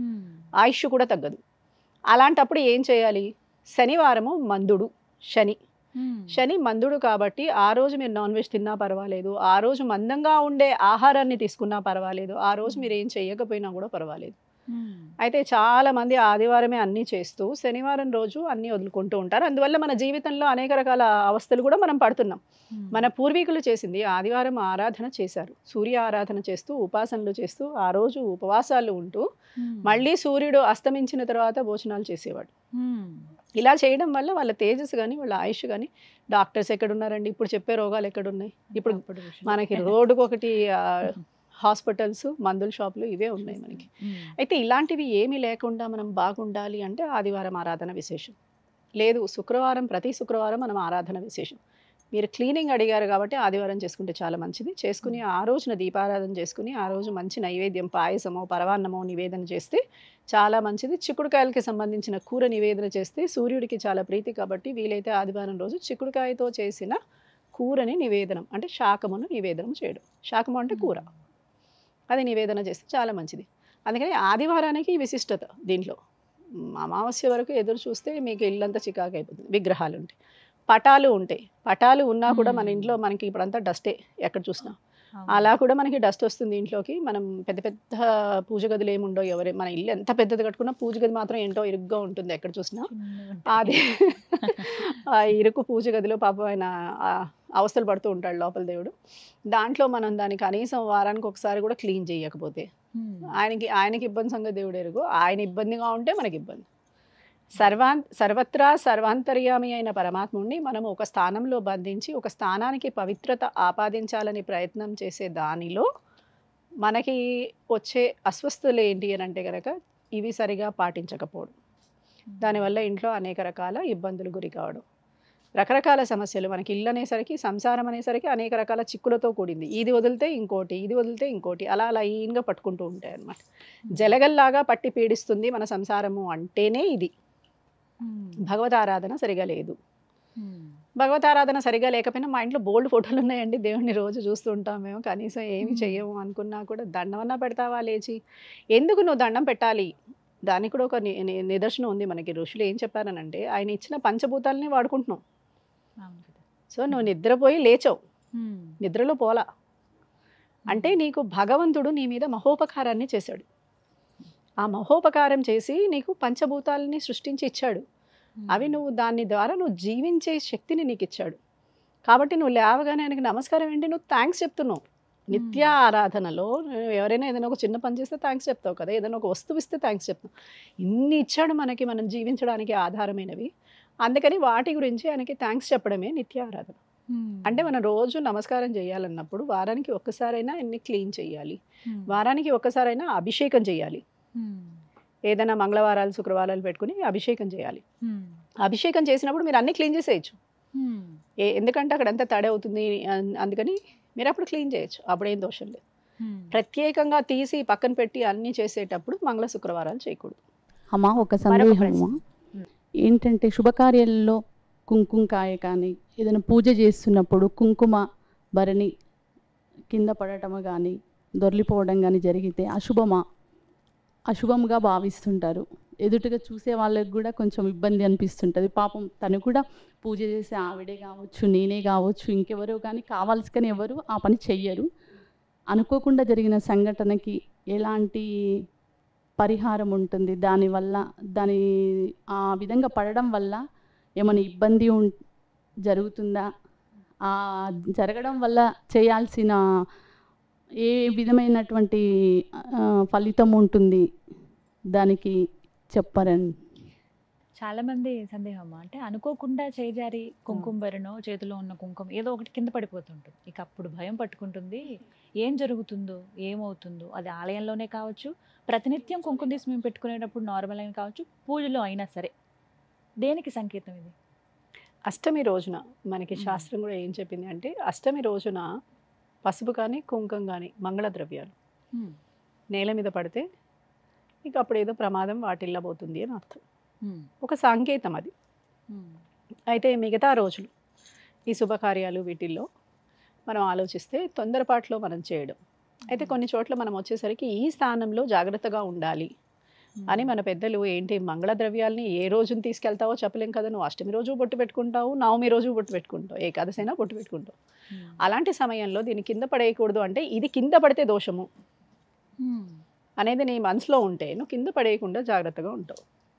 ఆయుష్ కూడా తగ్గదు అలాంటప్పుడు ఏం చేయాలి శనివారము మందుడు శని శని మందుడు కాబట్టి ఆ రోజు మీరు నాన్ వెజ్ తిన్నా పర్వాలేదు ఆ రోజు మందంగా ఉండే ఆహారాన్ని తీసుకున్నా పర్వాలేదు ఆ రోజు మీరు ఏం చేయకపోయినా కూడా పర్వాలేదు అయితే చాలా మంది ఆదివారమే అన్నీ చేస్తూ శనివారం రోజు అన్నీ వదులుకుంటూ ఉంటారు అందువల్ల మన జీవితంలో అనేక రకాల అవస్థలు కూడా మనం పడుతున్నాం మన పూర్వీకులు చేసింది ఆదివారం ఆరాధన చేశారు సూర్య ఆరాధన చేస్తూ ఉపాసనలు చేస్తూ ఆ రోజు ఉపవాసాలు ఉంటూ మళ్ళీ సూర్యుడు అస్తమించిన తర్వాత భోజనాలు చేసేవాడు ఇలా చేయడం వల్ల వాళ్ళ తేజస్ కానీ వాళ్ళ ఆయుష్ కానీ డాక్టర్స్ ఎక్కడున్నారండి ఇప్పుడు చెప్పే రోగాలు ఎక్కడున్నాయి ఇప్పుడు మనకి రోడ్డుకు ఒకటి ఆ, హాస్పిటల్స్ మందుల షాపులు ఇవే ఉన్నాయి మనకి అయితే ఇలాంటివి ఏమీ లేకుండా మనం బాగుండాలి అంటే ఆదివారం ఆరాధన విశేషం లేదు శుక్రవారం ప్రతి శుక్రవారం మనం ఆరాధన విశేషం మీరు క్లీనింగ్ అడిగారు కాబట్టి ఆదివారం చేసుకుంటే చాలా మంచిది చేసుకుని ఆ రోజున దీపారాధన చేసుకుని ఆ రోజు మంచి నైవేద్యం పాయసమో పరవాన్నమో నివేదన చేస్తే చాలా మంచిది చిక్కుడుకాయలకి సంబంధించిన కూర నివేదన చేస్తే సూర్యుడికి చాలా ప్రీతి కాబట్టి వీలైతే ఆదివారం రోజు చిక్కుడుకాయతో చేసిన కూరని నివేదనం అంటే శాకమును నివేదనం చేయడం శాకము అంటే కూర అది నివేదన చేస్తే చాలా మంచిది అందుకని ఆదివారానికి ఈ విశిష్టత దీంట్లో మ్, అమావాస్య వరకు ఎదురు చూస్తే మీకు ఇల్లంతా చికాకు అయిపోతుంది విగ్రహాలు ఉంటాయి పటాలు ఉంటాయి పటాలు ఉన్నా కూడా మన మ్మ్. ఇంట్లో మనకి ఇప్పుడంతా డస్టే ఎక్కడ చూసినా అలా కూడా మనకి డస్ట్ వస్తుంది ఇంట్లోకి మనం పెద్ద పెద్ద పూజ గదులు ఏముండో ఎవరే మన ఇల్లు ఎంత పెద్దది కట్టుకున్నా పూజ గది మాత్రం ఏంటో ఇరుగ్గా ఉంటుంది ఎక్కడ చూసినా అది ఆ ఇరుకు పూజ గదిలో పాపం ఆయన ఆ అవస్థలు పడుతూ ఉంటాడు లోపల దేవుడు దాంట్లో మనం దాన్ని కనీసం వారానికి ఒకసారి కూడా క్లీన్ చేయకపోతే ఆయనకి ఆయనకి ఇబ్బంది సంగతి దేవుడు ఎరుగు ఆయన ఇబ్బందిగా ఉంటే మనకి ఇబ్బంది సర్వాన్ సర్వత్రా సర్వాంతర్యామి అయిన పరమాత్ముడిని మనం ఒక స్థానంలో బంధించి ఒక స్థానానికి పవిత్రత ఆపాదించాలని ప్రయత్నం చేసే దానిలో మనకి వచ్చే అస్వస్థతలు ఏంటి అని అంటే కనుక ఇవి సరిగా పాటించకపోవడం దానివల్ల ఇంట్లో అనేక రకాల ఇబ్బందులు గురి కావడం రకరకాల సమస్యలు మనకి ఇల్లు అనేసరికి సంసారం అనేసరికి అనేక రకాల చిక్కులతో కూడింది ఇది వదిలితే ఇంకోటి ఇది వదిలితే ఇంకోటి అలా లైన్గా పట్టుకుంటూ ఉంటాయి అన్నమాట జలగల్లాగా పట్టి పీడిస్తుంది మన సంసారము అంటేనే ఇది భగవత్ ఆరాధన సరిగా లేదు భగవత్ ఆరాధన సరిగా లేకపోయినా మా ఇంట్లో బోల్డ్ ఫోటోలు ఉన్నాయండి దేవుణ్ణి రోజు చూస్తూ ఉంటాం మేము కనీసం ఏమి మ్మ్. చెయ్యము అనుకున్నా కూడా దండమన్నా పెడతావా లేచి ఎందుకు నువ్వు దండం పెట్టాలి దానికి కూడా ఒక ని- ని- నిదర్శనం ఉంది మనకి ఋషులు ఏం చెప్పారనంటే ఆయన ఇచ్చిన పంచభూతాలని వాడుకుంటున్నాం సో నువ్వు నిద్రపోయి లేచావు నిద్రలో పోలా అంటే నీకు భగవంతుడు నీ మీద మహోపకారాన్ని చేశాడు ఆ మహోపకారం చేసి నీకు పంచభూతాలని సృష్టించి ఇచ్చాడు అవి నువ్వు దాని ద్వారా నువ్వు జీవించే శక్తిని నీకు ఇచ్చాడు కాబట్టి నువ్వు లేవగానే ఆయనకి నమస్కారం ఏంటి నువ్వు థ్యాంక్స్ చెప్తున్నావు నిత్య ఆరాధనలో నువ్వు ఎవరైనా ఏదైనా ఒక చిన్న పని చేస్తే థ్యాంక్స్ చెప్తావు కదా ఏదైనా ఒక వస్తువు ఇస్తే థ్యాంక్స్ చెప్తావు ఇన్ని ఇచ్చాడు మనకి మనం జీవించడానికి ఆధారమైనవి అందుకని వాటి గురించి ఆయనకి థ్యాంక్స్ చెప్పడమే నిత్య ఆరాధన అంటే మనం రోజు నమస్కారం చేయాలన్నప్పుడు వారానికి ఒక్కసారైనా అన్ని క్లీన్ చేయాలి వారానికి ఒక్కసారైనా అభిషేకం చేయాలి ఏదైనా మంగళవారాలు శుక్రవారాలు పెట్టుకుని అభిషేకం చేయాలి అభిషేకం చేసినప్పుడు మీరు అన్ని క్లీన్ చేసేయచ్చు ఏ ఎందుకంటే అక్కడ అంతా తడి అవుతుంది అన్- అందుకని మీరు అప్పుడు క్లీన్ చేయొచ్చు అప్పుడేం దోషం లేదు ప్రత్యేకంగా తీసి పక్కన పెట్టి అన్ని చేసేటప్పుడు మంగళ శుక్రవారాలు చేయకూడదు అమ్మా ఒక మరొక సందేహం ప్రశ్న. అమ్మా ఏంటంటే శుభకార్యాలలో కుంకుమకాయ కానీ ఏదైనా పూజ చేస్తున్నప్పుడు కుంకుమ భరణి కింద పడటము కానీ దొర్లిపోవడం కానీ జరిగితే అశుభమా అశుభంగా భావిస్తుంటారు ఎదుటిగా చూసే వాళ్ళకి కూడా కొంచెం ఇబ్బంది అనిపిస్తుంటుంది పాపం తను కూడా పూజ చేసే ఆవిడే కావచ్చు నేనే కావచ్చు ఇంకెవరో కానీ కావాల్సి కానీ ఎవరు ఆ పని చెయ్యరు అనుకోకుండా జరిగిన సంఘటనకి ఎలాంటి పరిహారం ఉంటుంది దానివల్ల దాని ఆ విధంగా పడడం వల్ల ఏమైనా ఇబ్బంది ఉం జరుగుతుందా ఆ జరగడం వల్ల చేయాల్సిన ఏ విధమైనటువంటి ఆ, ఫలితం ఉంటుంది దానికి చెప్పరండి చాలా మంది సందేహం అంటే అనుకోకుండా చేజారి కుంకుమ బరినో చేతిలో ఉన్న కుంకుమ ఏదో ఒకటి కింద పడిపోతుంటుంది ఇక అప్పుడు భయం పట్టుకుంటుంది ఏం జరుగుతుందో ఏమవుతుందో అది ఆలయంలోనే కావచ్చు ప్రతినిత్యం కుంకుమ తీసి మేము పెట్టుకునేటప్పుడు నార్మల్ అయిన కావచ్చు పూజలో అయినా సరే దేనికి సంకేతం ఇది అష్టమి రోజున మనకి మ్మ్. శాస్త్రం కూడా ఏం చెప్పింది అంటే అష్టమి రోజున పసుపు కానీ కుంకం కానీ మంగళ ద్రవ్యాలు నేల మీద పడితే ఇక అప్పుడు ఏదో ప్రమాదం వాటిల్లబోతుంది అని అర్థం ఒక సంకేతం అది అయితే మిగతా రోజులు ఈ శుభకార్యాలు వీటిల్లో మనం ఆలోచిస్తే తొందరపాట్లో మనం చేయడం అయితే కొన్ని చోట్ల మనం వచ్చేసరికి ఈ స్థానంలో జాగ్రత్తగా ఉండాలి అని మన పెద్దలు ఏంటి మంగళ ద్రవ్యాల్ని ఏ రోజున తీసుకెళ్తావో చెప్పలేం కదా నువ్వు అష్టమి రోజు బొట్టు పెట్టుకుంటావు నవమి రోజు బొట్టు పెట్టుకుంటావు ఏకాదశి అయినా బొట్టు పెట్టుకుంటావు అలాంటి సమయంలో దీన్ని కింద పడేయకూడదు అంటే ఇది కింద పడితే దోషము అనేది నీ మనసులో ఉంటే నువ్వు కింద పడేయకుండా జాగ్రత్తగా ఉంటావు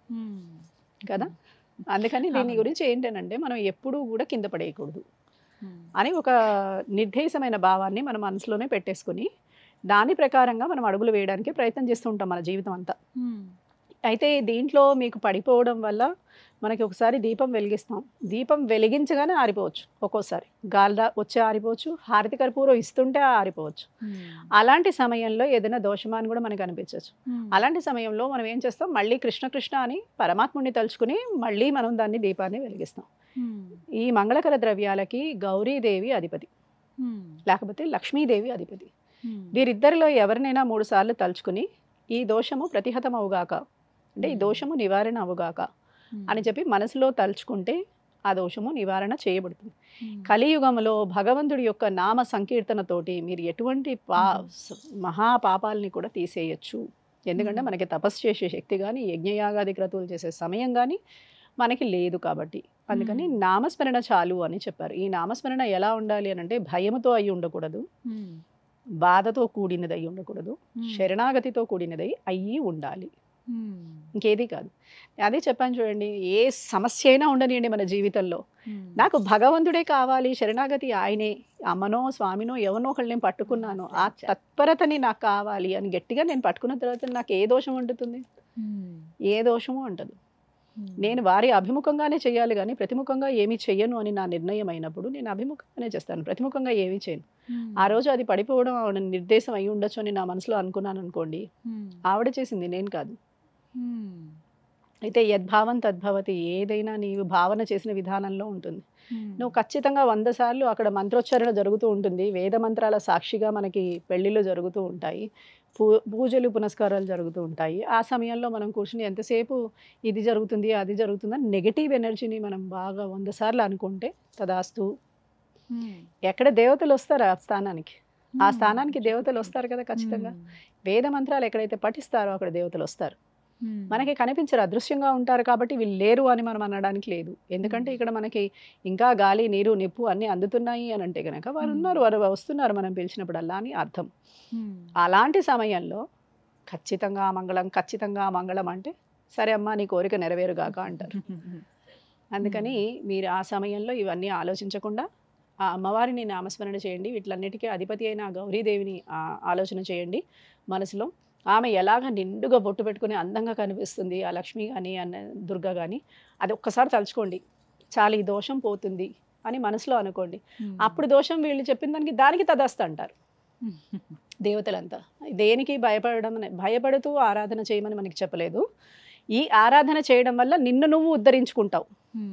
కదా అందుకని దీని అవును. గురించి ఏంటంటే మనం ఎప్పుడూ కూడా కింద పడేయకూడదు అని ఒక నిర్దేశమైన భావాన్ని మన మనసులోనే పెట్టేసుకుని దాని ప్రకారంగా మనం అడుగులు వేయడానికి ప్రయత్నం చేస్తూ ఉంటాం మన జీవితం అంతా అయితే దీంట్లో మీకు పడిపోవడం వల్ల మనకి ఒకసారి దీపం వెలిగిస్తాం దీపం వెలిగించగానే ఆరిపోవచ్చు ఒక్కోసారి గాలి రా- వచ్చి ఆరిపోవచ్చు హారతి కర్పూరం ఇస్తుంటే ఆరిపోవచ్చు అలాంటి సమయంలో ఏదైనా దోషమా అని కూడా మనకు అనిపించవచ్చు అలాంటి సమయంలో మనం ఏం చేస్తాం మళ్ళీ కృష్ణ కృష్ణ అని పరమాత్ముడిని తలుచుకుని మళ్ళీ మనం దాన్ని దీపాన్ని వెలిగిస్తాం ఈ మంగళకర ద్రవ్యాలకి గౌరీదేవి అధిపతి లేకపోతే లక్ష్మీదేవి అధిపతి వీరిద్దరిలో ఎవరినైనా మూడు సార్లు తలుచుకుని ఈ దోషము ప్రతిహతం అవుగాక అంటే ఈ దోషము నివారణ అవుగాక అని చెప్పి మనసులో తలుచుకుంటే ఆ దోషము నివారణ చేయబడుతుంది కలియుగంలో భగవంతుడి యొక్క నామ సంకీర్తనతోటి మీరు ఎటువంటి పా స- మహా పాపాలని కూడా తీసేయచ్చు ఎందుకంటే మ్మ్. మనకి తపస్సు చేసే శక్తి కానీ యజ్ఞయాగాది క్రతువులు చేసే సమయం కానీ మనకి లేదు కాబట్టి అందుకని మ్మ్. నామస్మరణ చాలు అని చెప్పారు ఈ నామస్మరణ ఎలా ఉండాలి అని అంటే భయముతో అయి ఉండకూడదు బాధతో కూడినది అయి ఉండకూడదు శరణాగతితో కూడినదై అయ్యి ఉండాలి ఇంకేది కాదు అదే చెప్పాను చూడండి ఏ సమస్య అయినా ఉండనియండి మన జీవితంలో నాకు భగవంతుడే కావాలి శరణాగతి ఆయనే అమ్మనో స్వామినో ఎవరినో ఒకళ్ళు నేను పట్టుకున్నాను ఆ తత్పరతని నాకు కావాలి అని గట్టిగా నేను పట్టుకున్న తర్వాత నాకు ఏ దోషం ఉంటుంది ఏ దోషము అంటదు నేను వారి అభిముఖంగానే చేయాలి కానీ ప్రతిముఖంగా ఏమీ చెయ్యను అని నా నిర్ణయం అయినప్పుడు నేను అభిముఖంగానే చేస్తాను ప్రతిముఖంగా ఏమీ చేయను ఆ రోజు అది పడిపోవడం ఆవిడ నిర్దేశం అయి ఉండొచ్చు అని నా మనసులో అనుకున్నాను అనుకోండి ఆవిడ చేసింది నేను కాదు అయితే యద్భావం తద్భవతి ఏదైనా నీవు భావన చేసిన విధానంలో ఉంటుంది నువ్వు ఖచ్చితంగా వంద సార్లు అక్కడ మంత్రోచ్చారణ జరుగుతూ ఉంటుంది వేద మంత్రాల సాక్షిగా మనకి పెళ్ళిళ్ళు జరుగుతూ ఉంటాయి పూ పూజలు పునస్కారాలు జరుగుతూ ఉంటాయి ఆ సమయంలో మనం కూర్చుని ఎంతసేపు ఇది జరుగుతుంది అది జరుగుతుంది అని నెగిటివ్ ఎనర్జీని మనం బాగా వంద సార్లు అనుకుంటే తదాస్తు ఎక్కడ దేవతలు వస్తారు ఆ స్థానానికి ఆ స్థానానికి దేవతలు వస్తారు కదా ఖచ్చితంగా వేద మంత్రాలు ఎక్కడైతే పఠిస్తారో అక్కడ దేవతలు వస్తారు మనకి కనిపించరు అదృశ్యంగా ఉంటారు కాబట్టి వీళ్ళు లేరు అని మనం అనడానికి లేదు ఎందుకంటే ఇక్కడ మనకి ఇంకా గాలి నీరు నిప్పు అన్నీ అందుతున్నాయి అని అంటే కనుక వారు ఉన్నారు వారు వస్తున్నారు మనం పిలిచినప్పుడల్లా అని అర్థం అలాంటి సమయంలో ఖచ్చితంగా మంగళం ఖచ్చితంగా మంగళం అంటే సరే అమ్మా నీ కోరిక నెరవేరుగాక అంటారు అందుకని మీరు ఆ సమయంలో ఇవన్నీ ఆలోచించకుండా ఆ అమ్మవారిని నామస్మరణ చేయండి వీటిలన్నిటికీ అధిపతి అయిన ఆ గౌరీదేవిని ఆ, ఆలోచన చేయండి మనసులో ఆమె ఎలాగ నిండుగా బొట్టు పెట్టుకుని అందంగా కనిపిస్తుంది ఆ లక్ష్మి కానీ అన్న దుర్గ కానీ అది ఒక్కసారి తలుచుకోండి చాలా ఈ దోషం పోతుంది అని మనసులో అనుకోండి అప్పుడు దోషం వీళ్ళు చెప్పిన దానికి దానికి తదస్త అంటారు దేవతలంతా దేనికి భయపడడం అనే- భయపడుతూ ఆరాధన చేయమని మనకి చెప్పలేదు ఈ ఆరాధన చేయడం వల్ల నిన్ను నువ్వు ఉద్ధరించుకుంటావు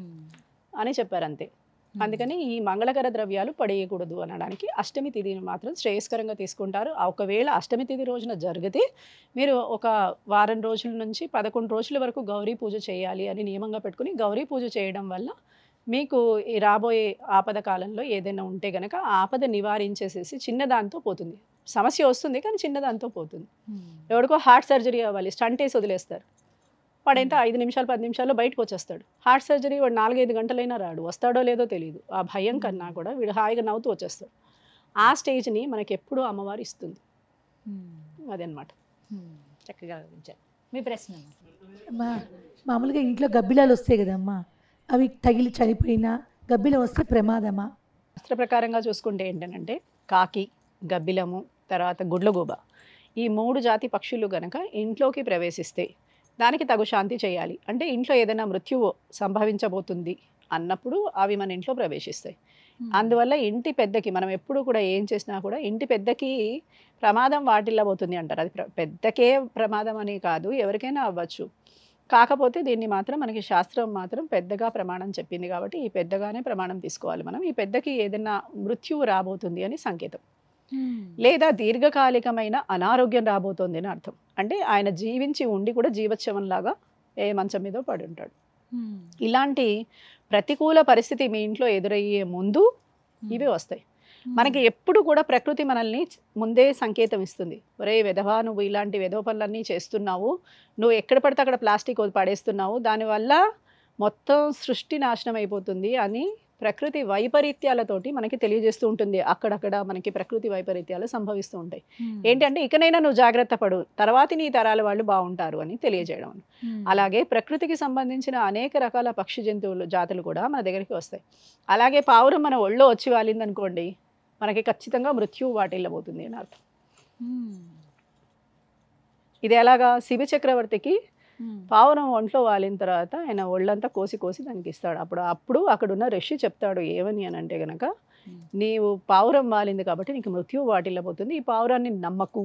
అని చెప్పారు అంతే అందుకని ఈ మంగళకర ద్రవ్యాలు పడేయకూడదు అనడానికి అష్టమి తిథిని మాత్రం శ్రేయస్కరంగా తీసుకుంటారు ఆ ఒకవేళ అష్టమి తిథి రోజున జరిగితే మీరు ఒక వారం రోజుల నుంచి పదకొండు రోజుల వరకు గౌరీ పూజ చేయాలి అని నియమంగా పెట్టుకుని గౌరీ పూజ చేయడం వల్ల మీకు ఈ రాబోయే ఆపద కాలంలో ఏదైనా ఉంటే గనక ఆ ఆపద నివారించేసేసి చిన్నదాంతో పోతుంది సమస్య వస్తుంది కానీ చిన్నదాంతో పోతుంది ఎవరికో హార్ట్ సర్జరీ అవ్వాలి స్టంట్ వేసి వదిలేస్తారు వాడు ఎంత ఐదు నిమిషాలు పది నిమిషాల్లో బయటకు వచ్చేస్తాడు హార్ట్ సర్జరీ వాడు నాలుగైదు గంటలైనా రాడు వస్తాడో లేదో తెలియదు ఆ భయం కన్నా కూడా వీడు హాయిగా నవ్వుతూ వచ్చేస్తాడు ఆ స్టేజ్ని మనకి ఎప్పుడూ అమ్మవారు ఇస్తుంది అదనమాట చక్కగా వివరించారు మీ ప్రశ్న అమ్మా మామూలుగా ఇంట్లో గబ్బిలాలు వస్తాయి కదమ్మా అవి తగిలి చనిపోయినా గబ్బిలం వస్తే ప్రమాదమా శాస్త్ర ప్రకారంగా చూసుకుంటే ఏంటంటే కాకి గబ్బిలము తర్వాత గుడ్లగూబ ఈ మూడు జాతి పక్షులు గనక ఇంట్లోకి ప్రవేశిస్తే దానికి తగు శాంతి చేయాలి అంటే ఇంట్లో ఏదైనా మృత్యువు సంభవించబోతుంది అన్నప్పుడు అవి మన ఇంట్లో ప్రవేశిస్తాయి అందువల్ల ఇంటి పెద్దకి మనం ఎప్పుడు కూడా ఏం చేసినా కూడా ఇంటి పెద్దకి ప్రమాదం వాటిల్లబోతుంది అంటారు అది ప్ర- పెద్దకే ప్రమాదం అని కాదు ఎవరికైనా అవ్వచ్చు కాకపోతే దీన్ని మాత్రం మనకి శాస్త్రం మాత్రం పెద్దగా ప్రమాణం చెప్పింది కాబట్టి ఈ పెద్దగానే ప్రమాణం తీసుకోవాలి మనం ఈ పెద్దకి ఏదైనా మృత్యువు రాబోతుంది అని సంకేతం లేదా దీర్ఘకాలికమైన అనారోగ్యం రాబోతోంది అని అర్థం అంటే ఆయన జీవించి ఉండి కూడా జీవోత్సవంలాగా ఏ మంచం మీద పడి ఉంటాడు ఇలాంటి ప్రతికూల పరిస్థితి మీ ఇంట్లో ఎదురయ్యే ముందు ఇవి వస్తాయి మనకి ఎప్పుడు కూడా ప్రకృతి మనల్ని ముందే సంకేతం ఇస్తుంది ఒరే వెధవా నువ్వు ఇలాంటి వెధవ పనులన్నీ చేస్తున్నావు నువ్వు ఎక్కడ పడితే అక్కడ ప్లాస్టిక్ పడేస్తున్నావు దానివల్ల మొత్తం సృష్టి నాశనం అయిపోతుంది అని ప్రకృతి వైపరీత్యాలతోటి మనకి తెలియజేస్తూ ఉంటుంది అక్కడక్కడ మనకి ప్రకృతి వైపరీత్యాలు సంభవిస్తూ ఉంటాయి ఏంటంటే ఇకనైనా నువ్వు జాగ్రత్త పడు తర్వాతి నీ తరాల వాళ్ళు బాగుంటారు అని తెలియజేయడం అలాగే ప్రకృతికి సంబంధించిన అనేక రకాల పక్షి జంతువులు జాతులు కూడా మన దగ్గరికి వస్తాయి అలాగే పావురం మన ఒళ్ళో వచ్చి వాలింది అనుకోండి మనకి ఖచ్చితంగా మృత్యువు వాటిల్లబోతుంది అని అర్థం ఇది ఎలాగా శివ చక్రవర్తికి పావురం ఒంట్లో వాలిన తర్వాత ఆయన ఒళ్ళంతా కోసి కోసి దానికి ఇస్తాడు అప్పుడు అప్పుడు అక్కడున్న ఋషి చెప్తాడు ఏమని అని అంటే గనక నీవు పావురం వాలింది కాబట్టి నీకు మృత్యువు వాటిల్లబోతుంది ఈ పావురాన్ని నమ్మకు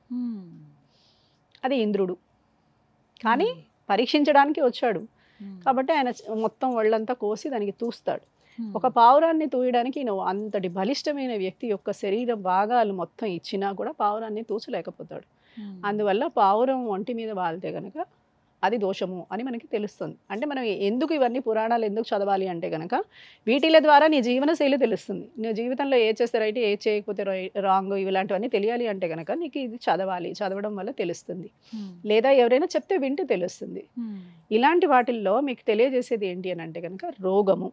అది ఇంద్రుడు కానీ పరీక్షించడానికి వచ్చాడు కాబట్టి ఆయన చ- మొత్తం ఒళ్ళంతా కోసి దానికి తూస్తాడు ఒక పావురాన్ని తూయడానికి నువ్వు అంతటి బలిష్టమైన వ్యక్తి యొక్క శరీర భాగాలు మొత్తం ఇచ్చినా కూడా పావురాన్ని తూచలేకపోతాడు అందువల్ల పావురం ఒంటి మీద వాలితే గనక అది దోషము అని మనకి తెలుస్తుంది అంటే మనం ఎందుకు ఇవన్నీ పురాణాలు ఎందుకు చదవాలి అంటే గనక వీటిల ద్వారా నీ జీవనశైలి తెలుస్తుంది నీ జీవితంలో ఏ చేస్తే రైట్ ఏ చేయకపోతే రాంగ్ ఇలాంటివన్నీ తెలియాలి అంటే గనక నీకు ఇది చదవాలి చదవడం వల్ల తెలుస్తుంది లేదా ఎవరైనా చెప్తే వింటే తెలుస్తుంది ఇలాంటి వాటిల్లో మీకు తెలియజేసేది ఏంటి అని అంటే కనుక రోగము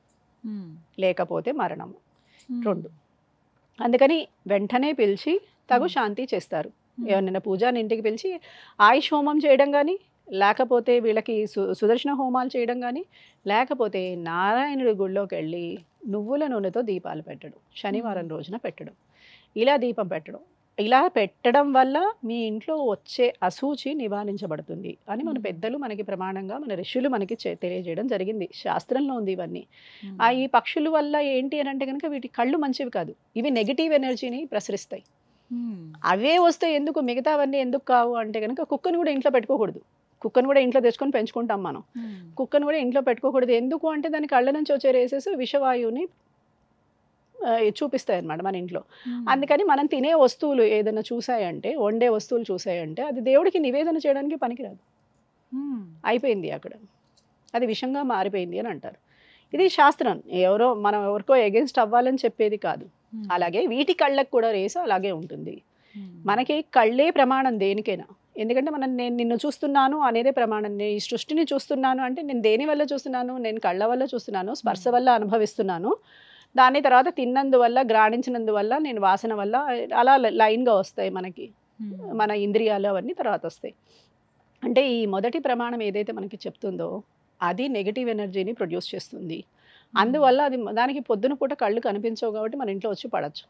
లేకపోతే మరణము రెండు అందుకని వెంటనే పిలిచి తగు శాంతి చేస్తారు ఎవరైనా పూజాని ఇంటికి పిలిచి ఆయుష్ హోమం చేయడం కానీ లేకపోతే వీళ్ళకి సు సుదర్శన హోమాలు చేయడం కానీ లేకపోతే నారాయణుడి గుళ్ళోకి వెళ్ళి నువ్వుల నూనెతో దీపాలు పెట్టడం శనివారం రోజున పెట్టడం ఇలా దీపం పెట్టడం ఇలా పెట్టడం వల్ల మీ ఇంట్లో వచ్చే అసూచి నివారించబడుతుంది అని మన పెద్దలు మనకి ప్రమాణంగా మన ఋషులు మనకి చే- తెలియజేయడం జరిగింది శాస్త్రంలో ఉంది ఇవన్నీ ఆ ఈ పక్షుల వల్ల ఏంటి అని అంటే కనుక వీటి కళ్ళు మంచివి కాదు ఇవి నెగిటివ్ ఎనర్జీని ప్రసరిస్తాయి అవే వస్తే ఎందుకు మిగతావన్నీ ఎందుకు కావు అంటే కనుక కుక్కను కూడా ఇంట్లో పెట్టుకోకూడదు కుక్కను కూడా ఇంట్లో తెచ్చుకొని పెంచుకుంటాం మనం కుక్కను కూడా ఇంట్లో పెట్టుకోకూడదు ఎందుకు అంటే దాని కళ్ళ నుంచి వచ్చే రేసెస్ విషవాయువుని ఆ, చూపిస్తాయి అన్నమాట మన ఇంట్లో అందుకని మనం తినే వస్తువులు ఏదైనా చూసాయంటే వండే వస్తువులు చూసాయంటే అది దేవుడికి నివేదన చేయడానికి పనికిరాదు అయిపోయింది అక్కడ అది విషంగా మారిపోయింది అని అంటారు ఇది శాస్త్రం ఎవరో మనం ఎవరికో ఎగెన్స్ట్ అవ్వాలని చెప్పేది కాదు అలాగే వీటి కళ్ళకు కూడా రేసు అలాగే ఉంటుంది మనకి కళ్ళే ప్రమాణం దేనికైనా ఎందుకంటే మనం నేను నిన్ను చూస్తున్నాను అనేదే ప్రమాణం నేను ఈ సృష్టిని చూస్తున్నాను అంటే నేను దేని వల్ల చూస్తున్నాను నేను కళ్ళ వల్ల చూస్తున్నాను స్పర్శ వల్ల అనుభవిస్తున్నాను దాని తర్వాత తిన్నందువల్ల గ్రాణించినందువల్ల నేను వాసన వల్ల అలా లైన్గా వస్తాయి మనకి మన ఇంద్రియాలు అవన్నీ తర్వాత వస్తాయి అంటే ఈ మొదటి ప్రమాణం ఏదైతే మనకి చెప్తుందో అది నెగిటివ్ ఎనర్జీని ప్రొడ్యూస్ చేస్తుంది అందువల్ల అది దానికి పొద్దున పూట కళ్ళు కనిపించవు కాబట్టి మన ఇంట్లో వచ్చి పడచ్చు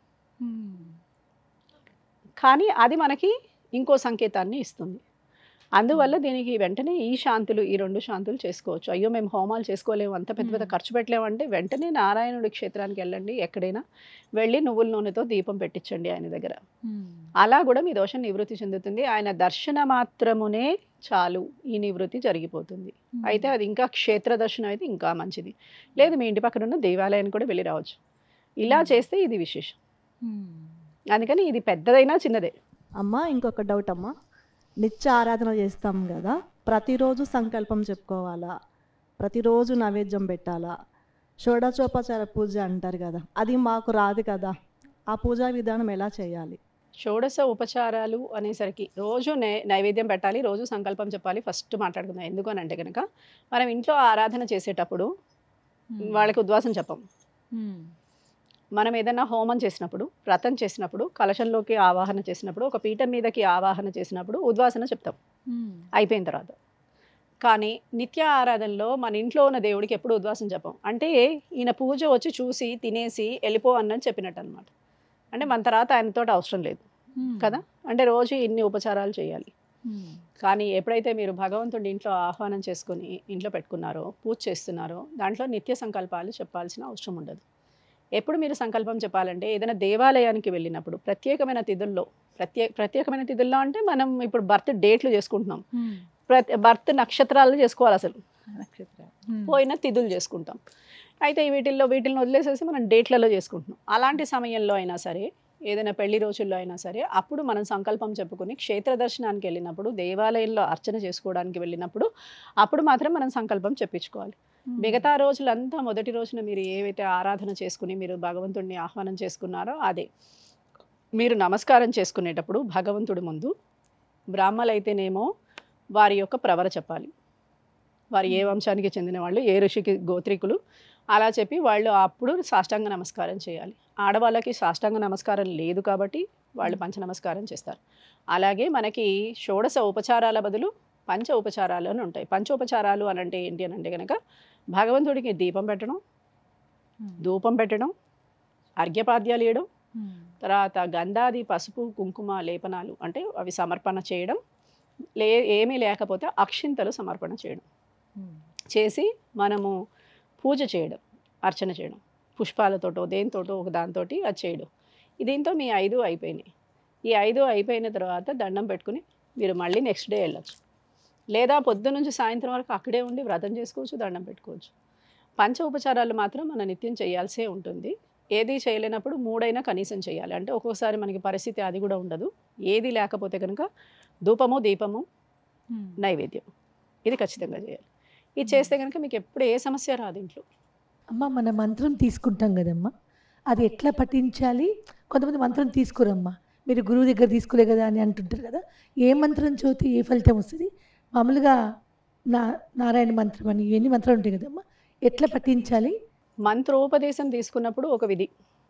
కానీ అది మనకి ఇంకో సంకేతాన్ని ఇస్తుంది అందువల్ల దీనికి వెంటనే ఈ శాంతులు ఈ రెండు శాంతులు చేసుకోవచ్చు అయ్యో మేము హోమాలు చేసుకోలేము అంత పెద్ద పెద్ద ఖర్చు పెట్టలేమంటే వెంటనే నారాయణుడి క్షేత్రానికి వెళ్ళండి ఎక్కడైనా వెళ్ళి నువ్వుల నూనెతో దీపం పెట్టించండి ఆయన దగ్గర అలా కూడా మీ దోషం నివృత్తి చెందుతుంది ఆయన దర్శన మాత్రమునే చాలు ఈ నివృత్తి జరిగిపోతుంది అయితే అది ఇంకా క్షేత్ర దర్శనం అయితే ఇంకా మంచిది లేదు మీ ఇంటి పక్కన ఉన్న దేవాలయానికి కూడా వెళ్ళి రావచ్చు ఇలా చేస్తే ఇది విశేషం అందుకని ఇది పెద్దదైనా చిన్నదే అమ్మ ఇంకొక డౌట్ అమ్మ నిత్య ఆరాధన చేస్తాం కదా ప్రతిరోజు సంకల్పం చెప్పుకోవాలా ప్రతిరోజు నైవేద్యం పెట్టాలా షోడచోపచార పూజ అంటారు కదా అది మాకు రాదు కదా ఆ పూజా విధానం ఎలా చేయాలి షోడశ ఉపచారాలు అనేసరికి రోజు నై నైవేద్యం పెట్టాలి రోజు సంకల్పం చెప్పాలి ఫస్ట్ మాట్లాడుకుందాం ఎందుకు అని అంటే కనుక మనం ఇంట్లో ఆరాధన చేసేటప్పుడు వాళ్ళకి ఉద్వాసం చెప్పం మనం ఏదైనా హోమం చేసినప్పుడు వ్రతం చేసినప్పుడు కలశంలోకి ఆవాహన చేసినప్పుడు ఒక పీఠం మీదకి ఆవాహన చేసినప్పుడు ఉద్వాసన చెప్తాం అయిపోయిన తర్వాత కానీ నిత్య ఆరాధనలో మన ఇంట్లో ఉన్న దేవుడికి ఎప్పుడు ఉద్వాసం చెప్పం అంటే ఈయన పూజ వచ్చి చూసి తినేసి వెళ్ళిపో అన్నది చెప్పినట్టు అనమాట అంటే మన తర్వాత ఆయనతో అవసరం లేదు కదా అంటే రోజు ఇన్ని ఉపచారాలు చేయాలి కానీ ఎప్పుడైతే మీరు భగవంతుడి ఇంట్లో ఆహ్వానం చేసుకొని ఇంట్లో పెట్టుకున్నారో పూజ చేస్తున్నారో దాంట్లో నిత్య సంకల్పాలు చెప్పాల్సిన అవసరం ఉండదు ఎప్పుడు మీరు సంకల్పం చెప్పాలంటే ఏదైనా దేవాలయానికి వెళ్ళినప్పుడు ప్రత్యేకమైన తిథుల్లో ప్రత్యేక ప్రత్యేకమైన తిథుల్లో అంటే మనం ఇప్పుడు బర్త్ డేట్లు చేసుకుంటున్నాం ప్రతి బర్త్ నక్షత్రాలు చేసుకోవాలి అసలు పోయిన తిథులు చేసుకుంటాం అయితే వీటిల్లో వీటిని వదిలేసేసి మనం డేట్లలో చేసుకుంటున్నాం అలాంటి సమయంలో అయినా సరే ఏదైనా పెళ్లి రోజుల్లో అయినా సరే అప్పుడు మనం సంకల్పం చెప్పుకొని క్షేత్ర దర్శనానికి వెళ్ళినప్పుడు దేవాలయంలో అర్చన చేసుకోవడానికి వెళ్ళినప్పుడు అప్పుడు మాత్రం మనం సంకల్పం చెప్పించుకోవాలి మిగతా రోజులంతా మొదటి రోజున మీరు ఏవైతే ఆరాధన చేసుకుని మీరు భగవంతుడిని ఆహ్వానం చేసుకున్నారో అదే మీరు నమస్కారం చేసుకునేటప్పుడు భగవంతుడి ముందు బ్రాహ్మలైతేనేమో వారి యొక్క ప్రవర చెప్పాలి వారు ఏ వంశానికి చెందిన వాళ్ళు ఏ ఋషికి గోత్రికులు అలా చెప్పి వాళ్ళు అప్పుడు సాష్టాంగ నమస్కారం చేయాలి ఆడవాళ్ళకి సాష్టాంగ నమస్కారం లేదు కాబట్టి వాళ్ళు పంచ నమస్కారం చేస్తారు అలాగే మనకి షోడశ ఉపచారాల బదులు పంచ ఉపచారాలు అని ఉంటాయి పంచోపచారాలు అని అంటే ఏంటి అని అంటే కనుక భగవంతుడికి దీపం పెట్టడం ధూపం పెట్టడం అర్ఘ్యపాద్యాలు ఇవ్వడం తర్వాత గంధాది పసుపు కుంకుమ లేపనాలు అంటే అవి సమర్పణ చేయడం లే ఏమీ లేకపోతే అక్షింతలు సమర్పణ చేయడం చేసి మనము పూజ చేయడం అర్చన చేయడం పుష్పాలతోటో దేనితోటో ఒక దాంతో అది చేయడం దీంతో మీ ఐదు అయిపోయినాయి ఈ ఐదు అయిపోయిన తర్వాత దండం పెట్టుకుని మీరు మళ్ళీ నెక్స్ట్ డే వెళ్ళచ్చు లేదా పొద్దు నుంచి సాయంత్రం వరకు అక్కడే ఉండి వ్రతం చేసుకోవచ్చు దండం పెట్టుకోవచ్చు పంచ ఉపచారాలు మాత్రం మన నిత్యం చేయాల్సే ఉంటుంది ఏది చేయలేనప్పుడు మూడైనా కనీసం చేయాలి అంటే ఒక్కొక్కసారి మనకి పరిస్థితి అది కూడా ఉండదు ఏది లేకపోతే కనుక ధూపము దీపము నైవేద్యం ఇది ఖచ్చితంగా చేయాలి ఇది చేస్తే కనుక మీకు ఎప్పుడు ఏ సమస్య రాదు ఇంట్లో అమ్మ మన మంత్రం తీసుకుంటాం కదమ్మా అది ఎట్లా పఠించాలి కొంతమంది మంత్రం తీసుకోరమ్మా మీరు గురువు దగ్గర తీసుకోలే కదా అని అంటుంటారు కదా ఏ మంత్రం చదివితే ఏ ఫలితం వస్తుంది మామూలుగా నా నారాయణ మంత్రం అని ఇవన్నీ మంత్రాలు ఉంటాయి కదమ్మా ఎట్లా పఠించాలి మంత్రోపదేశం తీసుకున్నప్పుడు ఒక విధి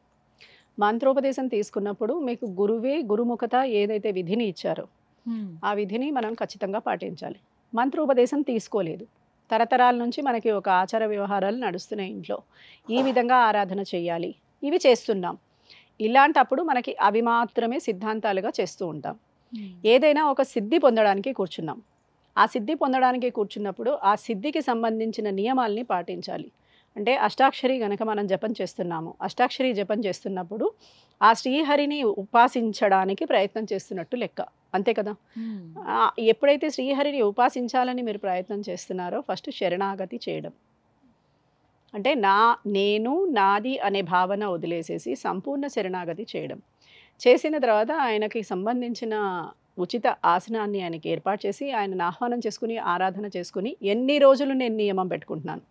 మంత్రోపదేశం తీసుకున్నప్పుడు మీకు గురువే గురుముఖత ఏదైతే విధిని ఇచ్చారో ఆ విధిని మనం ఖచ్చితంగా పాటించాలి మంత్రోపదేశం తీసుకోలేదు తరతరాల నుంచి మనకి ఒక ఆచార వ్యవహారాలు నడుస్తున్నాయి ఇంట్లో ఈ విధంగా ఆరాధన చేయాలి ఇవి చేస్తున్నాం ఇలాంటప్పుడు మనకి అవి మాత్రమే సిద్ధాంతాలుగా చేస్తూ ఉంటాం ఏదైనా ఒక సిద్ధి పొందడానికి కూర్చున్నాం ఆ సిద్ధి పొందడానికి కూర్చున్నప్పుడు ఆ సిద్ధికి సంబంధించిన నియమాల్ని పాటించాలి అంటే అష్టాక్షరి గనక మనం జపం చేస్తున్నాము అష్టాక్షరి జపం చేస్తున్నప్పుడు ఆ శ్రీహరిని ఉపాసించడానికి ప్రయత్నం చేస్తున్నట్టు లెక్క అంతే కదా ఆ, ఎప్పుడైతే శ్రీహరిని ఉపాసించాలని మీరు ప్రయత్నం చేస్తున్నారో ఫస్ట్ శరణాగతి చేయడం అంటే నా నేను నాది అనే భావన వదిలేసేసి సంపూర్ణ శరణాగతి చేయడం చేసిన తర్వాత ఆయనకి సంబంధించిన ఉచిత ఆసనాన్ని ఆయనకి ఏర్పాటు చేసి ఆయనను ఆహ్వానం చేసుకుని ఆరాధన చేసుకుని ఎన్ని రోజులు నేను నియమం పెట్టుకుంటున్నాను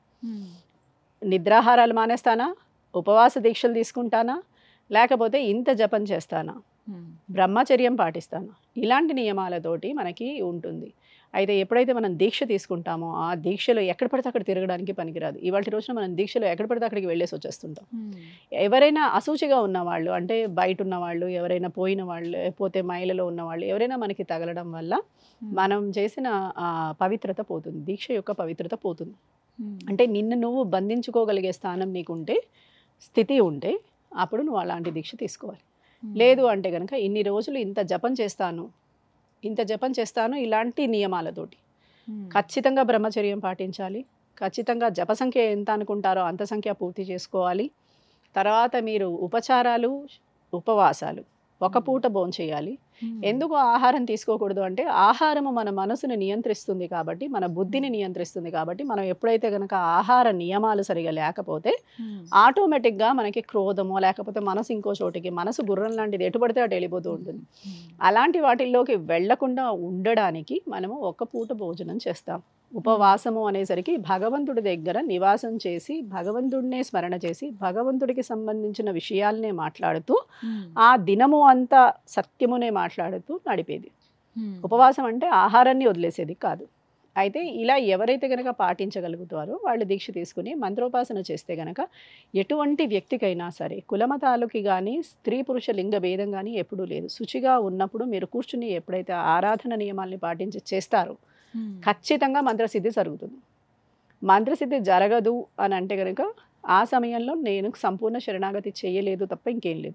నిద్రాహారాలు మానేస్తానా ఉపవాస దీక్షలు తీసుకుంటానా లేకపోతే ఇంత జపం చేస్తానా బ్రహ్మచర్యం పాటిస్తాను ఇలాంటి నియమాలతోటి మనకి ఉంటుంది అయితే ఎప్పుడైతే మనం దీక్ష తీసుకుంటామో ఆ దీక్షలో ఎక్కడ పడితే అక్కడ తిరగడానికి పనికిరాదు ఇవాళ రోజున మనం దీక్షలో ఎక్కడ పడితే అక్కడికి వెళ్ళేసి వచ్చేస్తుంటాం ఎవరైనా అసూచిగా ఉన్నవాళ్ళు అంటే బయట ఉన్నవాళ్ళు ఎవరైనా పోయిన వాళ్ళు లేకపోతే మైలలో ఉన్నవాళ్ళు ఎవరైనా మనకి తగలడం వల్ల మనం చేసిన ఆ, పవిత్రత పోతుంది దీక్ష యొక్క పవిత్రత పోతుంది అంటే నిన్ను నువ్వు బంధించుకోగలిగే స్థానం నీకుంటే స్థితి ఉంటే అప్పుడు నువ్వు అలాంటి దీక్ష తీసుకోవాలి లేదు అంటే కనుక ఇన్ని రోజులు ఇంత జపం చేస్తాను ఇంత జపం చేస్తాను ఇలాంటి నియమాలతోటి ఖచ్చితంగా బ్రహ్మచర్యం పాటించాలి ఖచ్చితంగా జప సంఖ్య ఎంత అనుకుంటారో అంత సంఖ్య పూర్తి చేసుకోవాలి తర్వాత మీరు ఉపచారాలు ఉపవాసాలు ఒక పూట భోంచేయాలి ఎందుకు ఆహారం తీసుకోకూడదు అంటే ఆహారము మన మనసును నియంత్రిస్తుంది కాబట్టి మన బుద్ధిని నియంత్రిస్తుంది కాబట్టి మనం ఎప్పుడైతే కనుక ఆహార నియమాలు సరిగా లేకపోతే ఆటోమేటిక్గా మనకి క్రోధమో లేకపోతే మనసు ఇంకో చోటికి మనసు గుర్రం లాంటిది ఎటు పడితే అటు వెళ్ళిపోతూ ఉంటుంది అలాంటి వాటిల్లోకి వెళ్లకుండా ఉండడానికి మనము ఒక పూట భోజనం చేస్తాం ఉపవాసము అనేసరికి భగవంతుడి దగ్గర నివాసం చేసి భగవంతుడినే స్మరణ చేసి భగవంతుడికి సంబంధించిన విషయాలనే మాట్లాడుతూ ఆ దినము అంతా సత్యమునే మాట్లాడుతూ నడిపేది ఉపవాసం అంటే ఆహారాన్ని వదిలేసేది కాదు అయితే ఇలా ఎవరైతే కనుక పాటించగలుగుతారో వాళ్ళు దీక్ష తీసుకుని మంత్రోపాసన చేస్తే గనక ఎటువంటి వ్యక్తికైనా సరే కులమతాలకి కానీ స్త్రీ పురుష లింగ భేదం కానీ ఎప్పుడూ లేదు శుచిగా ఉన్నప్పుడు మీరు కూర్చుని ఎప్పుడైతే ఆరాధన నియమాల్ని పాటించి చేస్తారో ఖచ్చితంగా మంత్రసిద్ధి జరుగుతుంది మంత్రసిద్ధి జరగదు అని అంటే కనుక ఆ సమయంలో నేను సంపూర్ణ శరణాగతి చేయలేదు తప్ప ఇంకేం లేదు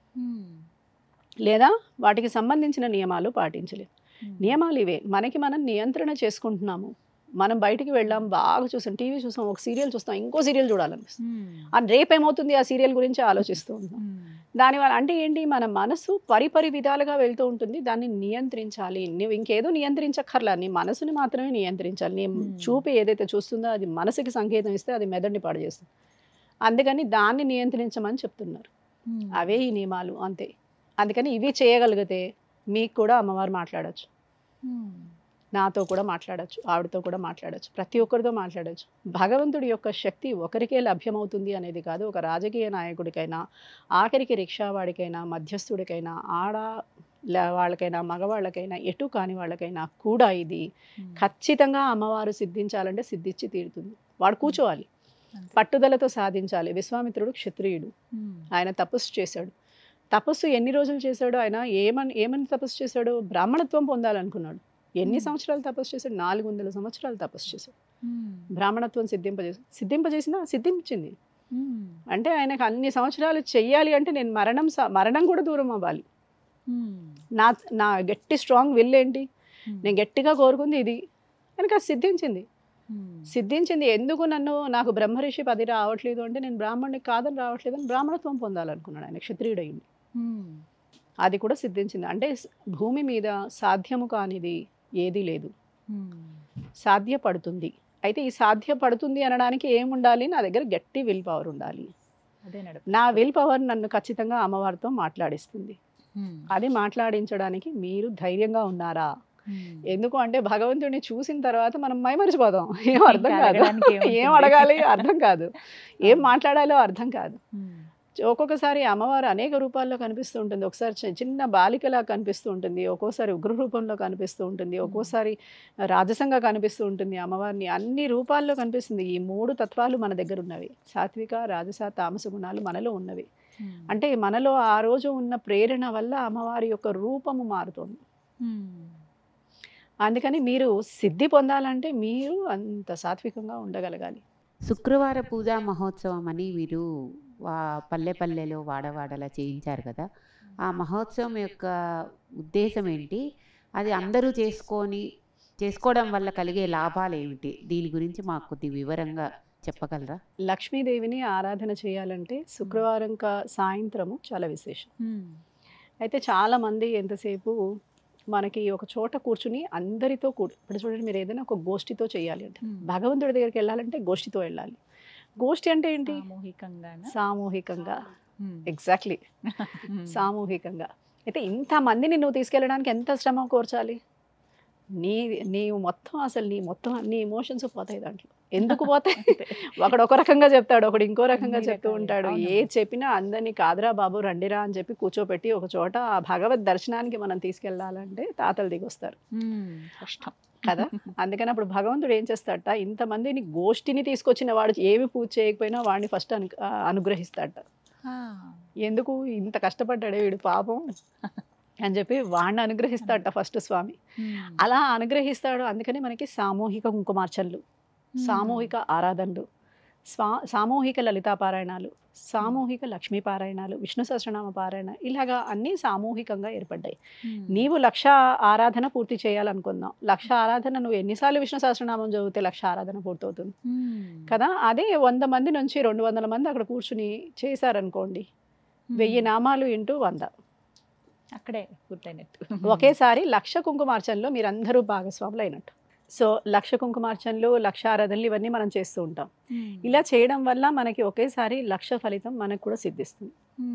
లేదా వాటికి సంబంధించిన నియమాలు పాటించలేదు నియమాలు ఇవే మనకి మనం నియంత్రణ చేసుకుంటున్నాము మనం బయటికి వెళ్ళాం బాగా చూసాం టీవీ చూసాం ఒక సీరియల్ చూస్తాం ఇంకో సీరియల్ చూడాలనిపిస్తుంది ఆ రేపు ఏమవుతుంది ఆ సీరియల్ గురించి ఆలోచిస్తూ ఉంటాం దానివల్ల అంటే ఏంటి మన మనసు పరిపరి విధాలుగా వెళ్తూ ఉంటుంది దాన్ని నియంత్రించాలి నువ్వు ఇంకేదో నియంత్రించక్కర్లా నీ మనసుని మాత్రమే నియంత్రించాలి నీ చూపు ఏదైతే చూస్తుందో అది మనసుకి సంకేతం ఇస్తే అది మెదడుని పాడు చేస్తుంది అందుకని దాన్ని నియంత్రించమని చెప్తున్నారు అవే ఈ నియమాలు అంతే అందుకని ఇవి చేయగలిగితే మీకు కూడా అమ్మవారు మాట్లాడచ్చు నాతో కూడా మాట్లాడచ్చు ఆవిడతో కూడా మాట్లాడచ్చు ప్రతి ఒక్కరితో మాట్లాడచ్చు భగవంతుడి యొక్క శక్తి ఒకరికే లభ్యమవుతుంది అనేది కాదు ఒక రాజకీయ నాయకుడికైనా ఆఖరికి రిక్షావాడికైనా మధ్యస్థుడికైనా ఆడ లే- వాళ్ళకైనా మగవాళ్ళకైనా ఎటు కాని వాళ్ళకైనా కూడా ఇది ఖచ్చితంగా అమ్మవారు సిద్ధించాలంటే సిద్ధించి తీరుతుంది వాడు కూర్చోవాలి పట్టుదలతో సాధించాలి విశ్వామిత్రుడు క్షత్రియుడు ఆయన తపస్సు చేశాడు తపస్సు ఎన్ని రోజులు చేశాడు ఆయన ఏమని ఏమని తపస్సు చేశాడు బ్రాహ్మణత్వం పొందాలనుకున్నాడు ఎన్ని సంవత్సరాలు తపస్సు చేశాడు నాలుగు వందల సంవత్సరాలు తపస్సు చేశాడు బ్రాహ్మణత్వం సిద్ధింపజేసి సిద్ధింపజేసినా సిద్ధించింది అంటే ఆయనకు అన్ని సంవత్సరాలు చెయ్యాలి అంటే నేను మరణం స- మరణం కూడా దూరం అవ్వాలి నా నా గట్టి స్ట్రాంగ్ విల్ ఏంటి నేను గట్టిగా కోరుకుంది ఇది కనుక అది సిద్ధించింది సిద్ధించింది ఎందుకు నన్ను నాకు బ్రహ్మరిషి పది రావట్లేదు అంటే నేను బ్రాహ్మణుడిని కాదని రావట్లేదు అని బ్రాహ్మణత్వం పొందాలనుకున్నాడు ఆయన క్షత్రియుడయింది అది కూడా సిద్ధించింది అంటే స్- భూమి మీద సాధ్యము కానిది ఏదీ లేదు సాధ్యపడుతుంది అయితే ఈ సాధ్యపడుతుంది అనడానికి ఏం ఉండాలి నా దగ్గర గట్టి విల్ పవర్ ఉండాలి అదే నడుపు నా విల్ పవర్ నన్ను ఖచ్చితంగా అమ్మవారితో మాట్లాడిస్తుంది అది మాట్లాడించడానికి మీరు ధైర్యంగా ఉన్నారా ఎందుకు అంటే భగవంతుడిని చూసిన తర్వాత మనం మైమరిచిపోదాం ఏం అర్థం ఇంకా కాదు అడగడానికి ఏముంటుంది? ఏం అడగాలి అర్థం కాదు ఏం మాట్లాడాలో అర్థం కాదు ఒక్కొక్కసారి అమ్మవారు అనేక రూపాల్లో కనిపిస్తూ ఉంటుంది ఒకసారి చి- చిన్న బాలికలా కనిపిస్తూ ఉంటుంది ఒక్కోసారి ఉగ్ర రూపంలో కనిపిస్తూ ఉంటుంది ఒక్కోసారి రాజసంగా కనిపిస్తూ ఉంటుంది అమ్మవారిని అన్ని రూపాల్లో కనిపిస్తుంది ఈ మూడు తత్వాలు మన దగ్గర ఉన్నవి సాత్విక రాజస తామస గుణాలు మనలో ఉన్నవి అంటే మనలో ఆ రోజు ఉన్న ప్రేరణ వల్ల అమ్మవారి యొక్క రూపము మారుతోంది అందుకని మీరు సిద్ధి పొందాలంటే మీరు అంత సాత్వికంగా ఉండగలగాలి శుక్రవార పూజా మహోత్సవం అని మీరు వా పల్లె పల్లెలో వాడవాడలా చేయించారు కదా ఆ మహోత్సవం యొక్క ఉద్దేశం ఏంటి అది అందరూ చేసుకొని చేసుకోవడం వల్ల కలిగే లాభాలు ఏమిటి దీని గురించి మాకు కొద్ది వివరంగా చెప్పగలరా లక్ష్మీదేవిని ఆరాధన చేయాలంటే శుక్రవారం కా సాయంత్రము చాలా విశేషం అయితే చాలా మంది ఎంతసేపు మనకి ఒక చోట కూర్చుని అందరితో కూడి ఇప్పుడు చూడండి మీరు ఏదైనా ఒక గోష్ఠితో చేయాలి అంటే భగవంతుడి దగ్గరికి వెళ్ళాలంటే గోష్ఠితో వెళ్ళాలి గోష్ఠి అంటే ఏంటి సామూహికంగానా? సామూహికంగా Hmm. Exactly Hmm. సామూహికంగా అయితే ఇంతమందిని నువ్వు తీసుకెళ్ళడానికి ఎంత శ్రమ కోర్చాలి నీ నీవు మొత్తం అసలు నీ మొత్తం అన్ని ఎమోషన్స్ పోతాయి దాంట్లో ఎందుకు పోతాయి అంతే. ఒకడు ఒక రకంగా చెప్తాడు ఒకడు ఇంకో రకంగా అన్ని చెప్తూ రకాలుగా. ఉంటాడు అవునమ్మా. ఏ చెప్పినా అందరినీ కాదురా బాబు రండిరా అని చెప్పి కూర్చోపెట్టి ఒక చోట ఆ భగవద్ దర్శనానికి మనం తీసుకెళ్ళాలంటే తాతలు దిగొస్తారు Hmm. కష్టం కదా అందుకని అప్పుడు భగవంతుడు ఏం చేస్తాడట ఇంతమందిని గోష్ఠిని తీసుకొచ్చిన వాడు ఏమి పూజ చేయకపోయినా వాడిని ఫస్ట్ అను ఆ, అనుగ్రహిస్తాడట ఎందుకు ఇంత కష్టపడ్డాడే వీడు పాపం అని చెప్పి వాడిని అనుగ్రహిస్తాడట ఫస్ట్ స్వామి అలా అనుగ్రహిస్తాడు అందుకని మనకి సామూహిక కుంకుమార్చనలు సామూహిక ఆరాధనలు స్వా సామూహిక లలితా పారాయణాలు సామూహిక లక్ష్మీ పారాయణాలు విష్ణు సహస్రనామ పారాయణ ఇలాగా అన్నీ సామూహికంగా ఏర్పడ్డాయి నీవు లక్ష ఆరాధన పూర్తి చేయాలనుకుందాం లక్ష ఆరాధన నువ్వు ఎన్నిసార్లు విష్ణు సహస్రనామం చదివితే లక్ష ఆరాధన పూర్తవుతుంది కదా అదే వంద మంది నుంచి రెండు వందల మంది అక్కడ కూర్చుని చేశారనుకోండి వెయ్యి నామాలు ఇంటూ వంద అక్కడే పూర్తయినట్టు ఒకేసారి లక్ష కుంకుమార్చనలో మీరందరూ భాగస్వాములు అయినట్టు సో లక్ష కుంకుమార్చనలు లక్ష ఆరాధనలు ఇవన్నీ మనం చేస్తూ ఉంటాం ఇలా చేయడం వల్ల మనకి ఒకేసారి లక్ష ఫలితం మనకు కూడా సిద్ధిస్తుంది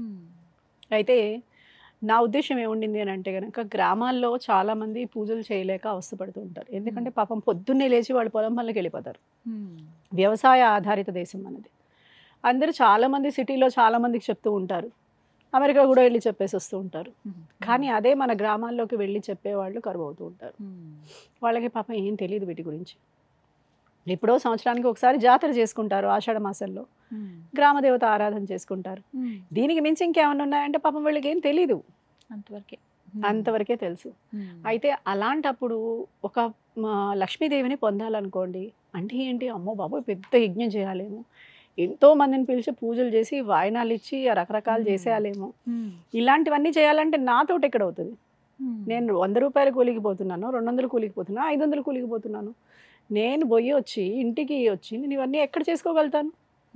అయితే నా ఉద్దేశం ఏముండింది అని అంటే కనుక గ్రామాల్లో చాలామంది పూజలు చేయలేక అవస్థపడుతూ ఉంటారు ఎందుకంటే పాపం పొద్దున్నే లేచి వాళ్ళు పొలం పనులకు వెళ్ళిపోతారు వ్యవసాయ ఆధారిత దేశం మనది అందరూ చాలామంది సిటీలో చాలామందికి చెప్తూ ఉంటారు అమెరికా కూడా వెళ్ళి చెప్పేసి వస్తూ ఉంటారు కానీ అదే మన గ్రామాల్లోకి వెళ్ళి చెప్పేవాళ్ళు కరువు అవుతూ ఉంటారు వాళ్ళకి పాపం ఏం తెలియదు వీటి గురించి ఎప్పుడో సంవత్సరానికి ఒకసారి జాతర చేసుకుంటారు ఆషాఢ మాసంలో గ్రామదేవత ఆరాధన చేసుకుంటారు దీనికి మించి ఇంకేమైనా ఉన్నాయంటే పాపం వీళ్ళకి ఏం తెలీదు అంతవరకే అంతవరకే తెలుసు అయితే అలాంటప్పుడు ఒక మా లక్ష్మీదేవిని పొందాలనుకోండి అంటే ఏంటి అమ్మో బాబోయ్ పెద్ద యజ్ఞం చేయాలేమో ఎంతో మందిని పిలిచి పూజలు చేసి వాయినాలు ఇచ్చి రకరకాలు Hmm. చేసేయాలేమో ఇలాంటివన్నీ చేయాలంటే నాతోటి ఎక్కడ అవుతుంది నేను వంద రూపాయలు కూలికి పోతున్నాను రెండు వందలు కూలికి పోతున్నాను ఐదు వందలు కూలికి పోతున్నాను నేను పోయి వచ్చి ఇంటికి వచ్చి నేను ఇవన్నీ ఎక్కడ చేసుకోగలుగుతాను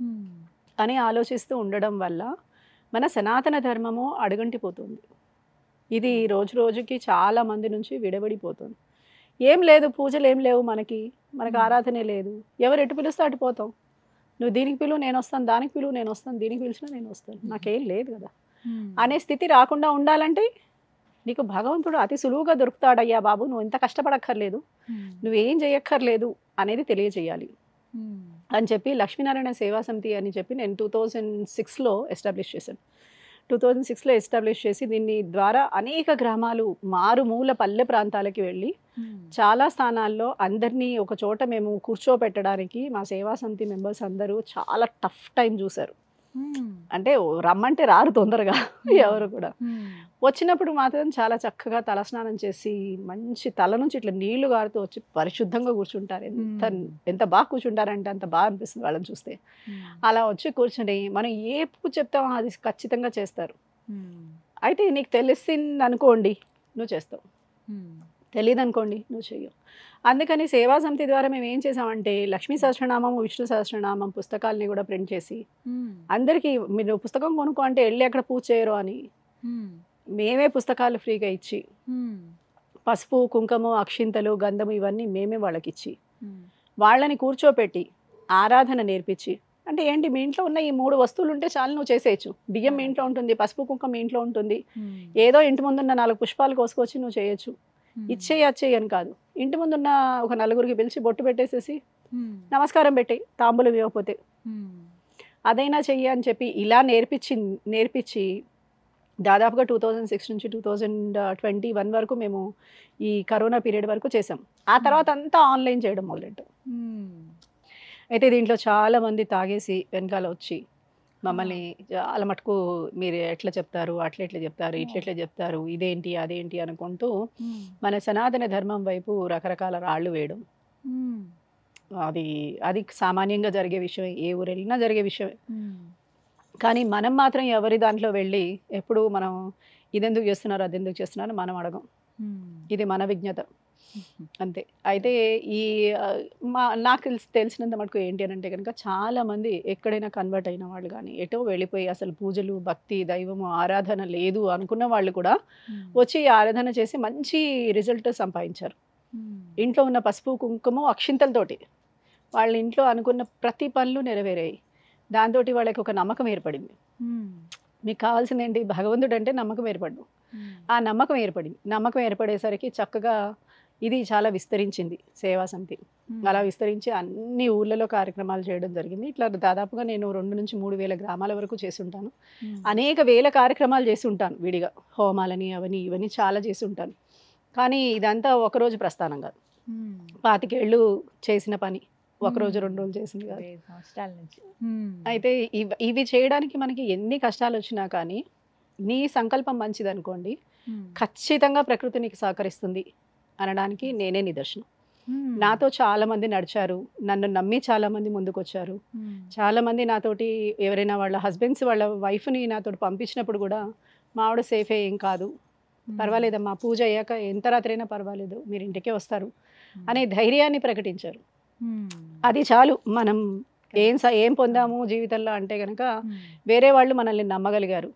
అని ఆలోచిస్తూ ఉండడం వల్ల మన సనాతన ధర్మము అడుగంటిపోతుంది ఇది రోజు రోజుకి చాలా మంది నుంచి విడబడిపోతుంది ఏం లేదు పూజలు ఏం లేవు మనకి మనకి Hmm. ఆరాధనే లేదు ఎవరు ఎటు పిలుస్తే అటు పోతాం నువ్వు దీనికి పిలువు నేను వస్తాను దానికి పిలువు నేను వస్తాను దీనికి పిలిచినా నేను వస్తాను నాకేం లేదు కదా అనే స్థితి రాకుండా ఉండాలంటే నీకు భగవంతుడు అతి సులువుగా దొరుకుతాడయ్యా బాబు నువ్వు ఇంత కష్టపడక్కర్లేదు నువ్వేం చేయక్కర్లేదు అనేది తెలియజేయాలి అని చెప్పి లక్ష్మీనారాయణ సేవా సమితి అని చెప్పి నేను టూ థౌజండ్ సిక్స్లో ఎస్టాబ్లిష్ చేశాను టూ థౌజండ్ సిక్స్లో ఎస్టాబ్లిష్ చేసి దీన్ని ద్వారా అనేక గ్రామాలు మారుమూల పల్లె ప్రాంతాలకి వెళ్ళి చాలా స్థానాల్లో అందరినీ ఒక చోట మేము కూర్చోపెట్టడానికి మా సేవా సమితి మెంబర్స్ అందరూ చాలా టఫ్ టైం చూశారు అంటే రమ్మంటే రారు తొందరగా ఎవరు కూడా వచ్చినప్పుడు మాత్రం చాలా చక్కగా తలస్నానం చేసి మంచి తల నుంచి ఇట్లా నీళ్లు గారుతూ వచ్చి పరిశుద్ధంగా కూర్చుంటారు ఎంత ఎంత బాగా కూర్చుంటారంటే అంత బాగా అనిపిస్తుంది వాళ్ళని చూస్తే అలా వచ్చి కూర్చొని మనం ఏ పూజ చెప్తామో అది ఖచ్చితంగా చేస్తారు అయితే నీకు తెలిసింది అనుకోండి నువ్వు చేస్తావు తెలియదు అనుకోండి నువ్వు చెయ్యవు అందుకని సేవా సమితి ద్వారా మేము ఏం చేసామంటే లక్ష్మీ సహస్రనామం విష్ణు సహస్రనామం పుస్తకాలని కూడా ప్రింట్ చేసి అందరికీ మీరు పుస్తకం కొనుక్కో అంటే వెళ్ళి ఎక్కడ పూజ చేయరు అని మేమే పుస్తకాలు ఫ్రీగా ఇచ్చి పసుపు కుంకుమ అక్షింతలు గంధము ఇవన్నీ మేమే వాళ్ళకి ఇచ్చి వాళ్ళని కూర్చోపెట్టి ఆరాధన నేర్పించి అంటే ఏంటి మీ ఇంట్లో ఉన్న ఈ మూడు వస్తువులు ఉంటే చాలు నువ్వు చేసేయచ్చు బియ్యం మీ ఇంట్లో ఉంటుంది పసుపు కుంకుమ మీ ఇంట్లో ఉంటుంది ఏదో ఇంటి ముందున్న నాలుగు పుష్పాలు కోసుకొచ్చి నువ్వు చేయొచ్చు ఇచ్చేయి అచ్చేయి అని కాదు ఇంటి ముందున్న ఒక నలుగురికి పిలిచి బొట్టు పెట్టేసేసి నమస్కారం పెట్టి తాంబూలం ఇవ్వకపోతే అదైనా చెయ్యి అని చెప్పి ఇలా నేర్పించి నేర్పించి దాదాపుగా టూ థౌజండ్ సిక్స్ నుంచి టూ థౌజండ్ ట్వంటీ వన్ వరకు మేము ఈ కరోనా పీరియడ్ వరకు చేసాం ఆ తర్వాత అంతా ఆన్లైన్ చేయడం మొదలెట్టాం అయితే దీంట్లో చాలా మంది తాగేసి వెనకాల వచ్చి మమ్మల్ని చాలా మటుకు మీరు ఎట్లా చెప్తారు అట్లా ఎట్లా చెప్తారు ఇట్లా ఎట్లా చెప్తారు ఇదేంటి అదేంటి అనుకుంటూ మన సనాతన ధర్మం వైపు రకరకాల రాళ్ళు వేయడం అది అది సామాన్యంగా జరిగే విషయం ఏ ఊరు వెళ్ళినా జరిగే విషయమే కానీ మనం మాత్రం ఎవరి దాంట్లో వెళ్ళి ఎప్పుడు మనం ఇదెందుకు చేస్తున్నారు అదెందుకు చేస్తున్నారు అని మనం అడగం ఇది మన విజ్ఞత అంతే అయితే ఈ ఆ, మా నాకు తెలిసి తెలిసినంత మటుకు ఏంటి అని అంటే కనుక చాలా మంది ఎక్కడైనా కన్వర్ట్ అయిన వాళ్ళు కానీ ఎటో వెళ్ళిపోయి అసలు పూజలు భక్తి దైవము ఆరాధన లేదు అనుకున్న వాళ్ళు కూడా వచ్చి ఈ ఆరాధన చేసి మంచి రిజల్ట్ సంపాదించారు ఇంట్లో ఉన్న పసుపు కుంకుమ అక్షింతలతోటి వాళ్ళ ఇంట్లో అనుకున్న ప్రతి పనులు నెరవేరాయి దాంతో వాళ్ళకి ఒక నమ్మకం ఏర్పడింది మీకు కావాల్సింది ఏంటి భగవంతుడు అంటే నమ్మకం ఏర్పడ్డు ఆ నమ్మకం ఏర్పడింది నమ్మకం ఏర్పడేసరికి చక్కగా ఇది చాలా విస్తరించింది సేవా సమితి అలా విస్తరించి అన్ని ఊర్లలో కార్యక్రమాలు చేయడం జరిగింది ఇట్లా దాదాపుగా నేను రెండు నుంచి మూడు వేల గ్రామాల వరకు చేసి ఉంటాను అనేక వేల కార్యక్రమాలు చేసి ఉంటాను విడిగా హోమాలని అవని ఇవన్నీ చాలా చేసి ఉంటాను కానీ ఇదంతా ఒకరోజు ప్రస్థానం కాదు పాతికేళ్ళు చేసిన పని ఒకరోజు రెండు రోజులు చేసింది కాదు సంవత్సరాల నుంచి అయితే ఇవ్- ఇవి చేయడానికి మనకి ఎన్ని కష్టాలు వచ్చినా కానీ నీ సంకల్పం మంచిది అనుకోండి ఖచ్చితంగా ప్రకృతి నీకు సహకరిస్తుంది అనడానికి నేనే నిదర్శనం నాతో చాలా మంది నడిచారు నన్ను నమ్మి చాలా మంది ముందుకు వచ్చారు చాలా మంది నాతోటి ఎవరైనా వాళ్ళ హస్బెండ్స్ వాళ్ళ వైఫ్ని నాతోటి పంపించినప్పుడు కూడా మా ఆవిడ సేఫే ఏం కాదు పర్వాలేదమ్మా పూజ అయ్యాక ఎంత రాత్రైనా పర్వాలేదు మీరు ఇంటికే వస్తారు అనే ధైర్యాన్ని ప్రకటించారు అది చాలు మనం ఏం స- ఏం పొందాము జీవితంలో అంటే కనుక వేరే వాళ్ళు మనల్ని నమ్మగలిగారు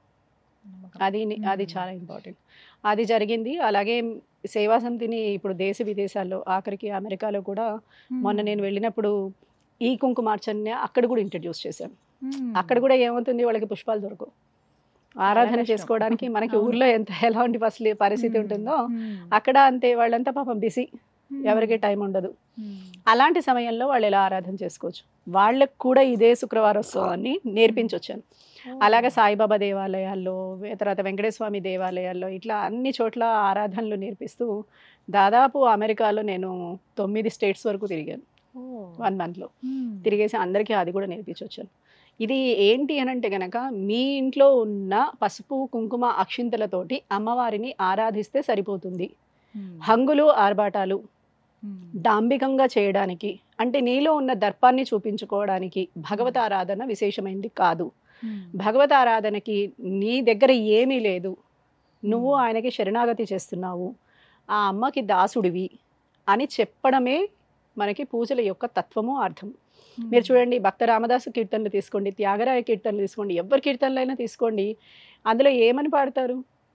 అది ని- అది చాలా ఇంపార్టెంట్ అది జరిగింది అలాగే సేవా సమితిని ఇప్పుడు దేశ విదేశాల్లో ఆఖరికి అమెరికాలో కూడా మొన్న నేను వెళ్ళినప్పుడు ఈ కుంకుమార్చన అక్కడ కూడా ఇంట్రడ్యూస్ చేశాను అక్కడ కూడా ఏమవుతుంది వాళ్ళకి పుష్పాలు దొరకవు ఆరాధన కష్టం. చేసుకోవడానికి మనకి అవును. ఊర్లో ఎంత ఎలాంటి ఫస్ట్ పరిస్థితి ఉంటుందో అక్కడ అంతే వాళ్ళంతా పాపం బిజీ ఎవరికి టైం ఉండదు అలాంటి సమయంలో వాళ్ళు ఎలా ఆరాధన చేసుకోవచ్చు వాళ్ళకు కూడా ఇదే శుక్రవారోత్సవాన్ని నేర్పించొచ్చాను అలాగే సాయిబాబా దేవాలయాల్లో వే- తర్వాత వెంకటేశ్వర స్వామి దేవాలయాల్లో ఇట్లా అన్ని చోట్ల ఆరాధనలు నేర్పిస్తూ దాదాపు అమెరికాలో నేను తొమ్మిది స్టేట్స్ వరకు తిరిగాను వన్ మంత్లో తిరిగేసి అందరికీ అది కూడా నేర్పించొచ్చాను ఇది ఏంటి అని అంటే గనక మీ ఇంట్లో ఉన్న పసుపు కుంకుమ అక్షింతలతోటి అమ్మవారిని ఆరాధిస్తే సరిపోతుంది హంగులు ఆర్భాటాలు డాంబికంగా చేయడానికి అంటే నీలో ఉన్న దర్పాన్ని చూపించుకోవడానికి భగవత ఆరాధన విశేషమైంది కాదు భగవత ఆరాధనకి నీ దగ్గర ఏమీ లేదు నువ్వు ఆయనకి శరణాగతి చేస్తున్నావు ఆ అమ్మకి దాసుడివి అని చెప్పడమే మనకి పూజల యొక్క తత్వము అర్థం మీరు చూడండి భక్త రామదాసు కీర్తనలు తీసుకోండి త్యాగరాయ కీర్తనలు తీసుకోండి ఎవరి కీర్తనలు అయినా తీసుకోండి అందులో ఏమని పాడతారు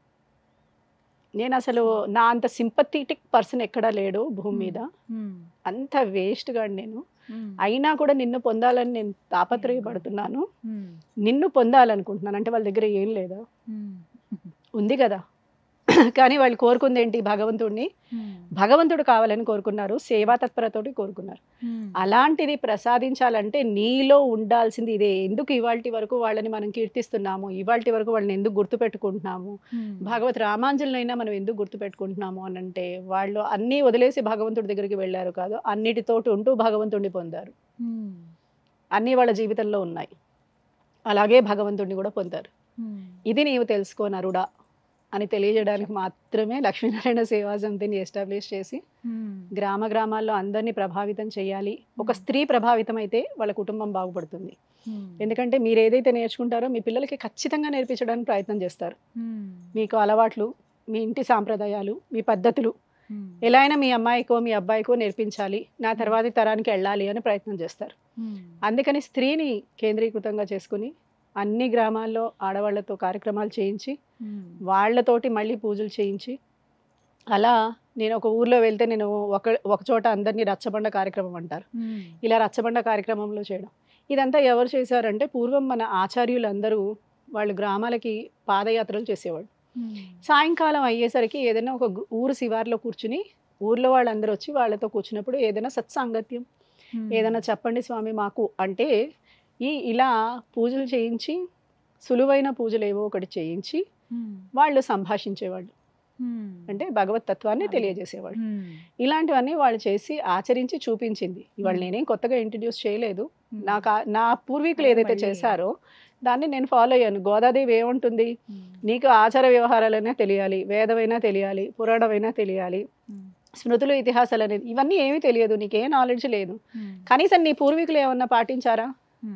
నేను అసలు నా అంత సింపథెటిక్ పర్సన్ ఎక్కడా లేడు భూమి మీద అంత వేస్ట్గా నేను అయినా కూడా నిన్ను పొందాలని నేను తాపత్రయపడుతున్నాను నిన్ను పొందాలనుకుంటున్నాను అంటే వాళ్ళ దగ్గర ఏం లేదా ఉంది కదా కానీ వాళ్ళు కోరుకుంది ఏంటి భగవంతుడిని భగవంతుడు కావాలని కోరుకున్నారు సేవా తత్పరతోటి కోరుకున్నారు అలాంటిది ప్రసాదించాలంటే నీలో ఉండాల్సింది ఇదే ఎందుకు ఇవాల్టి వరకు వాళ్ళని మనం కీర్తిస్తున్నాము ఇవాల్టి వరకు వాళ్ళని ఎందుకు గుర్తుపెట్టుకుంటున్నాము భగవత్ రామాంజలినైనా మనం ఎందుకు గుర్తుపెట్టుకుంటున్నాము అని అంటే వాళ్ళు అన్నీ వదిలేసి భగవంతుడి దగ్గరికి వెళ్ళారు కాదు అన్నిటితోటి ఉంటూ భగవంతుడిని పొందారు అన్నీ వాళ్ళ జీవితంలో ఉన్నాయి అలాగే భగవంతుడిని కూడా పొందారు ఇది నీవు తెలుసుకో నరుడా అని తెలియజేయడానికి మాత్రమే లక్ష్మీనారాయణ సేవా సమితిని ఎస్టాబ్లిష్ చేసి గ్రామ గ్రామాల్లో అందరినీ ప్రభావితం చేయాలి ఒక స్త్రీ ప్రభావితం అయితే వాళ్ళ కుటుంబం బాగుపడుతుంది ఎందుకంటే మీరు ఏదైతే నేర్చుకుంటారో మీ పిల్లలకి ఖచ్చితంగా నేర్పించడానికి ప్రయత్నం చేస్తారు మీకు అలవాట్లు మీ ఇంటి సాంప్రదాయాలు మీ పద్ధతులు ఎలా అయినా మీ అమ్మాయికో మీ అబ్బాయికో నేర్పించాలి నా తర్వాతి తరానికి వెళ్ళాలి అని ప్రయత్నం చేస్తారు అందుకని స్త్రీని కేంద్రీకృతంగా చేసుకుని అన్ని గ్రామాల్లో ఆడవాళ్లతో కార్యక్రమాలు చేయించి వాళ్ళతోటి మళ్ళీ పూజలు చేయించి అలా నేను ఒక ఊర్లో వెళ్తే నేను ఒక ఒక చోట అందరినీ రచ్చబండ కార్యక్రమం అంటారు ఇలా రచ్చబండ కార్యక్రమంలో చేయడం ఇదంతా ఎవరు చేశారంటే పూర్వం మన ఆచార్యులందరూ వాళ్ళు గ్రామాలకి పాదయాత్రలు చేసేవాళ్ళు సాయంకాలం అయ్యేసరికి ఏదైనా ఒక గు- ఊరు శివార్లో కూర్చుని ఊర్లో వాళ్ళందరూ వచ్చి వాళ్ళతో కూర్చున్నప్పుడు ఏదైనా సత్సాంగత్యం ఏదైనా చెప్పండి స్వామి మాకు అంటే ఈ ఇలా పూజలు చేయించి సులువైన పూజలు ఏవో ఒకటి చేయించి వాళ్ళు సంభాషించేవాళ్ళు అంటే భగవత్ తత్వాన్ని తెలియజేసేవాళ్ళు ఇలాంటివన్నీ వాళ్ళు చేసి ఆచరించి చూపించింది ఇవాళ నేనేం కొత్తగా ఇంట్రడ్యూస్ చేయలేదు నాకు ఆ- నా పూర్వీకులు ఏదైతే మళ్ళీ- చేశారో దాన్ని నేను ఫాలో అయ్యాను గోదాదేవి ఏముంటుంది నీకు ఆచార వ్యవహారాలైనా తెలియాలి వేదమైనా తెలియాలి పురాణమైనా తెలియాలి స్మృతులు ఇతిహాసాలు అనేది ఇవన్నీ ఏమీ తెలియదు నీకే నాలెడ్జ్ లేదు కనీసం నీ పూర్వీకులు ఏమన్నా పాటించారా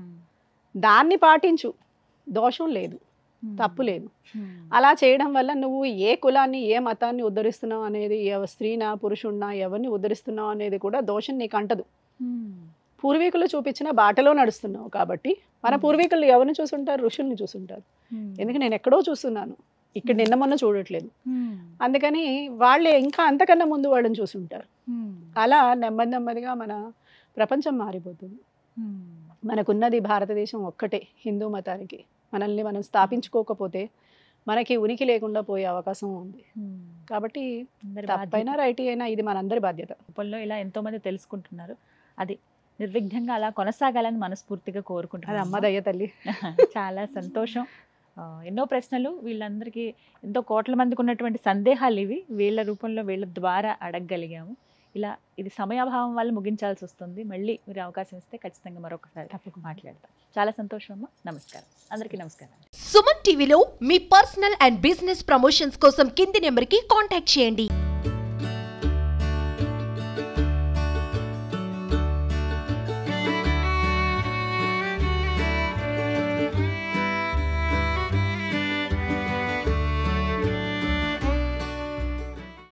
దాన్ని పాటించు దోషం లేదు తప్పు లేదు అలా చేయడం వల్ల నువ్వు ఏ కులాన్ని ఏ మతాన్ని ఉద్ధరిస్తున్నావు అనేది ఎవ- స్త్రీనా పురుషుడినా ఎవరిని ఉద్ధరిస్తున్నావు అనేది కూడా దోషం నీకు అంటదు పూర్వీకులు చూపించిన బాటలో నడుస్తున్నావు కాబట్టి మన పూర్వీకులు ఎవరిని చూసుంటారు ఋషుల్ని చూసుంటారు ఎందుకు నేను ఎక్కడో చూస్తున్నాను ఇక్కడ నిన్న మొన్న చూడట్లేదు అందుకని వాళ్ళే ఇంకా అంతకన్నా ముందు వాళ్ళని చూసుంటారు అలా నెమ్మది నెమ్మదిగా మన ప్రపంచం మారిపోతుంది మనకున్నది భారతదేశం ఒక్కటే హిందూ మతానికి మనల్ని మనం స్థాపించుకోకపోతే మనకి ఉనికి లేకుండా పోయే అవకాశం ఉంది కాబట్టి తప్పైనా రైట్ అయినా ఇది మనందరి బాధ్యత రూపంలో ఇలా ఎంతో మంది తెలుసుకుంటున్నారు అది నిర్విఘ్నంగా అలా కొనసాగాలని మనస్ఫూర్తిగా అది కోరుకుంటున్నాను అమ్మ దయ్య తల్లి చాలా సంతోషం ఆ, ఎన్నో ప్రశ్నలు వీళ్ళందరికీ ఎంతో కోట్ల మందికి ఉన్నటువంటి సందేహాలు ఇవి వీళ్ళ రూపంలో వీళ్ళ ద్వారా అడగగలిగాము ఇలా ఇది సమయాభావం వల్ల ముగించాల్సి వస్తుంది మళ్ళీ మీరు అవకాశం ఇస్తే ఖచ్చితంగా మరొకసారి తప్పకుండా మాట్లాడతాం చాలా సంతోషం అమ్మ నమస్కారం అందరికీ నమస్కారం సుమన్ టీవీలో మీ పర్సనల్ అండ్ బిజినెస్ ప్రమోషన్స్ కోసం కింది నెంబర్కి కాంటాక్ట్ చేయండి